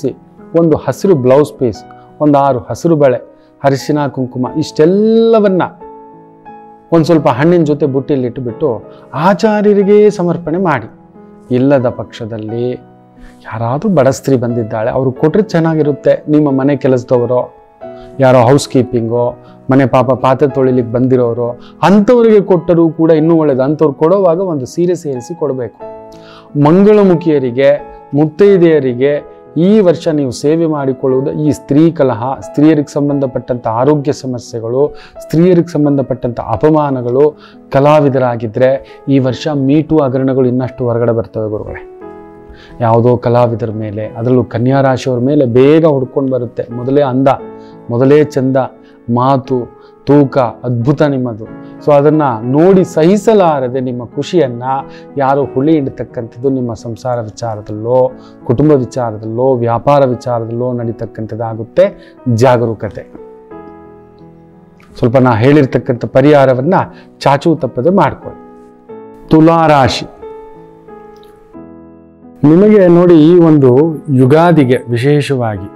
ಒಂದು ಹಸಿರು ಬ್ಲೌಸ್ ಪೀಸ್ ಒಂದು ಆರು ಹಸಿರು ಬಳೆ ಅರಿಶಿನ ಕುಂಕುಮ ಇಷ್ಟೆಲ್ಲವನ್ನ ಒಂದು ಸ್ವಲ್ಪ ಹಣ್ಣಿನ ಜೊತೆ ಬುಟ್ಟಿಯಲ್ಲಿ ಇಟ್ಟುಬಿಟ್ಟು ಆಚಾರ್ಯರಿಗೆ ಸಮರ್ಪಣೆ ಮಾಡಿ ಇಲ್ಲದ ಪಕ್ಷದಲ್ಲಿ ಯಾರಾದರೂ ಬಡ ಸ್ತ್ರೀ ಬಂದಿದ್ದಾಳೆ ಅವರು ಕೊಟ್ಟರೆ ಚೆನ್ನಾಗಿರುತ್ತೆ ನಿಮ್ಮ ಮನೆ ಕೆಲಸದವರೋ ಯಾರೋ ಹೌಸ್ ಕೀಪಿಂಗೋ ಮನೆ ಪಾಪ ಪಾತ್ರೆ ತೊಳಿಲಿಕ್ಕೆ ಬಂದಿರೋರು ಅಂಥವರಿಗೆ ಕೊಟ್ಟರೂ ಕೂಡ ಇನ್ನೂ ಒಳ್ಳೇದು ಅಂಥವ್ರು ಕೊಡುವಾಗ ಒಂದು ಸೀರೆ ಸೇರಿಸಿ ಕೊಡಬೇಕು ಮಂಗಳಮುಖಿಯರಿಗೆ ಮುತ್ತೈದೆಯರಿಗೆ ಈ ವರ್ಷ ನೀವು ಸೇವೆ ಮಾಡಿಕೊಳ್ಳುವುದು ಈ ಸ್ತ್ರೀ ಕಲಹ ಸ್ತ್ರೀಯರಿಗೆ ಸಂಬಂಧಪಟ್ಟಂಥ ಆರೋಗ್ಯ ಸಮಸ್ಯೆಗಳು ಸ್ತ್ರೀಯರಿಗೆ ಸಂಬಂಧಪಟ್ಟಂಥ ಅಪಮಾನಗಳು ಕಲಾವಿದರಾಗಿದ್ದರೆ ಈ ವರ್ಷ ಮೀಟು ಹಗರಣಗಳು ಇನ್ನಷ್ಟು ಹೊರಗಡೆ ಬರ್ತವೆ ಗುರುಗಳೇ ಯಾವುದೋ ಕಲಾವಿದರ ಮೇಲೆ ಅದರಲ್ಲೂ ಕನ್ಯಾ ರಾಶಿಯವ್ರ ಮೇಲೆ ಬೇಗ ಹುಡ್ಕೊಂಡು ಬರುತ್ತೆ ಮೊದಲೇ ಅಂದ ಮೊದಲೇ ಚಂದ ಮಾತು ತೂಕ ಅದ್ಭುತ ನಿಮ್ಮದು ಸೊ ಅದನ್ನು ನೋಡಿ ಸಹಿಸಲಾರದೆ ನಿಮ್ಮ ಖುಷಿಯನ್ನು ಯಾರು ಹುಳಿ ಹಿಡ್ತಕ್ಕಂಥದ್ದು ನಿಮ್ಮ ಸಂಸಾರ ವಿಚಾರದಲ್ಲೋ ಕುಟುಂಬ ವಿಚಾರದಲ್ಲೋ ವ್ಯಾಪಾರ ವಿಚಾರದಲ್ಲೋ ನಡೀತಕ್ಕಂಥದ್ದಾಗುತ್ತೆ ಜಾಗರೂಕತೆ ಸ್ವಲ್ಪ ನಾ ಹೇಳಿರ್ತಕ್ಕಂಥ ಪರಿಹಾರವನ್ನು ಚಾಚು ತಪ್ಪದೆ ಮಾಡ್ಕೊಳ್ಳಿ ತುಲಾರಾಶಿ ನಿಮಗೆ ನೋಡಿ ಈ ಒಂದು ಯುಗಾದಿಗೆ ವಿಶೇಷವಾಗಿ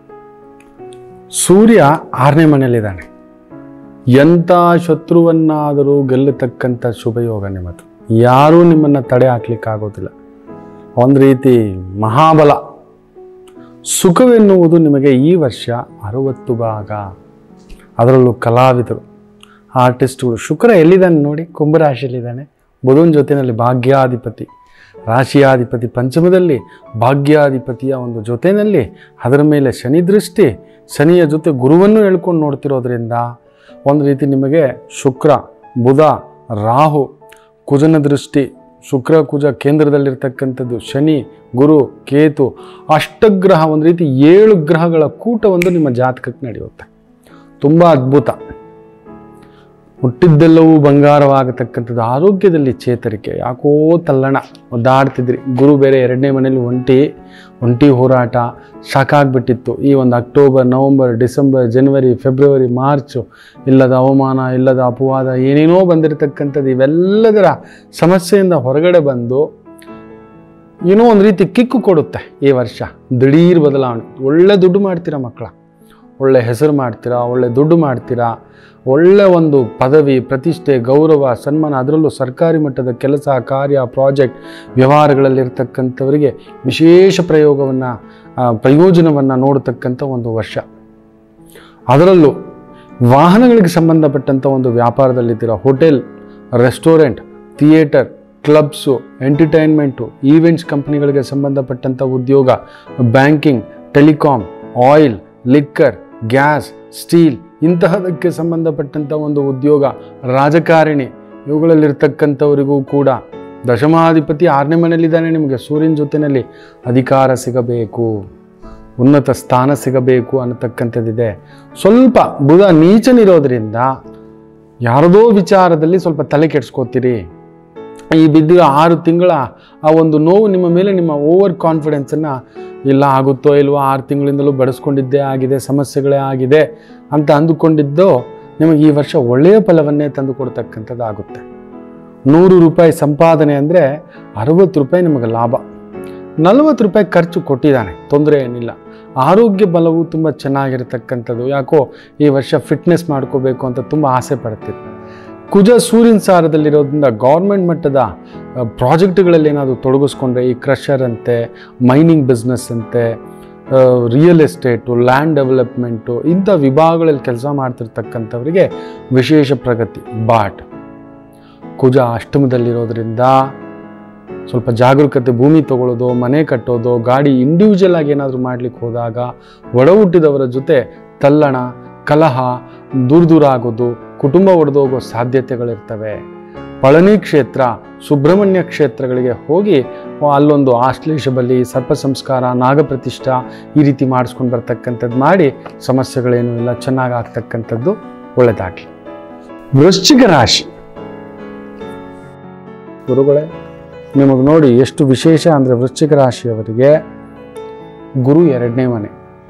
ಸೂರ್ಯ ಆರನೇ ಮನೆಯಲ್ಲಿದ್ದಾನೆ ಎಂಥ ಶತ್ರುವನ್ನಾದರೂ ಗೆಲ್ಲತಕ್ಕಂಥ ಶುಭಯೋಗ ನಿಮ್ಮದು ಯಾರೂ ನಿಮ್ಮನ್ನು ತಡೆ ಹಾಕ್ಲಿಕ್ಕಾಗೋದಿಲ್ಲ ಒಂದು ರೀತಿ ಮಹಾಬಲ ಸುಖವೆನ್ನುವುದು ನಿಮಗೆ ಈ ವರ್ಷ ಅರವತ್ತು ಭಾಗ ಅದರಲ್ಲೂ ಕಲಾವಿದರು ಆರ್ಟಿಸ್ಟ್ಗಳು ಶುಕ್ರ ಎಲ್ಲಿದ್ದಾನೆ ನೋಡಿ ಕುಂಭರಾಶಿಯಲ್ಲಿದ್ದಾನೆ ಬುಧನ ಜೊತೆಯಲ್ಲಿ ಭಾಗ್ಯಾಧಿಪತಿ ರಾಶಿಯಾಧಿಪತಿ ಪಂಚಮದಲ್ಲಿ ಭಾಗ್ಯಾಧಿಪತಿಯ ಒಂದು ಜೊತೆಯಲ್ಲಿ ಅದರ ಮೇಲೆ ಶನಿ ದೃಷ್ಟಿ ಶನಿಯ ಜೊತೆ ಗುರುವನ್ನು ಹೇಳ್ಕೊಂಡು ನೋಡ್ತಿರೋದ್ರಿಂದ ಒಂದು ರೀತಿ ನಿಮಗೆ ಶುಕ್ರ ಬುಧ ರಾಹು ಕುಜನ ದೃಷ್ಟಿ ಶುಕ್ರ ಕುಜ ಕೇಂದ್ರದಲ್ಲಿರ್ತಕ್ಕಂಥದ್ದು ಶನಿ ಗುರು ಕೇತು ಅಷ್ಟಗ್ರಹ ಒಂದು ರೀತಿ ಏಳು ಗ್ರಹಗಳ ಕೂಟ ಒಂದು ನಿಮ್ಮ ಜಾತಕಕ್ಕೆ ನಡೆಯುತ್ತೆ ತುಂಬ ಅದ್ಭುತ ಹುಟ್ಟಿದ್ದೆಲ್ಲವೂ ಬಂಗಾರವಾಗತಕ್ಕಂಥದ್ದು ಆರೋಗ್ಯದಲ್ಲಿ ಚೇತರಿಕೆ ಯಾಕೋ ತಲ್ಲಣ ಒದ್ದಾಡ್ತಿದ್ರಿ ಗುರು ಬೇರೆ ಎರಡನೇ ಮನೇಲಿ ಒಂಟಿ ಒಂಟಿ ಹೋರಾಟ ಸಾಕಾಗ್ಬಿಟ್ಟಿತ್ತು ಈ ಒಂದು October November December January February March ಇಲ್ಲದ ಅವಮಾನ ಇಲ್ಲದ ಅಪವಾದ ಏನೇನೋ ಬಂದಿರತಕ್ಕಂಥದ್ದು ಇವೆಲ್ಲದರ ಸಮಸ್ಯೆಯಿಂದ ಹೊರಗಡೆ ಬಂದು ಏನೋ ಒಂದು ರೀತಿ ಕಿಕ್ಕು ಕೊಡುತ್ತೆ ಈ ವರ್ಷ ದಿಢೀರ್ ಬದಲಾವಣೆ ಒಳ್ಳೆ ದುಡ್ಡು ಮಾಡ್ತೀರಾ ಮಕ್ಕಳ ಒಳ್ಳೆ ಹೆಸರು ಮಾಡ್ತೀರಾ ಒಳ್ಳೆ ದುಡ್ಡು ಮಾಡ್ತೀರಾ ಒಳ್ಳೆ ಒಂದು ಪದವಿ ಪ್ರತಿಷ್ಠೆ ಗೌರವ ಸನ್ಮಾನ ಅದರಲ್ಲೂ ಸರ್ಕಾರಿ ಮಟ್ಟದ ಕೆಲಸ ಕಾರ್ಯ ಪ್ರಾಜೆಕ್ಟ್ ವ್ಯವಹಾರಗಳಲ್ಲಿರ್ತಕ್ಕಂಥವರಿಗೆ ವಿಶೇಷ ಪ್ರಯೋಗವನ್ನು ಪ್ರಯೋಜನವನ್ನು ನೋಡತಕ್ಕಂಥ ಒಂದು ವರ್ಷ ಅದರಲ್ಲೂ ವಾಹನಗಳಿಗೆ ಸಂಬಂಧಪಟ್ಟಂಥ ಒಂದು ವ್ಯಾಪಾರದಲ್ಲಿದ್ದೀರಾ hotel restaurant theatre clubs entertainment events ಕಂಪ್ನಿಗಳಿಗೆ ಸಂಬಂಧಪಟ್ಟಂಥ ಉದ್ಯೋಗ banking telecom oil liquor gas steel ಇಂತಹದಕ್ಕೆ ಸಂಬಂಧಪಟ್ಟಂಥ ಒಂದು ಉದ್ಯೋಗ ರಾಜಕಾರಣಿ ಇವುಗಳಲ್ಲಿರ್ತಕ್ಕಂಥವರಿಗೂ ಕೂಡ ದಶಮಾಧಿಪತಿ ಆರನೇ ಮನೆಯಲ್ಲಿದ್ದಾನೆ ನಿಮಗೆ ಸೂರ್ಯನ ಜೊತೆಯಲ್ಲಿ ಅಧಿಕಾರ ಸಿಗಬೇಕು ಉನ್ನತ ಸ್ಥಾನ ಸಿಗಬೇಕು ಅನ್ನತಕ್ಕಂಥದ್ದಿದೆ ಸ್ವಲ್ಪ ಬುಧ ನೀಚನಿರೋದ್ರಿಂದ ಯಾರದೋ ವಿಚಾರದಲ್ಲಿ ಸ್ವಲ್ಪ ತಲೆ ಕೆಡ್ಸ್ಕೋತೀರಿ ಈ ಬಿದ್ದಿರೋ ಆರು ತಿಂಗಳ ಆ ಒಂದು ನೋವು ನಿಮ್ಮ ಮೇಲೆ ನಿಮ್ಮ ಓವರ್ ಕಾನ್ಫಿಡೆನ್ಸನ್ನು ಇಲ್ಲ ಆಗುತ್ತೋ ಇಲ್ವೋ ಆರು ತಿಂಗಳಿಂದಲೂ ಬಡಿಸ್ಕೊಂಡಿದ್ದೇ ಆಗಿದೆ ಸಮಸ್ಯೆಗಳೇ ಆಗಿದೆ ಅಂತ ಅಂದುಕೊಂಡಿದ್ದು ನಿಮಗೆ ಈ ವರ್ಷ ಒಳ್ಳೆಯ ಫಲವನ್ನೇ ತಂದು ಕೊಡ್ತಕ್ಕಂಥದ್ದಾಗುತ್ತೆ ನೂರು ರೂಪಾಯಿ ಸಂಪಾದನೆ ಅಂದರೆ ಅರವತ್ತು ರೂಪಾಯಿ ನಿಮಗೆ ಲಾಭ ನಲವತ್ತು ರೂಪಾಯಿ ಖರ್ಚು ಕೊಟ್ಟಿದ್ದಾನೆ ತೊಂದರೆ ಏನಿಲ್ಲ ಆರೋಗ್ಯ ಬಲವು ತುಂಬ ಚೆನ್ನಾಗಿರ್ತಕ್ಕಂಥದ್ದು ಯಾಕೋ ಈ ವರ್ಷ ಫಿಟ್ನೆಸ್ ಮಾಡ್ಕೋಬೇಕು ಅಂತ ತುಂಬ ಆಸೆ ಪಡ್ತಿದ್ದೆ ಕುಜ ಸೂರ್ಯನ ಸಾರದಲ್ಲಿರೋದ್ರಿಂದ ಗೌರ್ಮೆಂಟ್ ಮಟ್ಟದ ಪ್ರಾಜೆಕ್ಟ್ಗಳಲ್ಲಿ ಏನಾದರೂ ತೊಡಗಿಸ್ಕೊಂಡ್ರೆ ಈ ಕ್ರಷರ್ ಅಂತೆ ಮೈನಿಂಗ್ ಬಿಸ್ನೆಸ್ ಅಂತೆ ರಿಯಲ್ ಎಸ್ಟೇಟು ಲ್ಯಾಂಡ್ ಡೆವಲಪ್ಮೆಂಟು ಇಂಥ ವಿಭಾಗಗಳಲ್ಲಿ ಕೆಲಸ ಮಾಡ್ತಿರ್ತಕ್ಕಂಥವರಿಗೆ ವಿಶೇಷ ಪ್ರಗತಿ ಬಾಟ್ ಕುಜ ಅಷ್ಟಮದಲ್ಲಿರೋದ್ರಿಂದ ಸ್ವಲ್ಪ ಜಾಗರೂಕತೆ ಭೂಮಿ ತಗೊಳ್ಳೋದು ಮನೆ ಕಟ್ಟೋದು ಗಾಡಿ ಇಂಡಿವಿಜುವಲ್ ಆಗಿ ಏನಾದರೂ ಮಾಡ್ಲಿಕ್ಕೆ ಹೋದಾಗ ಒಡ ಹುಟ್ಟಿದವರ ಜೊತೆ ತಲ್ಲಣ ಕಲಹ ದೂರ ದೂರ ಆಗೋದು ಕುಟುಂಬ ಒಡೆದೋಗೋ ಸಾಧ್ಯತೆಗಳಿರ್ತವೆ ಪಳನಿ ಕ್ಷೇತ್ರ ಸುಬ್ರಹ್ಮಣ್ಯ ಕ್ಷೇತ್ರಗಳಿಗೆ ಹೋಗಿ ಅಲ್ಲೊಂದು ಆಶ್ಲೇಷ ಬಲಿ ಸರ್ಪ ಸಂಸ್ಕಾರ ನಾಗಪ್ರತಿಷ್ಠಾ ಈ ರೀತಿ ಮಾಡಿಸ್ಕೊಂಡು ಬರ್ತಕ್ಕಂಥದ್ದು ಮಾಡಿ ಸಮಸ್ಯೆಗಳೇನೂ ಇಲ್ಲ ಚೆನ್ನಾಗಿ ಆಗ್ತಕ್ಕಂಥದ್ದು ಒಳ್ಳೆಯದಾಗಲಿ ವೃಶ್ಚಿಕ ರಾಶಿ ಗುರುಗಳೇ ನಿಮಗೆ ನೋಡಿ ಎಷ್ಟು ವಿಶೇಷ ಅಂದರೆ ವೃಶ್ಚಿಕ ರಾಶಿಯವರಿಗೆ ಗುರು ಎರಡನೇ ಮನೆ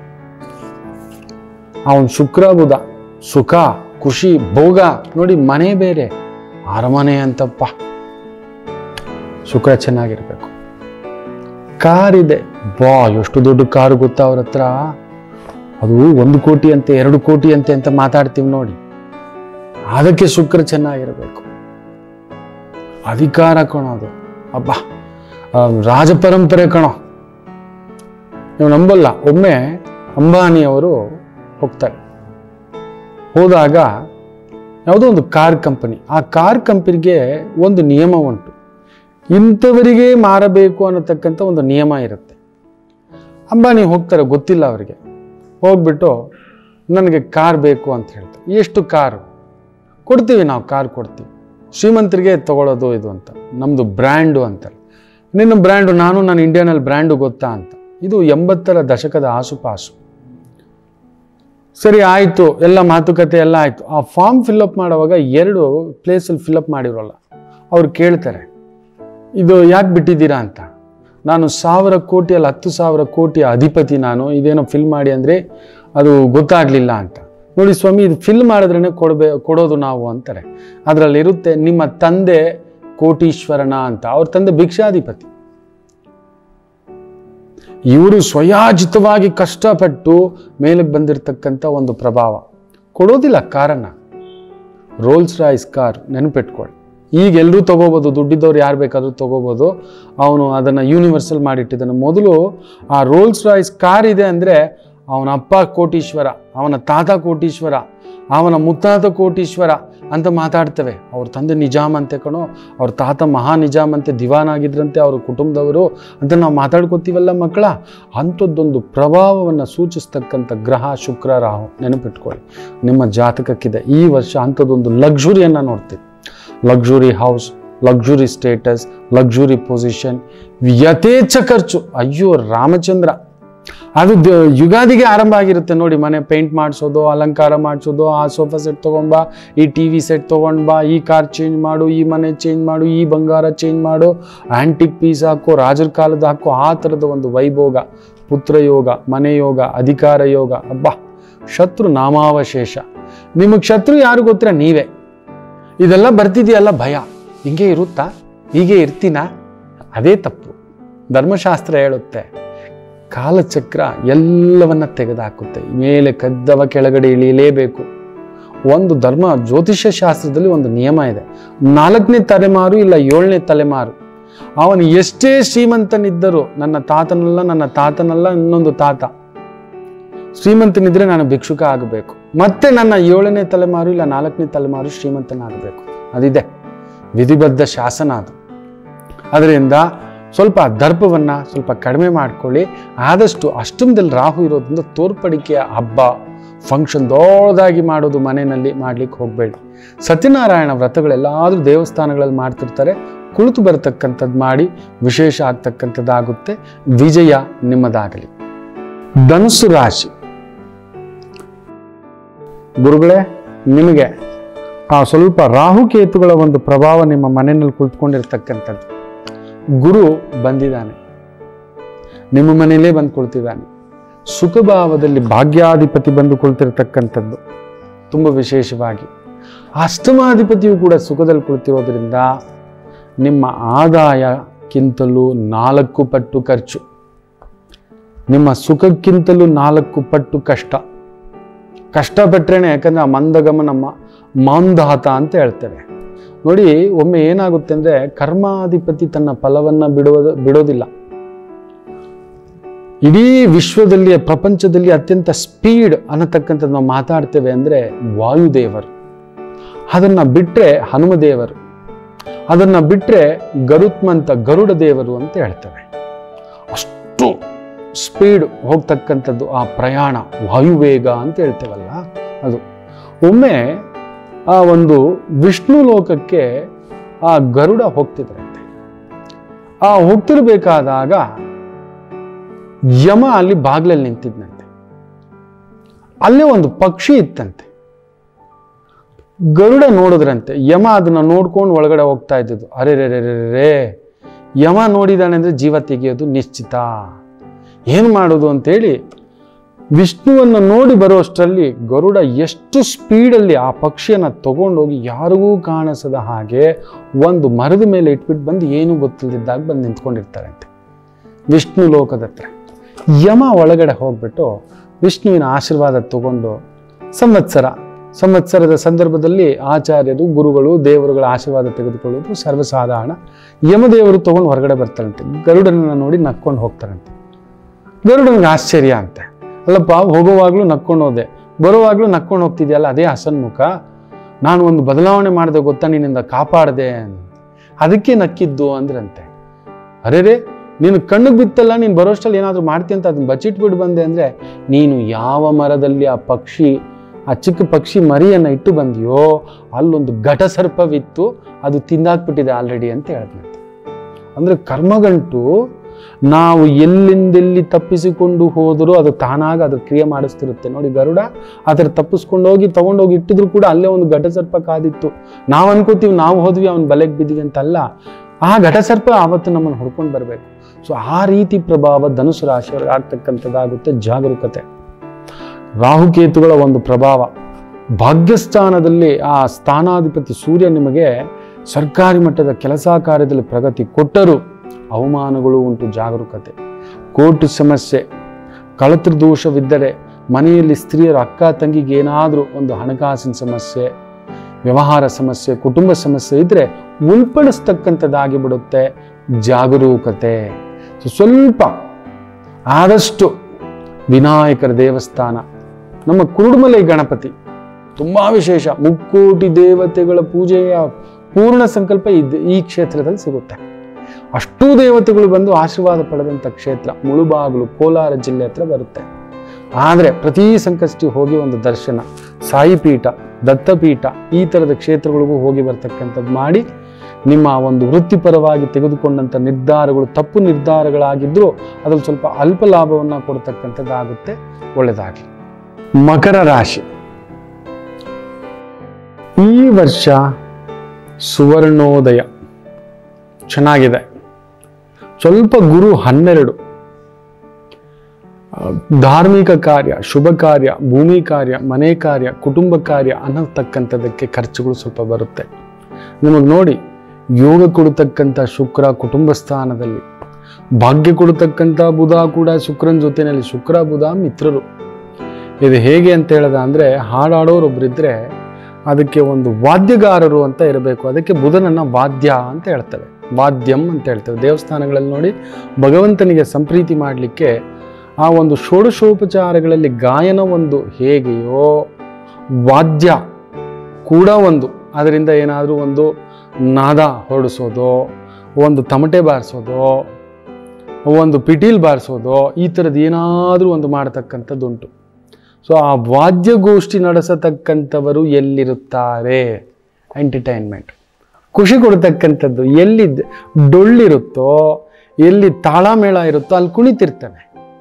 ಅವನು ಶುಕ್ರ ಬುಧ ಸುಖ ಖುಷಿ ಭೋಗ ನೋಡಿ ಮನೆ ಬೇರೆ ಅರಮನೆ ಅಂತಪ್ಪ ಶುಕ್ರ ಚೆನ್ನಾಗಿರ್ಬೇಕು ಕಾರ್ ಇದೆ ಬಾ ಎಷ್ಟು ದೊಡ್ಡ ಕಾರು ಗೊತ್ತಾ ಅವ್ರ ಹತ್ರ ಅದು ಒಂದು ಕೋಟಿ ಅಂತೆ ಎರಡು ಕೋಟಿ ಅಂತೆ ಅಂತ ಮಾತಾಡ್ತೀವಿ ನೋಡಿ ಅದಕ್ಕೆ ಶುಕ್ರ ಚೆನ್ನಾಗಿರಬೇಕು ಅಧಿಕಾರ ಕಣೋ ಅದು ಅಬ್ಬ ಆ, ರಾಜ ಪರಂಪರೆ ಕಣೋ ನೀವು ನಂಬಲ್ಲ ಒಮ್ಮೆ ಅಂಬಾನಿಯವರು ಹೋಗ್ತಾರೆ ಹೋದಾಗ ಯಾವುದೋ ಒಂದು ಕಾರ್ ಕಂಪನಿ ಆ ಕಾರ್ ಕಂಪನಿಗೆ ಒಂದು ನಿಯಮ ಉಂಟು ಇಂಥವರಿಗೆ ಮಾರಬೇಕು ಅನ್ನತಕ್ಕಂಥ ಒಂದು ನಿಯಮ ಇರುತ್ತೆ ಅಂಬಾನಿ ಹೋಗ್ತಾರೆ ಗೊತ್ತಿಲ್ಲ ಅವರಿಗೆ ಹೋಗ್ಬಿಟ್ಟು ನನಗೆ ಕಾರ್ ಬೇಕು ಅಂತ ಹೇಳ್ತಾರೆ ಎಷ್ಟು ಕಾರು ಕೊಡ್ತೀವಿ ನಾವು ಕಾರ್ ಕೊಡ್ತೀವಿ ಶ್ರೀಮಂತರಿಗೆ ತಗೊಳ್ಳೋದು ಇದು ಅಂತ ನಮ್ಮದು ಬ್ರ್ಯಾಂಡು ಅಂತಾರೆ ನಿನ್ನ ಬ್ರ್ಯಾಂಡು ನಾನು ನನ್ನ ಇಂಡಿಯನಲ್ಲಿ ಬ್ರ್ಯಾಂಡು ಗೊತ್ತಾ ಅಂತ ಇದು ಎಂಬತ್ತರ ದಶಕದ ಆಸುಪಾಸು ಸರಿ ಆಯಿತು ಎಲ್ಲ ಮಾತುಕತೆ ಎಲ್ಲ ಆಯಿತು ಆ ಫಾರ್ಮ್ ಫಿಲ್ಅಪ್ ಮಾಡುವಾಗ ಎರಡು ಪ್ಲೇಸಲ್ಲಿ ಫಿಲ್ಅಪ್ ಮಾಡಿರೋಲ್ಲ ಅವ್ರು ಕೇಳ್ತಾರೆ ಇದು ಯಾಕೆ ಬಿಟ್ಟಿದ್ದೀರಾ ಅಂತ ನಾನು ಸಾವಿರ ಕೋಟಿಯಲ್ಲಿ ಹತ್ತು ಸಾವಿರ ಕೋಟಿಯ ಅಧಿಪತಿ ನಾನು ಇದೇನೋ ಫಿಲ್ ಮಾಡಿ ಅಂದರೆ ಅದು ಗೊತ್ತಾಗಲಿಲ್ಲ ಅಂತ ನೋಡಿ ಸ್ವಾಮಿ ಇದು ಫಿಲ್ ಮಾಡಿದ್ರೇ ಕೊಡಬೇ ಕೊಡೋದು ನಾವು ಅಂತಾರೆ ಅದರಲ್ಲಿರುತ್ತೆ ನಿಮ್ಮ ತಂದೆ ಕೋಟೀಶ್ವರನ ಅಂತ ಅವ್ರ ತಂದೆ ಭಿಕ್ಷಾಧಿಪತಿ ಇವರು ಸ್ವಯಾಜಿತವಾಗಿ ಕಷ್ಟಪಟ್ಟು ಮೇಲಕ್ಕೆ ಬಂದಿರತಕ್ಕಂಥ ಒಂದು ಪ್ರಭಾವ ಕೊಡೋದಿಲ್ಲ ಕಾರನ್ನ ರೋಲ್ಸ್ ರಾಯ್ಸ್ ಕಾರ್ ನೆನಪಿಟ್ಕೊಳ್ಳಿ ಈಗ ಎಲ್ಲರೂ ತಗೋಬೋದು ದುಡ್ಡಿದ್ದವ್ರು ಯಾರು ಬೇಕಾದರೂ ತಗೋಬೋದು ಅವನು ಅದನ್ನು ಯೂನಿವರ್ಸಲ್ ಮಾಡಿಟ್ಟಿದ್ದಾನೆ ಮೊದಲು ಆ ರೋಲ್ಸ್ ರಾಯ್ಸ್ ಕಾರ್ ಇದೆ ಅಂದರೆ ಅವನ ಅಪ್ಪ ಕೋಟೀಶ್ವರ ಅವನ ತಾತ ಕೋಟೀಶ್ವರ ಅವನ ಮುತ್ತಾತ ಕೋಟೀಶ್ವರ ಅಂತ ಮಾತಾಡ್ತೇವೆ ಅವ್ರ ತಂದೆ ನಿಜಾಮ್ ಅಂತೆ ಕಣೋ ಅವ್ರ ತಾತ ಮಹಾ ನಿಜಾಮ್ ಅಂತೆ ದಿವಾನ್ ಆಗಿದ್ರಂತೆ ಅವ್ರ ಕುಟುಂಬದವರು ಅಂತ ನಾವು ಮಾತಾಡ್ಕೋತೀವಲ್ಲ ಮಕ್ಕಳ ಅಂಥದ್ದೊಂದು ಪ್ರಭಾವವನ್ನು ಸೂಚಿಸ್ತಕ್ಕಂಥ ಗ್ರಹ ಶುಕ್ರ ರಾಹು ನೆನಪಿಟ್ಕೊಳ್ಳಿ ನಿಮ್ಮ ಜಾತಕಕ್ಕಿದೆ ಈ ವರ್ಷ ಅಂಥದ್ದೊಂದು ಲಕ್ಸುರಿಯನ್ನು ನೋಡ್ತೀವಿ luxury house luxury status luxury position ಯಥೇಚ್ಛ ಖರ್ಚು ಅಯ್ಯೋ ರಾಮಚಂದ್ರ ಅದು ದ- ಯುಗಾದಿಗೆ ಆರಂಭ ಆಗಿರುತ್ತೆ ನೋಡಿ ಮನೆ ಪೇಂಟ್ ಮಾಡಿಸೋದು ಅಲಂಕಾರ ಮಾಡಿಸೋದು ಆ ಸೋಫಾ ಸೆಟ್ ತೊಗೊಂಬಾ ಈ ಟಿ ವಿ ಸೆಟ್ ತೊಗೊಂಡ್ ಬಾ ಈ ಕಾರ್ ಚೇಂಜ್ ಮಾಡು ಈ ಮನೆ ಚೇಂಜ್ ಮಾಡು ಈ ಬಂಗಾರ ಚೇಂಜ್ ಮಾಡು ಆಂಟಿಕ್ ಪೀಸ್ ಹಾಕೋ ರಾಜರ ಕಾಲದ ಹಾಕೋ ಆ ಥರದ ಒಂದು ವೈಭೋಗ ಪುತ್ರ ಯೋಗ ಮನೆ ಯೋಗ ಅಧಿಕಾರ ಯೋಗ ಅಬ್ಬಾ ಶತ್ರು ನಾಮಾವಶೇಷ ನಿಮಗೆ ಶತ್ರು ಯಾರು ಗೊತ್ತಿರ ನೀವೇ ಇದೆಲ್ಲ ಬರ್ತಿದೆಯಲ್ಲ ಭಯ ಹಿಂಗೆ ಇರುತ್ತಾ ಹೀಗೆ ಇರ್ತೀನಾ ಅದೇ ತಪ್ಪು ಧರ್ಮಶಾಸ್ತ್ರ ಹೇಳುತ್ತೆ ಕಾಲಚಕ್ರ ಎಲ್ಲವನ್ನ ತೆಗೆದುಹಾಕುತ್ತೆ ಮೇಲೆ ಕದ್ದವ ಕೆಳಗಡೆ ಇಳಿಯಲೇಬೇಕು ಒಂದು ಧರ್ಮ ಜ್ಯೋತಿಷ್ಯ ಶಾಸ್ತ್ರದಲ್ಲಿ ಒಂದು ನಿಯಮ ಇದೆ ನಾಲ್ಕನೇ ತಲೆಮಾರು ಇಲ್ಲ ಏಳನೇ ತಲೆಮಾರು ಅವನು ಎಷ್ಟೇ ಶ್ರೀಮಂತನಿದ್ದರೂ ನನ್ನ ತಾತನಲ್ಲ ನನ್ನ ತಾತನಲ್ಲ ಇನ್ನೊಂದು ತಾತ ಶ್ರೀಮಂತನಿದ್ರೆ ನಾನು ಭಿಕ್ಷುಕ ಆಗಬೇಕು ಮತ್ತೆ ನನ್ನ ಏಳನೇ ತಲೆಮಾರು ಇಲ್ಲ ನಾಲ್ಕನೇ ತಲೆಮಾರು ಶ್ರೀಮಂತನಾಗಬೇಕು ಅದಿದೆ ವಿಧಿಬದ್ಧ ಶಾಸನ ಅದು ಅದರಿಂದ ಸ್ವಲ್ಪ ದರ್ಪವನ್ನು ಸ್ವಲ್ಪ ಕಡಿಮೆ ಮಾಡ್ಕೊಳ್ಳಿ ಆದಷ್ಟು ಅಷ್ಟಮದಲ್ಲಿ ರಾಹು ಇರೋದ್ರಿಂದ ತೋರ್ಪಡಿಕೆಯ ಹಬ್ಬ ಫಂಕ್ಷನ್ ದೊಡ್ಡದಾಗಿ ಮಾಡೋದು ಮನೆಯಲ್ಲಿ ಮಾಡ್ಲಿಕ್ಕೆ ಹೋಗಬೇಡಿ ಸತ್ಯನಾರಾಯಣ ವ್ರತಗಳೆಲ್ಲಾದರೂ ದೇವಸ್ಥಾನಗಳಲ್ಲಿ ಮಾಡ್ತಿರ್ತಾರೆ ಕುಳಿತು ಬರತಕ್ಕಂಥದ್ದು ಮಾಡಿ ವಿಶೇಷ ಆಗ್ತಕ್ಕಂಥದ್ದಾಗುತ್ತೆ ವಿಜಯ ನಿಮ್ಮದಾಗಲಿ ಧನುಸ್ಸು ರಾಶಿ ಗುರುಗಳೇ ನಿಮಗೆ ಆ ಸ್ವಲ್ಪ ರಾಹುಕೇತುಗಳ ಒಂದು ಪ್ರಭಾವ ನಿಮ್ಮ ಮನೆಯಲ್ಲಿ ಕುಳಿತುಕೊಂಡಿರ್ತಕ್ಕಂಥದ್ದು ಗುರು ಬಂದಿದ್ದಾನೆ ನಿಮ್ಮ ಮನೆಯಲ್ಲೇ ಬಂದು ಕುಳಿತಿದ್ದಾನೆ ಸುಖಭಾವದಲ್ಲಿ ಭಾಗ್ಯಾಧಿಪತಿ ಬಂದು ಕುಳಿತಿರ್ತಕ್ಕಂಥದ್ದು ತುಂಬ ವಿಶೇಷವಾಗಿ ಅಷ್ಟಮಾಧಿಪತಿಯು ಕೂಡ ಸುಖದಲ್ಲಿ ಕುಳಿತಿರೋದ್ರಿಂದ ನಿಮ್ಮ ಆದಾಯಕ್ಕಿಂತಲೂ ನಾಲ್ಕು ಪಟ್ಟು ಖರ್ಚು ನಿಮ್ಮ ಸುಖಕ್ಕಿಂತಲೂ ನಾಲ್ಕು ಪಟ್ಟು ಕಷ್ಟ ಕಷ್ಟಪಟ್ಟರೇನೆ ಯಾಕಂದ್ರೆ ಆ ಮಂದಗಮ ನಮ್ಮ ಮಾಂಧಾತ ಅಂತ ಹೇಳ್ತೇವೆ ನೋಡಿ ಒಮ್ಮೆ ಏನಾಗುತ್ತೆ ಅಂದ್ರೆ ಕರ್ಮಾಧಿಪತಿ ತನ್ನ ಫಲವನ್ನ ಬಿಡುವ ಬಿಡೋದಿಲ್ಲ ಇಡೀ ವಿಶ್ವದಲ್ಲಿ ಪ್ರಪಂಚದಲ್ಲಿ ಅತ್ಯಂತ ಸ್ಪೀಡ್ ಅನ್ನತಕ್ಕಂಥದ್ದು ನಾವು ಮಾತಾಡ್ತೇವೆ ಅಂದ್ರೆ ವಾಯುದೇವರು ಅದನ್ನ ಬಿಟ್ರೆ ಹನುಮದೇವರು ಅದನ್ನ ಬಿಟ್ರೆ ಗರುತ್ಮಂತ ಗರುಡ ದೇವರು ಅಂತ ಹೇಳ್ತೇವೆ ಅಷ್ಟು ಸ್ಪೀಡ್ ಹೋಗ್ತಕ್ಕಂಥದ್ದು ಆ ಪ್ರಯಾಣ ವಾಯುವೇಗ ಅಂತ ಹೇಳ್ತೇವಲ್ಲ ಅದು ಒಮ್ಮೆ ಆ ಒಂದು ವಿಷ್ಣು ಲೋಕಕ್ಕೆ ಆ ಗರುಡ ಹೋಗ್ತಿದ್ರಂತೆ ಆ ಹೋಗ್ತಿರ್ಬೇಕಾದಾಗ ಯಮ ಅಲ್ಲಿ ಬಾಗ್ಲಲ್ಲಿ ನಿಂತಿದ್ನಂತೆ ಅಲ್ಲೇ ಒಂದು ಪಕ್ಷಿ ಇತ್ತಂತೆ ಗರುಡ ನೋಡಿದ್ರಂತೆ ಯಮ ಅದನ್ನ ನೋಡ್ಕೊಂಡು ಒಳಗಡೆ ಹೋಗ್ತಾ ಇದ್ದಿದ್ದು ಅರೆ ರೇ ರೇ ರೇ ರೇ ಯಮ ನೋಡಿದಾನೆ ಅಂದ್ರೆ ಜೀವ ತೆಗೆಯೋದು ನಿಶ್ಚಿತ ಏನು ಮಾಡೋದು ಅಂತೇಳಿ ವಿಷ್ಣುವನ್ನು ನೋಡಿ ಬರುವಷ್ಟರಲ್ಲಿ ಗರುಡ ಎಷ್ಟು ಸ್ಪೀಡಲ್ಲಿ ಆ ಪಕ್ಷಿಯನ್ನು ತಗೊಂಡೋಗಿ ಯಾರಿಗೂ ಕಾಣಿಸದ ಹಾಗೆ ಒಂದು ಮರದ ಮೇಲೆ ಇಟ್ಬಿಟ್ಟು ಬಂದು ಏನೂ ಗೊತ್ತಿಲ್ಲದಿದ್ದಾಗ ಬಂದು ನಿಂತ್ಕೊಂಡಿರ್ತಾರಂತೆ ವಿಷ್ಣು ಲೋಕದ ಹತ್ರ ಯಮ ಒಳಗಡೆ ಹೋಗ್ಬಿಟ್ಟು ವಿಷ್ಣುವಿನ ಆಶೀರ್ವಾದ ತಗೊಂಡು ಸಂವತ್ಸರ ಸಂವತ್ಸರದ ಸಂದರ್ಭದಲ್ಲಿ ಆಚಾರ್ಯರು ಗುರುಗಳು ದೇವರುಗಳ ಆಶೀರ್ವಾದ ತೆಗೆದುಕೊಳ್ಳೋದು ಸರ್ವಸಾಧಾರಣ ಯಮದೇವರು ತಗೊಂಡು ಹೊರಗಡೆ ಬರ್ತಾರಂತೆ ಗರುಡನನ್ನ ನೋಡಿ ನಕ್ಕೊಂಡು ಹೋಗ್ತಾರಂತೆ ಗರುಡನಿಗೆ ಆಶ್ಚರ್ಯ ಅಂತೆ ಅಲ್ಲಪ್ಪ ಹೋಗುವಾಗ್ಲೂ ನಕ್ಕೊಂಡು ಹೋದೆ ಬರುವಾಗ್ಲೂ ನಕ್ಕೊಂಡು ಹೋಗ್ತಿದ್ಯಲ್ಲ ಅದೇ ಹಸನ್ಮುಖ ನಾನು ಒಂದು ಬದಲಾವಣೆ ಮಾಡಿದೆ ಗೊತ್ತಾ ನಿನ್ನಿಂದ ಕಾಪಾಡದೆ ಅದಕ್ಕೆ ನಕ್ಕಿದ್ದು ಅಂದ್ರಂತೆ ಅರೆರೇ ನೀನು ಕಣ್ಣಿಗೆ ಬಿತ್ತಲ್ಲ ನೀನು ಬರೋಷ್ಟಲ್ಲಿ ಏನಾದರೂ ಮಾಡ್ತೀನಿ ಅಂತ ಅದನ್ನ ಬಚ್ಚಿಟ್ಬಿಟ್ಟು ಬಂದೆ ಅಂದರೆ ನೀನು ಯಾವ ಮರದಲ್ಲಿ ಆ ಪಕ್ಷಿ ಆ ಚಿಕ್ಕ ಪಕ್ಷಿ ಮರಿಯನ್ನು ಇಟ್ಟು ಬಂದಿಯೋ ಅಲ್ಲೊಂದು ಘಟಸರ್ಪವಿತ್ತು ಅದು ತಿಂದಾಕ್ಬಿಟ್ಟಿದೆ ಆಲ್ರೆಡಿ ಅಂತ ಹೇಳಿದ್ನಂತೆ ಅಂದರೆ ಕರ್ಮಗಂಟು ನಾವು ಎಲ್ಲಿಂದೆಲ್ಲಿ ತಪ್ಪಿಸಿಕೊಂಡು ಹೋದರೂ ಅದು ತಾನಾಗ ಅದ್ರ ಕ್ರಿಯೆ ಮಾಡಿಸ್ತಿರುತ್ತೆ ನೋಡಿ ಗರುಡ ಅದರ ತಪ್ಪಿಸ್ಕೊಂಡು ಹೋಗಿ ತಗೊಂಡೋಗಿ ಇಟ್ಟಿದ್ರು ಕೂಡ ಅಲ್ಲೇ ಒಂದು ಘಟಸರ್ಪ ಕಾದಿತ್ತು ನಾವು ಅನ್ಕೋತೀವಿ ನಾವು ಹೋದ್ವಿ ಅವನ ಬಲೆಗೆ ಬಿದ್ದಿವಿ ಅಂತಲ್ಲ ಆ ಘಟಸರ್ಪ ಆವತ್ತು ನಮ್ಮನ್ನು ಹೊಡ್ಕೊಂಡು ಬರಬೇಕು ಸೊ ಆ ರೀತಿ ಪ್ರಭಾವ ಧನುಸು ರಾಶಿಯವ್ರಿಗೆ ಆಗ್ತಕ್ಕಂಥದ್ದಾಗುತ್ತೆ ಜಾಗರೂಕತೆ ರಾಹುಕೇತುಗಳ ಒಂದು ಪ್ರಭಾವ ಭಾಗ್ಯಸ್ಥಾನದಲ್ಲಿ ಆ ಸ್ಥಾನಾಧಿಪತಿ ಸೂರ್ಯ ನಿಮಗೆ ಸರ್ಕಾರಿ ಮಟ್ಟದ ಕೆಲಸ ಕಾರ್ಯದಲ್ಲಿ ಪ್ರಗತಿ ಕೊಟ್ಟರೂ ಅವಮಾನಗಳು ಉಂಟು ಜಾಗರೂಕತೆ ಕೋರ್ಟ್ ಸಮಸ್ಯೆ ಕಳತ್ರ ದೋಷವಿದ್ದರೆ ಮನೆಯಲ್ಲಿ ಸ್ತ್ರೀಯರ ಅಕ್ಕ ತಂಗಿಗೆ ಏನಾದರೂ ಒಂದು ಹಣಕಾಸಿನ ಸಮಸ್ಯೆ ವ್ಯವಹಾರ ಸಮಸ್ಯೆ ಕುಟುಂಬ ಸಮಸ್ಯೆ ಇದ್ದರೆ ಉಲ್ಪಣಿಸ್ತಕ್ಕಂಥದ್ದಾಗಿ ಬಿಡುತ್ತೆ ಜಾಗರೂಕತೆ ಸೊ ಸ್ವಲ್ಪ ಆದಷ್ಟು ವಿನಾಯಕರ ದೇವಸ್ಥಾನ ನಮ್ಮ ಕುರುಡುಮಲೈ ಗಣಪತಿ ತುಂಬ ವಿಶೇಷ ಮುಕ್ಕೋಟಿ ದೇವತೆಗಳ ಪೂಜೆಯ ಪೂರ್ಣ ಸಂಕಲ್ಪ ಇದ್ ಈ ಕ್ಷೇತ್ರದಲ್ಲಿ ಸಿಗುತ್ತೆ ಅಷ್ಟೂ ದೇವತೆಗಳು ಬಂದು ಆಶೀರ್ವಾದ ಪಡೆದಂಥ ಕ್ಷೇತ್ರ ಮುಳುಬಾಗಿಲು ಕೋಲಾರ ಜಿಲ್ಲೆ ಹತ್ರ ಬರುತ್ತೆ ಆದರೆ ಪ್ರತಿ ಸಂಕಷ್ಟಿ ಹೋಗಿ ಒಂದು ದರ್ಶನ ಸಾಯಿಪೀಠ ದತ್ತಪೀಠ ಈ ಥರದ ಕ್ಷೇತ್ರಗಳಿಗೂ ಹೋಗಿ ಬರ್ತಕ್ಕಂಥದ್ದು ಮಾಡಿ ನಿಮ್ಮ ಒಂದು ವೃತ್ತಿಪರವಾಗಿ ತೆಗೆದುಕೊಂಡಂಥ ನಿರ್ಧಾರಗಳು ತಪ್ಪು ನಿರ್ಧಾರಗಳಾಗಿದ್ದರೂ ಅದ್ರಲ್ಲಿ ಸ್ವಲ್ಪ ಅಲ್ಪ ಲಾಭವನ್ನು ಕೊಡ್ತಕ್ಕಂಥದ್ದಾಗುತ್ತೆ ಒಳ್ಳೆಯದಾಗಲಿ ಮಕರ ರಾಶಿ ಈ ವರ್ಷ ಸುವರ್ಣೋದಯ ಚೆನ್ನಾಗಿದೆ ಸ್ವಲ್ಪ ಗುರು ಹನ್ನೆರಡು ಆ, ಧಾರ್ಮಿಕ ಕಾರ್ಯ ಶುಭ ಕಾರ್ಯ ಭೂಮಿ ಕಾರ್ಯ ಮನೆ ಕಾರ್ಯ ಕುಟುಂಬ ಕಾರ್ಯ ಅನ್ನತಕ್ಕಂಥದ್ದಕ್ಕೆ ಖರ್ಚುಗಳು ಸ್ವಲ್ಪ ಬರುತ್ತೆ ನಿಮಗೆ ನೋಡಿ ಯೋಗ ಕೊಡತಕ್ಕಂಥ ಶುಕ್ರ ಕುಟುಂಬ ಸ್ಥಾನದಲ್ಲಿ ಭಾಗ್ಯ ಕೊಡತಕ್ಕಂಥ ಬುಧ ಕೂಡ ಶುಕ್ರನ ಜೊತೆಯಲ್ಲಿ ಶುಕ್ರ ಬುಧ ಮಿತ್ರರು ಇದು ಹೇಗೆ ಅಂತ ಹೇಳದ ಅಂದರೆ ಹಾಡಾಡೋರೊಬ್ಬರಿದ್ದರೆ ಅದಕ್ಕೆ ಒಂದು ವಾದ್ಯಗಾರರು ಅಂತ ಇರಬೇಕು ಅದಕ್ಕೆ ಬುಧನನ್ನ ವಾದ್ಯ ಅಂತ ಹೇಳ್ತೇವೆ ವಾದ್ಯಂ ಅಂತ ಹೇಳ್ತೇವೆ ದೇವಸ್ಥಾನಗಳಲ್ಲಿ ನೋಡಿ ಭಗವಂತನಿಗೆ ಸಂಪ್ರೀತಿ ಮಾಡಲಿಕ್ಕೆ ಆ ಒಂದು ಷೋಡಶೋಪಚಾರಗಳಲ್ಲಿ ಗಾಯನ ಒಂದು ಹೇಗೆಯೋ ವಾದ್ಯ ಕೂಡ ಒಂದು ಅದರಿಂದ ಏನಾದರೂ ಒಂದು ನಾದ ಹೊರಡಿಸೋದು ಒಂದು ತಮಟೆ ಬಾರಿಸೋದು ಒಂದು ಪಿಟೀಲ್ ಬಾರಿಸೋದು ಈ ಥರದ್ದು ಏನಾದರೂ ಒಂದು ಮಾಡತಕ್ಕಂಥದ್ದುಂಟು ಸೊ ಆ ವಾದ್ಯಗೋಷ್ಠಿ ನಡೆಸತಕ್ಕಂಥವರು ಎಲ್ಲಿರುತ್ತಾರೆ ಎಂಟರ್ಟೈನ್ಮೆಂಟ್ ಖುಷಿ ಕೊಡ್ತಕ್ಕಂಥದ್ದು ಎಲ್ಲಿ ದ್- ಡೊಳ್ಳಿರುತ್ತೋ ಎಲ್ಲಿ ತಾಳಮೇಳ ಇರುತ್ತೋ ಅಲ್ಲಿ ಕುಣಿತಿರ್ತವೆ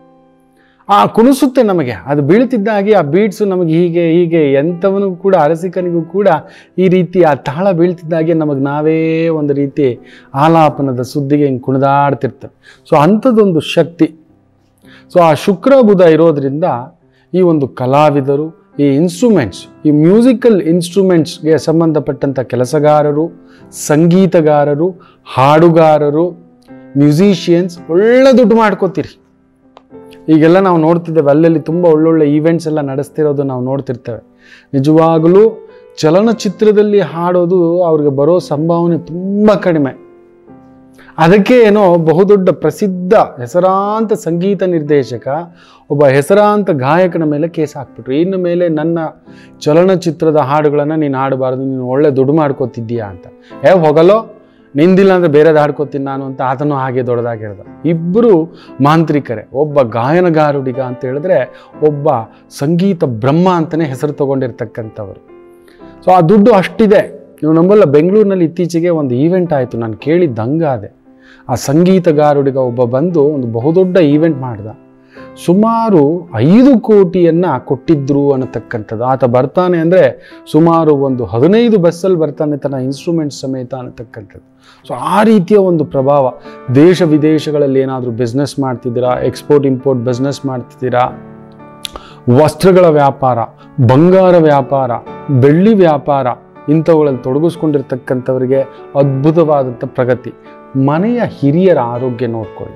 ಆ ಕುಣಿಸುತ್ತೆ ನಮಗೆ ಅದು ಬೀಳ್ತಿದ್ದಾಗೆ ಆ ಬೀಡ್ಸು ನಮಗೆ ಹೀಗೆ ಹೀಗೆ ಎಂಥವನು ಕೂಡ ಅರಸಿಕನಿಗೂ ಕೂಡ ಈ ರೀತಿ ಆ ತಾಳ ಬೀಳ್ತಿದ್ದಾಗೆ ನಮಗೆ ನಾವೇ ಒಂದು ರೀತಿ ಆಲಾಪನದ ಸುದ್ದಿಗೆ ಹಿಂಗೆ ಕುಣಿದಾಡ್ತಿರ್ತವೆ ಸೊ ಅಂಥದ್ದೊಂದು ಶಕ್ತಿ ಸೊ ಆ ಶುಕ್ರ ಬುಧ ಇರೋದ್ರಿಂದ ಈ ಒಂದು ಕಲಾವಿದರು ಈ ಇನ್ಸ್ಟ್ರೂಮೆಂಟ್ಸ್ ಈ ಮ್ಯೂಸಿಕಲ್ ಇನ್ಸ್ಟ್ರೂಮೆಂಟ್ಸ್ಗೆ ಸಂಬಂಧಪಟ್ಟಂಥ ಕೆಲಸಗಾರರು ಸಂಗೀತಗಾರರು ಹಾಡುಗಾರರು ಮ್ಯೂಸಿಷಿಯನ್ಸ್ ಒಳ್ಳೆ ದುಡ್ಡು ಮಾಡ್ಕೋತೀರಿ ಈಗೆಲ್ಲ ನಾವು ನೋಡ್ತಿದ್ದೇವೆ ಅಲ್ಲಲ್ಲಿ ತುಂಬ ಒಳ್ಳೊಳ್ಳೆ ಈವೆಂಟ್ಸ್ ಎಲ್ಲ ನಡೆಸ್ತಿರೋದು ನಾವು ನೋಡ್ತಿರ್ತೇವೆ ನಿಜವಾಗಲೂ ಚಲನಚಿತ್ರದಲ್ಲಿ ಹಾಡೋದು ಅವ್ರಿಗೆ ಬರೋ ಸಂಭಾವನೆ ತುಂಬ ಕಡಿಮೆ ಅದಕ್ಕೆ ಏನೋ ಬಹುದೊಡ್ಡ ಪ್ರಸಿದ್ಧ ಹೆಸರಾಂತ ಸಂಗೀತ ನಿರ್ದೇಶಕ ಒಬ್ಬ ಹೆಸರಾಂತ ಗಾಯಕನ ಮೇಲೆ ಕೇಸ್ ಹಾಕ್ಬಿಟ್ರು ಇನ್ನು ಮೇಲೆ ನನ್ನ ಚಲನಚಿತ್ರದ ಹಾಡುಗಳನ್ನು ನೀನು ಹಾಡಬಾರ್ದು ನೀನು ಒಳ್ಳೆ ದುಡ್ಡು ಮಾಡ್ಕೋತಿದ್ದೀಯಾ ಅಂತ ಏ ಹೋಗಲ್ಲೋ ನಿಂದಿಲ್ಲ ಅಂದರೆ ಬೇರೆದು ಹಾಡ್ಕೋತೀನಿ ನಾನು ಅಂತ ಆತನು ಹಾಗೆ ದೊಡ್ಡದಾಗಿ ಹೇಳ್ದ ಇಬ್ಬರು ಮಾಂತ್ರಿಕರೇ ಒಬ್ಬ ಗಾಯನಗಾರುಡಿಗ ಅಂತ ಹೇಳಿದ್ರೆ ಒಬ್ಬ ಸಂಗೀತ ಬ್ರಹ್ಮ ಅಂತಲೇ ಹೆಸರು ತಗೊಂಡಿರ್ತಕ್ಕಂಥವ್ರು ಸೊ ಆ ದುಡ್ಡು ಅಷ್ಟಿದೆ ನೀವು ನಂಬಲ್ಲ ಬೆಂಗಳೂರಿನಲ್ಲಿ ಇತ್ತೀಚೆಗೆ ಒಂದು ಈವೆಂಟ್ ಆಯಿತು ನಾನು ಕೇಳಿದ್ದಂಗಾದೆ ಆ ಸಂಗೀತಗಾರುಡಿಗ ಒಬ್ಬ ಬಂದು ಒಂದು ಬಹುದೊಡ್ಡ ಈವೆಂಟ್ ಮಾಡ್ದ ಸುಮಾರು ಐದು ಕೋಟಿಯನ್ನ ಕೊಟ್ಟಿದ್ರು ಅನ್ನತಕ್ಕಂಥದ್ದು ಆತ ಬರ್ತಾನೆ ಅಂದರೆ ಸುಮಾರು ಒಂದು ಹದಿನೈದು ಬಸ್ಸಲ್ಲಿ ಬರ್ತಾನೆ ತನ್ನ ಇನ್ಸ್ಟ್ರೂಮೆಂಟ್ ಸಮೇತ ಅನ್ನತಕ್ಕಂಥದ್ದು ಸೊ ಆ ರೀತಿಯ ಒಂದು ಪ್ರಭಾವ ದೇಶ ವಿದೇಶಗಳಲ್ಲಿ ಏನಾದರೂ ಬಿಸ್ನೆಸ್ ಮಾಡ್ತಿದ್ದೀರಾ ಎಕ್ಸ್ಪೋರ್ಟ್ ಇಂಪೋರ್ಟ್ ಬಿಸ್ನೆಸ್ ಮಾಡ್ತಿದ್ದೀರಾ ವಸ್ತ್ರಗಳ ವ್ಯಾಪಾರ ಬಂಗಾರ ವ್ಯಾಪಾರ ಬೆಳ್ಳಿ ವ್ಯಾಪಾರ ಇಂಥವುಗಳಲ್ಲಿ ತೊಡಗಿಸ್ಕೊಂಡಿರ್ತಕ್ಕಂಥವರಿಗೆ ಅದ್ಭುತವಾದಂಥ ಪ್ರಗತಿ ಮನೆಯ ಹಿರಿಯರ ಆರೋಗ್ಯ ನೋಡ್ಕೊಳ್ಳಿ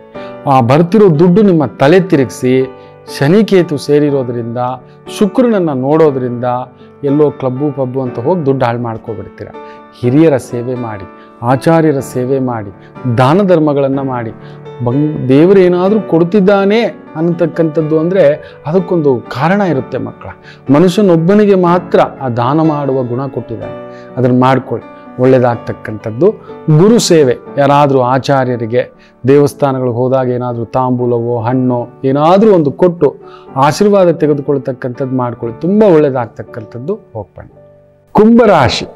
ಆ ಬರ್ತಿರೋ ದುಡ್ಡು ನಿಮ್ಮ ತಲೆ ತಿರುಗಿಸಿ ಶನಿಕೇತು ಸೇರಿರೋದ್ರಿಂದ ಶುಕ್ರನನ್ನು ನೋಡೋದ್ರಿಂದ ಎಲ್ಲೋ ಕ್ಲಬ್ಬು ಪಬ್ಬು ಅಂತ ಹೋಗಿ ದುಡ್ಡು ಹಾಳು ಮಾಡ್ಕೊಬಿಡ್ತೀರ ಹಿರಿಯರ ಸೇವೆ ಮಾಡಿ ಆಚಾರ್ಯರ ಸೇವೆ ಮಾಡಿ ದಾನ ಧರ್ಮಗಳನ್ನು ಮಾಡಿ ಬಂಗ್ ದೇವರು ಏನಾದರೂ ಕೊಡ್ತಿದ್ದಾನೆ ಅನ್ನತಕ್ಕಂಥದ್ದು ಅಂದರೆ ಅದಕ್ಕೊಂದು ಕಾರಣ ಇರುತ್ತೆ ಮಕ್ಕಳ ಮನುಷ್ಯನೊಬ್ಬನಿಗೆ ಮಾತ್ರ ಆ ದಾನ ಮಾಡುವ ಗುಣ ಕೊಟ್ಟಿದ್ದಾನೆ ಅದನ್ನು ಮಾಡ್ಕೊಳ್ಳಿ ಒಳ್ಳೆಯದಾಗ್ತಕ್ಕಂಥದ್ದು ಗುರು ಸೇವೆ ಯಾರಾದರೂ ಆಚಾರ್ಯರಿಗೆ ದೇವಸ್ಥಾನಗಳಿಗೆ ಹೋದಾಗ ಏನಾದರೂ ತಾಂಬೂಲವೋ ಹಣ್ಣೋ ಏನಾದರೂ ಒಂದು ಕೊಟ್ಟು ಆಶೀರ್ವಾದ ತೆಗೆದುಕೊಳ್ತಕ್ಕಂಥದ್ದು ಮಾಡ್ಕೊಳ್ಳಿ ತುಂಬ ಒಳ್ಳೆಯದಾಗ್ತಕ್ಕಂಥದ್ದು ಹೋಗ್ಬನ್ನಿ ಕುಂಭರಾಶಿ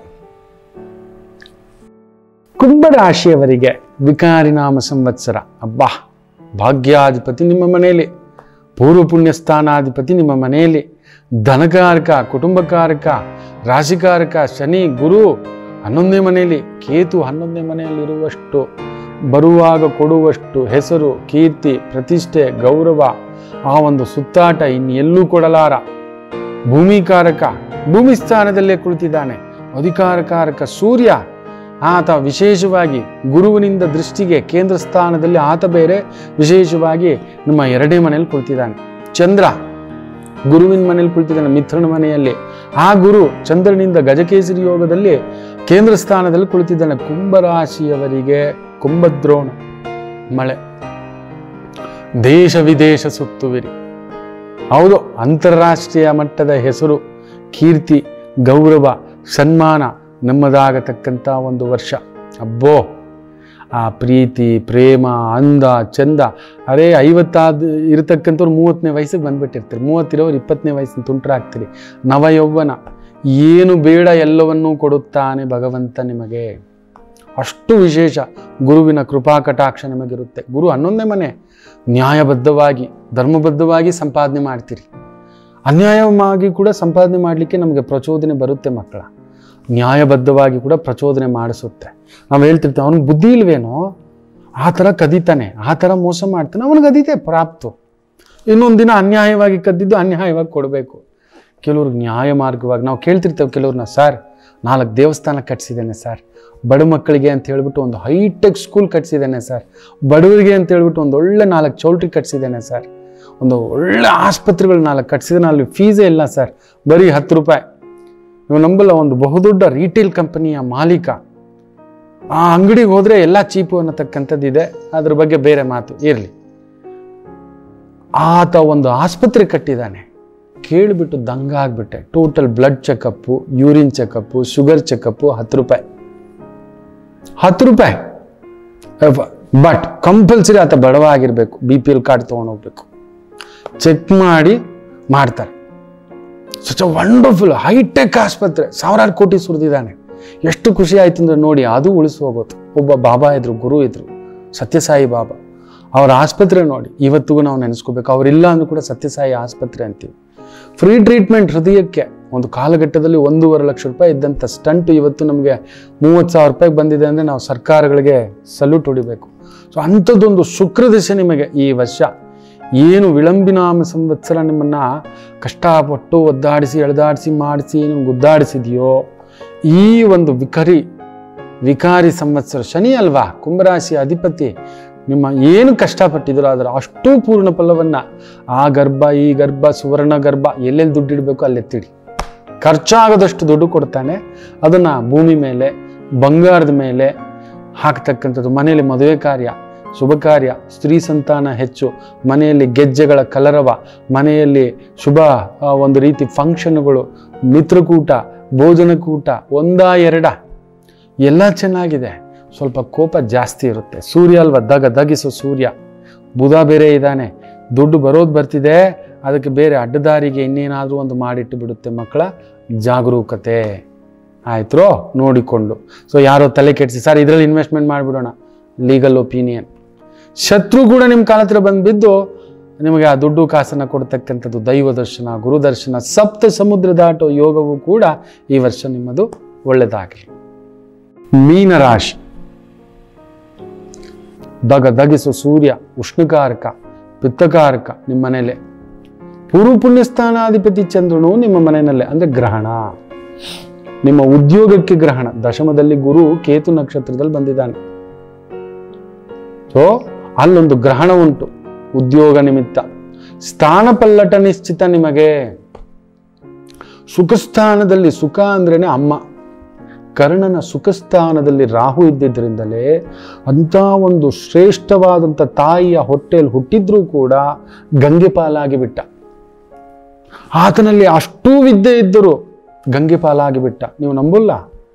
ಕುಂಭರಾಶಿಯವರಿಗೆ ವಿಕಾರಿನಾಮ ಸಂವತ್ಸರ ಅಬ್ಬಾ ಭಾಗ್ಯಾಧಿಪತಿ ನಿಮ್ಮ ಮನೆಯಲ್ಲಿ ಪೂರ್ವ ಪುಣ್ಯ ಸ್ಥಾನಾಧಿಪತಿ ನಿಮ್ಮ ಮನೆಯಲ್ಲಿ ಧನಕಾರಕ ಕುಟುಂಬಕಾರಕ ರಾಶಿಕಾರಕ ಶನಿ ಗುರು ಹನ್ನೊಂದನೇ ಮನೆಯಲ್ಲಿ ಕೇತು ಹನ್ನೊಂದನೇ ಮನೆಯಲ್ಲಿರುವಷ್ಟು ಬರುವಾಗ ಕೊಡುವಷ್ಟು ಹೆಸರು ಕೀರ್ತಿ ಪ್ರತಿಷ್ಠೆ ಗೌರವ ಆ ಒಂದು ಸುತ್ತಾಟ ಇನ್ನೆಲ್ಲೂ ಕೊಡಲಾರ ಭೂಮಿಕಾರಕ ಭೂಮಿ ಸ್ಥಾನದಲ್ಲೇ ಕುಳಿತಿದ್ದಾನೆ ಅಧಿಕಾರಕಾರಕ ಸೂರ್ಯ ಆತ ವಿಶೇಷವಾಗಿ ಗುರುವಿನಿಂದ ದೃಷ್ಟಿಗೆ ಕೇಂದ್ರ ಸ್ಥಾನದಲ್ಲಿ ಆತ ಬೇರೆ ವಿಶೇಷವಾಗಿ ನಿಮ್ಮ ಎರಡನೇ ಮನೆಯಲ್ಲಿ ಕುಳಿತಿದ್ದಾನೆ ಚಂದ್ರ ಗುರುವಿನ ಮನೆಯಲ್ಲಿ ಕುಳಿತಿದ್ದಾನೆ ಮಿತ್ರನ ಮನೆಯಲ್ಲಿ ಆ ಗುರು ಚಂದ್ರನಿಂದ ಗಜಕೇಸರಿ ಯೋಗದಲ್ಲಿ ಕೇಂದ್ರ ಸ್ಥಾನದಲ್ಲಿ ಕುಳಿತಿದ್ದಾನೆ ಕುಂಭರಾಶಿಯವರಿಗೆ ಕುಂಭದ್ರೋಣ ಮಳೆ ದೇಶ ವಿದೇಶ ಸುತ್ತುವಿರಿ ಹೌದು ಅಂತಾರಾಷ್ಟ್ರೀಯ ಮಟ್ಟದ ಹೆಸರು ಕೀರ್ತಿ ಗೌರವ ಸನ್ಮಾನ ನಮ್ಮದಾಗತಕ್ಕಂಥ ಒಂದು ವರ್ಷ ಅಬ್ಬೋ ಆ ಪ್ರೀತಿ ಪ್ರೇಮ ಅಂದ ಚಂದ ಅರೇ ಐವತ್ತಾದ ಇರತಕ್ಕಂಥವ್ರು ಮೂವತ್ತನೇ ವಯಸ್ಸಿಗೆ ಬಂದ್ಬಿಟ್ಟಿರ್ತೀರಿ ಮೂವತ್ತಿರೋರು ಇಪ್ಪತ್ತನೇ ವಯಸ್ಸಿನ ತುಂಟರಾಗ್ತೀರಿ ನವಯೌವನ ಏನು ಬೇಡ ಎಲ್ಲವನ್ನೂ ಕೊಡುತ್ತಾನೆ ಭಗವಂತ ನಿಮಗೆ ಅಷ್ಟು ವಿಶೇಷ ಗುರುವಿನ ಕೃಪಾ ಕಟಾಕ್ಷ ನಿಮಗಿರುತ್ತೆ ಗುರು ಹನ್ನೊಂದನೇ ಮನೆ ನ್ಯಾಯಬದ್ಧವಾಗಿ ಧರ್ಮಬದ್ಧವಾಗಿ ಸಂಪಾದನೆ ಮಾಡ್ತೀರಿ ಅನ್ಯಾಯವಾಗಿ ಕೂಡ ಸಂಪಾದನೆ ಮಾಡಲಿಕ್ಕೆ ನಮಗೆ ಪ್ರಚೋದನೆ ಬರುತ್ತೆ ಮಕ್ಕಳ ನ್ಯಾಯಬದ್ಧವಾಗಿ ಕೂಡ ಪ್ರಚೋದನೆ ಮಾಡಿಸುತ್ತೆ ನಾವು ಹೇಳ್ತಿರ್ತೀವಿ ಅವನಿಗೆ ಬುದ್ಧಿ ಇಲ್ವೇನೋ ಆ ಥರ ಕದೀತಾನೆ ಆ ಥರ ಮೋಸ ಮಾಡ್ತಾನೆ ಅವನಿಗೆ ಅದಿದೆ ಪ್ರಾಪ್ತು ಇನ್ನೊಂದು ದಿನ ಅನ್ಯಾಯವಾಗಿ ಕದ್ದಿದ್ದು ಅನ್ಯಾಯವಾಗಿ ಕೊಡಬೇಕು ಕೆಲವ್ರಿಗೆ ನ್ಯಾಯ ಮಾರ್ಗವಾಗಿ ನಾವು ಕೇಳ್ತಿರ್ತೇವೆ ಕೆಲವ್ರನ್ನ ಸರ್ ನಾಲ್ಕು ದೇವಸ್ಥಾನ ಕಟ್ಸಿದ್ದೇನೆ ಸರ್ ಬಡ ಮಕ್ಕಳಿಗೆ ಅಂತ ಹೇಳ್ಬಿಟ್ಟು ಒಂದು ಹೈಟೆಕ್ ಸ್ಕೂಲ್ ಕಟ್ಸಿದ್ದೇನೆ ಸರ್ ಬಡವರಿಗೆ ಅಂತ ಹೇಳ್ಬಿಟ್ಟು ಒಂದು ಒಳ್ಳೆ ನಾಲ್ಕು ಚೌಲ್ಟ್ರಿ ಕಟ್ಸಿದ್ದೇನೆ ಸರ್ ಒಂದು ಒಳ್ಳೆ ಆಸ್ಪತ್ರೆಗಳು ನಾಲ್ಕು ಕಟ್ಸಿದ್ದೇನೆ ಅಲ್ಲಿ ಫೀಸೇ ಇಲ್ಲ ಸರ್ ಬರೀ ಹತ್ತು ರೂಪಾಯಿ ನೀವು ನಂಬಲ್ಲ ಒಂದು ಬಹುದೊಡ್ಡ ರೀಟೇಲ್ ಕಂಪನಿಯ ಮಾಲೀಕ ಆ ಅಂಗಡಿಗೆ ಹೋದರೆ ಎಲ್ಲ ಚೀಪು ಅನ್ನತಕ್ಕಂಥದ್ದಿದೆ ಅದ್ರ ಬಗ್ಗೆ ಬೇರೆ ಮಾತು ಇರಲಿ ಆತ ಒಂದು ಆಸ್ಪತ್ರೆ ಕಟ್ಟಿದ್ದಾನೆ ಕೇಳಿಬಿಟ್ಟು ದಂಗ ಆಗ್ಬಿಟ್ಟೆ total blood checkup urine checkup sugar checkup ಹತ್ತು ರೂಪಾಯಿ ಹತ್ತು ರೂಪಾಯಿ ಬಟ್ ಕಂಪಲ್ಸರಿ ಆತ ಬಡವ ಆಗಿರಬೇಕು ಬಿ ಪಿ ಎಲ್ ಕಾರ್ಡ್ ತೊಗೊಂಡೋಗ್ಬೇಕು ಚೆಕ್ ಮಾಡಿ ಮಾಡ್ತಾರೆ ಸಚ್ ಅ ವಂಡರ್ಫುಲ್ ಹೈಟೆಕ್ ಆಸ್ಪತ್ರೆ ಸಾವಿರಾರು ಕೋಟಿ ಸುರಿದಿದ್ದಾನೆ ಎಷ್ಟು ಖುಷಿ ಆಯ್ತು ಅಂದ್ರೆ ನೋಡಿ ಅದು ಉಳಿಸಿ ಹೋಗೋದು ಒಬ್ಬ ಬಾಬಾ ಇದ್ರು ಗುರು ಇದ್ರು ಸತ್ಯಸಾಯಿ ಬಾಬಾ ಅವರ ಆಸ್ಪತ್ರೆ ನೋಡಿ ಇವತ್ತಿಗೂ ನಾವು ನೆನೆಸ್ಕೋಬೇಕು ಅವರಿಲ್ಲ ಅಂದ್ರೂ ಕೂಡ ಸತ್ಯಸಾಯಿ ಆಸ್ಪತ್ರೆ ಅಂತೀವಿ ಫ್ರೀ ಟ್ರೀಟ್ಮೆಂಟ್ ಹೃದಯಕ್ಕೆ ಒಂದು ಕಾಲಘಟ್ಟದಲ್ಲಿ ಒಂದೂವರೆ ಲಕ್ಷ ರೂಪಾಯಿ ಇದ್ದಂಥ ಸ್ಟಂಟ್ ಇವತ್ತು ನಮಗೆ ಮೂವತ್ತು ಸಾವಿರ ರೂಪಾಯಿಗೆ ಬಂದಿದೆ ಅಂದರೆ ನಾವು ಸರ್ಕಾರಗಳಿಗೆ ಸಲ್ಯೂಟ್ ಹೊಡಿಬೇಕು ಸೊ ಅಂಥದ್ದೊಂದು ಶುಕ್ರದಶೆ ನಿಮಗೆ ಈ ವರ್ಷ ಏನು ವಿಳಂಬಿನಾಮ ಸಂವತ್ಸರ ನಿಮ್ಮನ್ನು ಕಷ್ಟಪಟ್ಟು ಒದ್ದಾಡಿಸಿ ಎಳೆದಾಡಿಸಿ ಮಾಡಿಸಿ ನಿಮ್ಗೆ ಗುದ್ದಾಡಿಸಿದೆಯೋ ಈ ಒಂದು ವಿಕರಿ ವಿಕಾರಿ ಸಂವತ್ಸರ ಶನಿ ಅಲ್ವಾ ಕುಂಭರಾಶಿ ಅಧಿಪತಿ ನಿಮ್ಮ ಏನು ಕಷ್ಟಪಟ್ಟಿದ್ರು ಅದರ ಅಷ್ಟೂ ಪೂರ್ಣ ಫಲವನ್ನು ಆ ಗರ್ಭ ಈ ಗರ್ಭ ಸುವರ್ಣ ಗರ್ಭ ಎಲ್ಲೆಲ್ಲಿ ದುಡ್ಡಿಡಬೇಕು ಅಲ್ಲೆತ್ತಿಡಿ ಖರ್ಚಾಗದಷ್ಟು ದುಡ್ಡು ಕೊಡ್ತಾನೆ ಅದನ್ನು ಭೂಮಿ ಮೇಲೆ ಬಂಗಾರದ ಮೇಲೆ ಹಾಕ್ತಕ್ಕಂಥದ್ದು ಮನೆಯಲ್ಲಿ ಮದುವೆ ಕಾರ್ಯ ಶುಭ ಕಾರ್ಯ ಸ್ತ್ರೀ ಸಂತಾನ ಹೆಚ್ಚು ಮನೆಯಲ್ಲಿ ಗೆಜ್ಜೆಗಳ ಕಲರವ ಮನೆಯಲ್ಲಿ ಶುಭ ಆ, ಒಂದು ರೀತಿ ಫಂಕ್ಷನ್ಗಳು ಮಿತ್ರಕೂಟ ಭೋಜನಕೂಟ ಒಂದ ಎರಡ ಎಲ್ಲ ಚೆನ್ನಾಗಿದೆ ಸ್ವಲ್ಪ ಕೋಪ ಜಾಸ್ತಿ ಇರುತ್ತೆ ಸೂರ್ಯ ಅಲ್ವಾ ದಗ ದಗಿಸೋ ಸೂರ್ಯ ಬುಧ ಬೇರೆ ಇದ್ದಾನೆ ದುಡ್ಡು ಬರೋದು ಬರ್ತಿದೆ ಅದಕ್ಕೆ ಬೇರೆ ಅಡ್ಡದಾರಿಗೆ ಇನ್ನೇನಾದರೂ ಒಂದು ಮಾಡಿಟ್ಟು ಬಿಡುತ್ತೆ ಮಕ್ಕಳ ಜಾಗರೂಕತೆ ಆಯ್ತೋ ನೋಡಿಕೊಂಡು ಸೊ ಯಾರೋ ತಲೆ ಕೆಡಿಸಿ ಸರ್ ಇದರಲ್ಲಿ ಇನ್ವೆಸ್ಟ್ಮೆಂಟ್ ಮಾಡಿಬಿಡೋಣ ಲೀಗಲ್ ಒಪಿನಿಯನ್ ಶತ್ರು ಕೂಡ ನಿಮ್ಮ ಕಾಲ ಹತ್ರ ಬಂದು ಬಿದ್ದು ನಿಮಗೆ ಆ ದುಡ್ಡು ಕಾಸನ್ನು ಕೊಡ್ತಕ್ಕಂಥದ್ದು ದೈವ ದರ್ಶನ ಗುರು ದರ್ಶನ ಸಪ್ತ ಸಮುದ್ರ ದಾಟೋ ಯೋಗವು ಕೂಡ ಈ ವರ್ಷ ನಿಮ್ಮದು ಒಳ್ಳೆಯದಾಗಲಿ ಮೀನರಾಶಿ ದಗ ದಗಿಸು ಸೂರ್ಯ ಉಷ್ಣಕಾರಕ ಪಿತ್ತಕಾರಕ ನಿಮ್ಮ ಮನೇಲೆ ಪೂರ್ವ ಪುಣ್ಯ ಸ್ಥಾನಾಧಿಪತಿ ಚಂದ್ರನು ನಿಮ್ಮ ಮನೆಯಲ್ಲೇ ಅಂದ್ರೆ ಗ್ರಹಣ ನಿಮ್ಮ ಉದ್ಯೋಗಕ್ಕೆ ಗ್ರಹಣ ದಶಮದಲ್ಲಿ ಗುರು ಕೇತು ನಕ್ಷತ್ರದಲ್ಲಿ ಬಂದಿದ್ದಾನೆ ಸೊ ಅಲ್ಲೊಂದು ಗ್ರಹಣ ಉಂಟು ಉದ್ಯೋಗ ನಿಮಿತ್ತ ಸ್ಥಾನ ಪಲ್ಲಟ ನಿಶ್ಚಿತ ನಿಮಗೆ ಸುಖಸ್ಥಾನದಲ್ಲಿ ಸುಖ ಅಂದ್ರೇನೆ ಅಮ್ಮ ಕರ್ಣನ ಸುಖಸ್ಥಾನದಲ್ಲಿ ರಾಹು ಇದ್ದಿದ್ದರಿಂದಲೇ ಅಂಥ ಒಂದು ಶ್ರೇಷ್ಠವಾದಂಥ ತಾಯಿಯ ಹೊಟ್ಟೆಯಲ್ಲಿ ಹುಟ್ಟಿದ್ರೂ ಕೂಡ ಗಂಗೆ ಪಾಲಾಗಿ ಬಿಟ್ಟ ಆತನಲ್ಲಿ ಅಷ್ಟೂ ವಿದ್ಯೆ ಇದ್ದರು ಗಂಗೆ ಪಾಲಾಗಿ ಬಿಟ್ಟ ನೀವು ನಂಬಲ್ಲ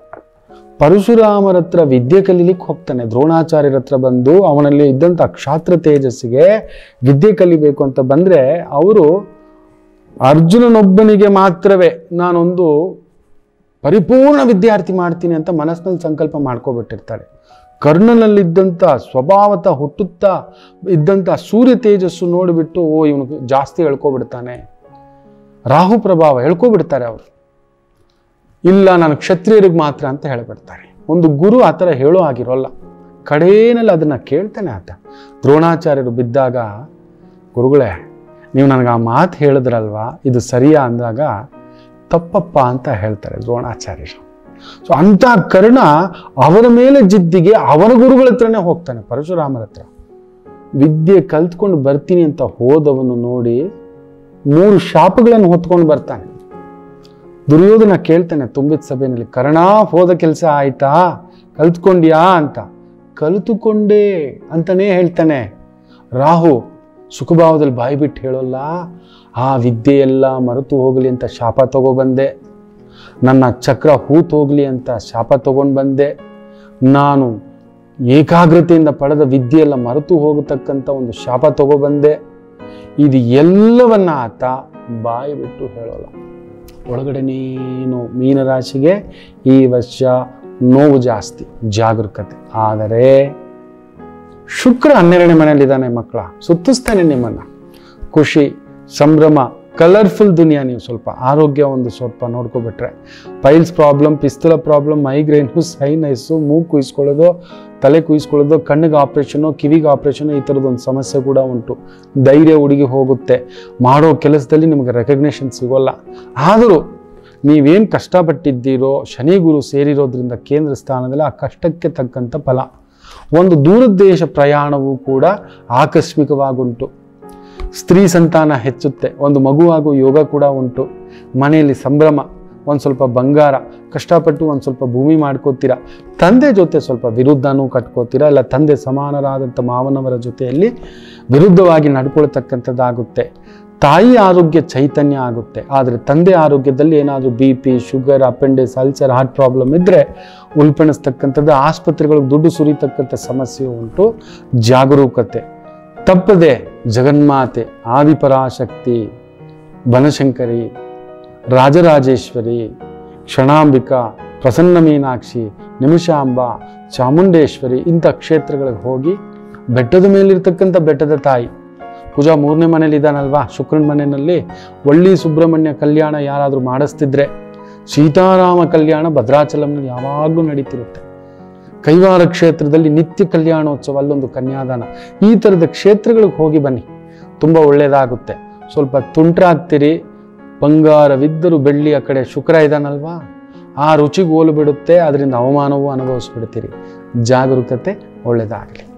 ಪರಶುರಾಮರ ಹತ್ರ ವಿದ್ಯೆ ಕಲೀಲಿಕ್ಕೆ ಹೋಗ್ತಾನೆ ದ್ರೋಣಾಚಾರ್ಯರ ಹತ್ರ ಬಂದು ಅವನಲ್ಲಿ ಇದ್ದಂಥ ಕ್ಷಾತ್ರ ತೇಜಸ್ಸಿಗೆ ವಿದ್ಯೆ ಕಲಿಬೇಕು ಅಂತ ಬಂದರೆ ಅವರು ಅರ್ಜುನನೊಬ್ಬನಿಗೆ ಮಾತ್ರವೇ ನಾನೊಂದು ಪರಿಪೂರ್ಣ ವಿದ್ಯಾರ್ಥಿ ಮಾಡ್ತೀನಿ ಅಂತ ಮನಸ್ಸಿನಲ್ಲಿ ಸಂಕಲ್ಪ ಮಾಡ್ಕೊಬಿಟ್ಟಿರ್ತಾರೆ ಕರ್ಣನಲ್ಲಿದ್ದಂಥ ಸ್ವಭಾವತ ಹುಟ್ಟುತ್ತಾ ಇದ್ದಂಥ ಸೂರ್ಯ ತೇಜಸ್ಸು ನೋಡಿಬಿಟ್ಟು ಓ ಇವನು ಜಾಸ್ತಿ ಹೇಳ್ಕೊಬಿಡ್ತಾನೆ ರಾಹು ಪ್ರಭಾವ ಹೇಳ್ಕೊಬಿಡ್ತಾರೆ ಅವರು ಇಲ್ಲ ನಾನು ಕ್ಷತ್ರಿಯರಿಗೆ ಮಾತ್ರ ಅಂತ ಹೇಳಿಬಿಡ್ತಾರೆ ಒಂದು ಗುರು ಆ ಥರ ಹೇಳೋ ಆಗಿರೋಲ್ಲ ಕಡೇನಲ್ಲಿ ಅದನ್ನು ಕೇಳ್ತಾನೆ ಆತ ದ್ರೋಣಾಚಾರ್ಯರು ಬಿದ್ದಾಗ ಗುರುಗಳೇ ನೀವು ನನಗೆ ಆ ಮಾತು ಹೇಳಿದ್ರಲ್ವಾ ಇದು ಸರಿಯಾ ಅಂದಾಗ ತಪ್ಪಪ್ಪ ಅಂತ ಹೇಳ್ತಾರೆ ದ್ರೋಣಾಚಾರ್ಯರು ಸೊ ಅಂಥ ಕರ್ಣ ಅವರ ಮೇಲೆ ಜಿದ್ದಿಗೆ ಅವರ ಗುರುಗಳ ಹತ್ರನೇ ಹೋಗ್ತಾನೆ ಪರಶುರಾಮರ ಹತ್ರ ವಿದ್ಯೆ ಕಲ್ತ್ಕೊಂಡು ಬರ್ತೀನಿ ಅಂತ ಹೋದವನು ನೋಡಿ ಮೂರು ಶಾಪಗಳನ್ನು ಹೊತ್ಕೊಂಡು ಬರ್ತಾನೆ ದುರ್ಯೋಧನ ಕೇಳ್ತಾನೆ ತುಂಬಿದ ಸಭೆಯಲ್ಲಿ ಕರ್ಣ ಹೋದ ಕೆಲಸ ಆಯ್ತಾ ಕಲ್ತ್ಕೊಂಡ್ಯಾ ಅಂತ ಕಲಿತುಕೊಂಡೆ ಅಂತಾನೇ ಹೇಳ್ತಾನೆ ರಾಹು ಸುಖಭಾವದಲ್ಲಿ ಬಾಯಿ ಬಿಟ್ಟು ಹೇಳೋಲ್ಲ ಆ ವಿದ್ಯೆ ಎಲ್ಲ ಮರೆತು ಹೋಗಲಿ ಅಂತ ಶಾಪ ತಗೊಬಂದೆ ನನ್ನ ಚಕ್ರ ಹೂತ್ ಹೋಗಲಿ ಅಂತ ಶಾಪ ತಗೊಂಡು ಬಂದೆ ನಾನು ಏಕಾಗ್ರತೆಯಿಂದ ಪಡೆದ ವಿದ್ಯೆ ಎಲ್ಲ ಮರೆತು ಹೋಗತಕ್ಕಂಥ ಒಂದು ಶಾಪ ತಗೊಬಂದೆ ಇದು ಎಲ್ಲವನ್ನ ಆತ ಬಾಯಿ ಬಿಟ್ಟು ಹೇಳೋಲ್ಲ ಒಳಗಡೆ ನೀನು ಮೀನರಾಶಿಗೆ ಈ ವರ್ಷ ನೋವು ಜಾಸ್ತಿ ಜಾಗರೂಕತೆ ಆದರೆ ಶುಕ್ರ ಹನ್ನೆರಡನೇ ಮನೆಯಲ್ಲಿದ್ದಾನೆ ಮಕ್ಕಳ ಸುತ್ತಿಸ್ತಾನೆ ನಿಮ್ಮನ್ನ ಖುಷಿ ಸಂಭ್ರಮ ಕಲರ್ಫುಲ್ ದುನಿಯಾ ನೀವು ಸ್ವಲ್ಪ ಆರೋಗ್ಯ ಒಂದು ಸ್ವಲ್ಪ ನೋಡ್ಕೊಬಿಟ್ರೆ piles problem fistula problem migraine sinus ಮೂಗು ಕುಯ್ಸ್ಕೊಳ್ಳೋದು ತಲೆ ಕುಯ್ಸ್ಕೊಳ್ಳೋದು ಕಣ್ಣಿಗೆ ಆಪ್ರೇಷನು ಕಿವಿಗೆ ಆಪ್ರೇಷನು ಈ ಥರದ್ದೊಂದು ಸಮಸ್ಯೆ ಕೂಡ ಉಂಟು ಧೈರ್ಯ ಹುಡುಗಿ ಹೋಗುತ್ತೆ ಮಾಡೋ ಕೆಲಸದಲ್ಲಿ ನಿಮಗೆ ರೆಕಗ್ನೇಷನ್ ಸಿಗೋಲ್ಲ ಆದರೂ ನೀವೇನು ಕಷ್ಟಪಟ್ಟಿದ್ದೀರೋ ಶನಿ ಗುರು ಸೇರಿರೋದ್ರಿಂದ ಕೇಂದ್ರ ಸ್ಥಾನದಲ್ಲಿ ಆ ಕಷ್ಟಕ್ಕೆ ತಕ್ಕಂಥ ಫಲ ಒಂದು ದೂರದ ದೇಶ ಪ್ರಯಾಣವೂ ಕೂಡ ಆಕಸ್ಮಿಕವಾಗುಂಟು ಸ್ತ್ರೀ ಸಂತಾನ ಹೆಚ್ಚುತ್ತೆ ಒಂದು ಮಗುವಾಗುವ ಯೋಗ ಕೂಡ ಉಂಟು ಮನೆಯಲ್ಲಿ ಸಂಭ್ರಮ ಒಂದು ಸ್ವಲ್ಪ ಬಂಗಾರ ಕಷ್ಟಪಟ್ಟು ಒಂದು ಸ್ವಲ್ಪ ಭೂಮಿ ಮಾಡ್ಕೋತೀರಾ ತಂದೆ ಜೊತೆ ಸ್ವಲ್ಪ ವಿರುದ್ಧನೂ ಕಟ್ಕೋತೀರಾ ಇಲ್ಲ ತಂದೆ ಸಮಾನರಾದಂಥ ಮಾವನವರ ಜೊತೆಯಲ್ಲಿ ವಿರುದ್ಧವಾಗಿ ನಡ್ಕೊಳ್ತಕ್ಕಂಥದ್ದಾಗುತ್ತೆ ತಾಯಿ ಆರೋಗ್ಯ ಚೈತನ್ಯ ಆಗುತ್ತೆ ಆದರೆ ತಂದೆ ಆರೋಗ್ಯದಲ್ಲಿ ಏನಾದರೂ B P sugar appendix ulcer heart problem ಇದ್ದರೆ ಉಲ್ಪಣಿಸ್ತಕ್ಕಂಥದ್ದು ಆಸ್ಪತ್ರೆಗಳಿಗೆ ದುಡ್ಡು ಸುರಿತಕ್ಕಂಥ ಸಮಸ್ಯೆ ಉಂಟು ಜಾಗರೂಕತೆ ತಪ್ಪದೆ ಜಗನ್ಮಾತೆ ಆದಿಪರಾಶಕ್ತಿ ಬನಶಂಕರಿ ರಾಜರಾಜೇಶ್ವರಿ ಕ್ಷಣಾಂಬಿಕಾ ಪ್ರಸನ್ನ ಮೀನಾಕ್ಷಿ ನಿಮಿಷಾಂಬ ಚಾಮುಂಡೇಶ್ವರಿ ಇಂಥ ಕ್ಷೇತ್ರಗಳಿಗೆ ಹೋಗಿ ಬೆಟ್ಟದ ಮೇಲಿರ್ತಕ್ಕಂಥ ಬೆಟ್ಟದ ತಾಯಿ ಪೂಜಾ ಮೂರನೇ ಮನೇಲಿ ಇದ್ದಾನಲ್ವಾ ಶುಕ್ರನ ಮನೆಯಲ್ಲಿ ಒಳ್ಳಿ ಸುಬ್ರಹ್ಮಣ್ಯ ಕಲ್ಯಾಣ ಯಾರಾದರೂ ಮಾಡಿಸ್ತಿದ್ರೆ ಸೀತಾರಾಮ ಕಲ್ಯಾಣ ಭದ್ರಾಚಲಂನಲ್ಲಿ ಯಾವಾಗಲೂ ನಡೀತಿರುತ್ತೆ ಕೈವಾರ ಕ್ಷೇತ್ರದಲ್ಲಿ ನಿತ್ಯ ಕಲ್ಯಾಣೋತ್ಸವ ಅಲ್ಲೊಂದು ಕನ್ಯಾದಾನ ಈ ಥರದ ಕ್ಷೇತ್ರಗಳಿಗೆ ಹೋಗಿ ಬನ್ನಿ ತುಂಬ ಒಳ್ಳೆಯದಾಗುತ್ತೆ ಸ್ವಲ್ಪ ತುಂಟ್ರಾಗ್ತೀರಿ ಬಂಗಾರವಿದ್ದರೂ ಬೆಳ್ಳಿಯ ಕಡೆ ಶುಕ್ರ ಇದ್ದಾನಲ್ವಾ ಆ ರುಚಿಗೆ ಹೋಲು ಬಿಡುತ್ತೆ ಅದರಿಂದ ಅವಮಾನವೂ ಅನುಭವಿಸ್ಬಿಡ್ತೀರಿ ಜಾಗರೂಕತೆ ಒಳ್ಳೆಯದಾಗಲಿ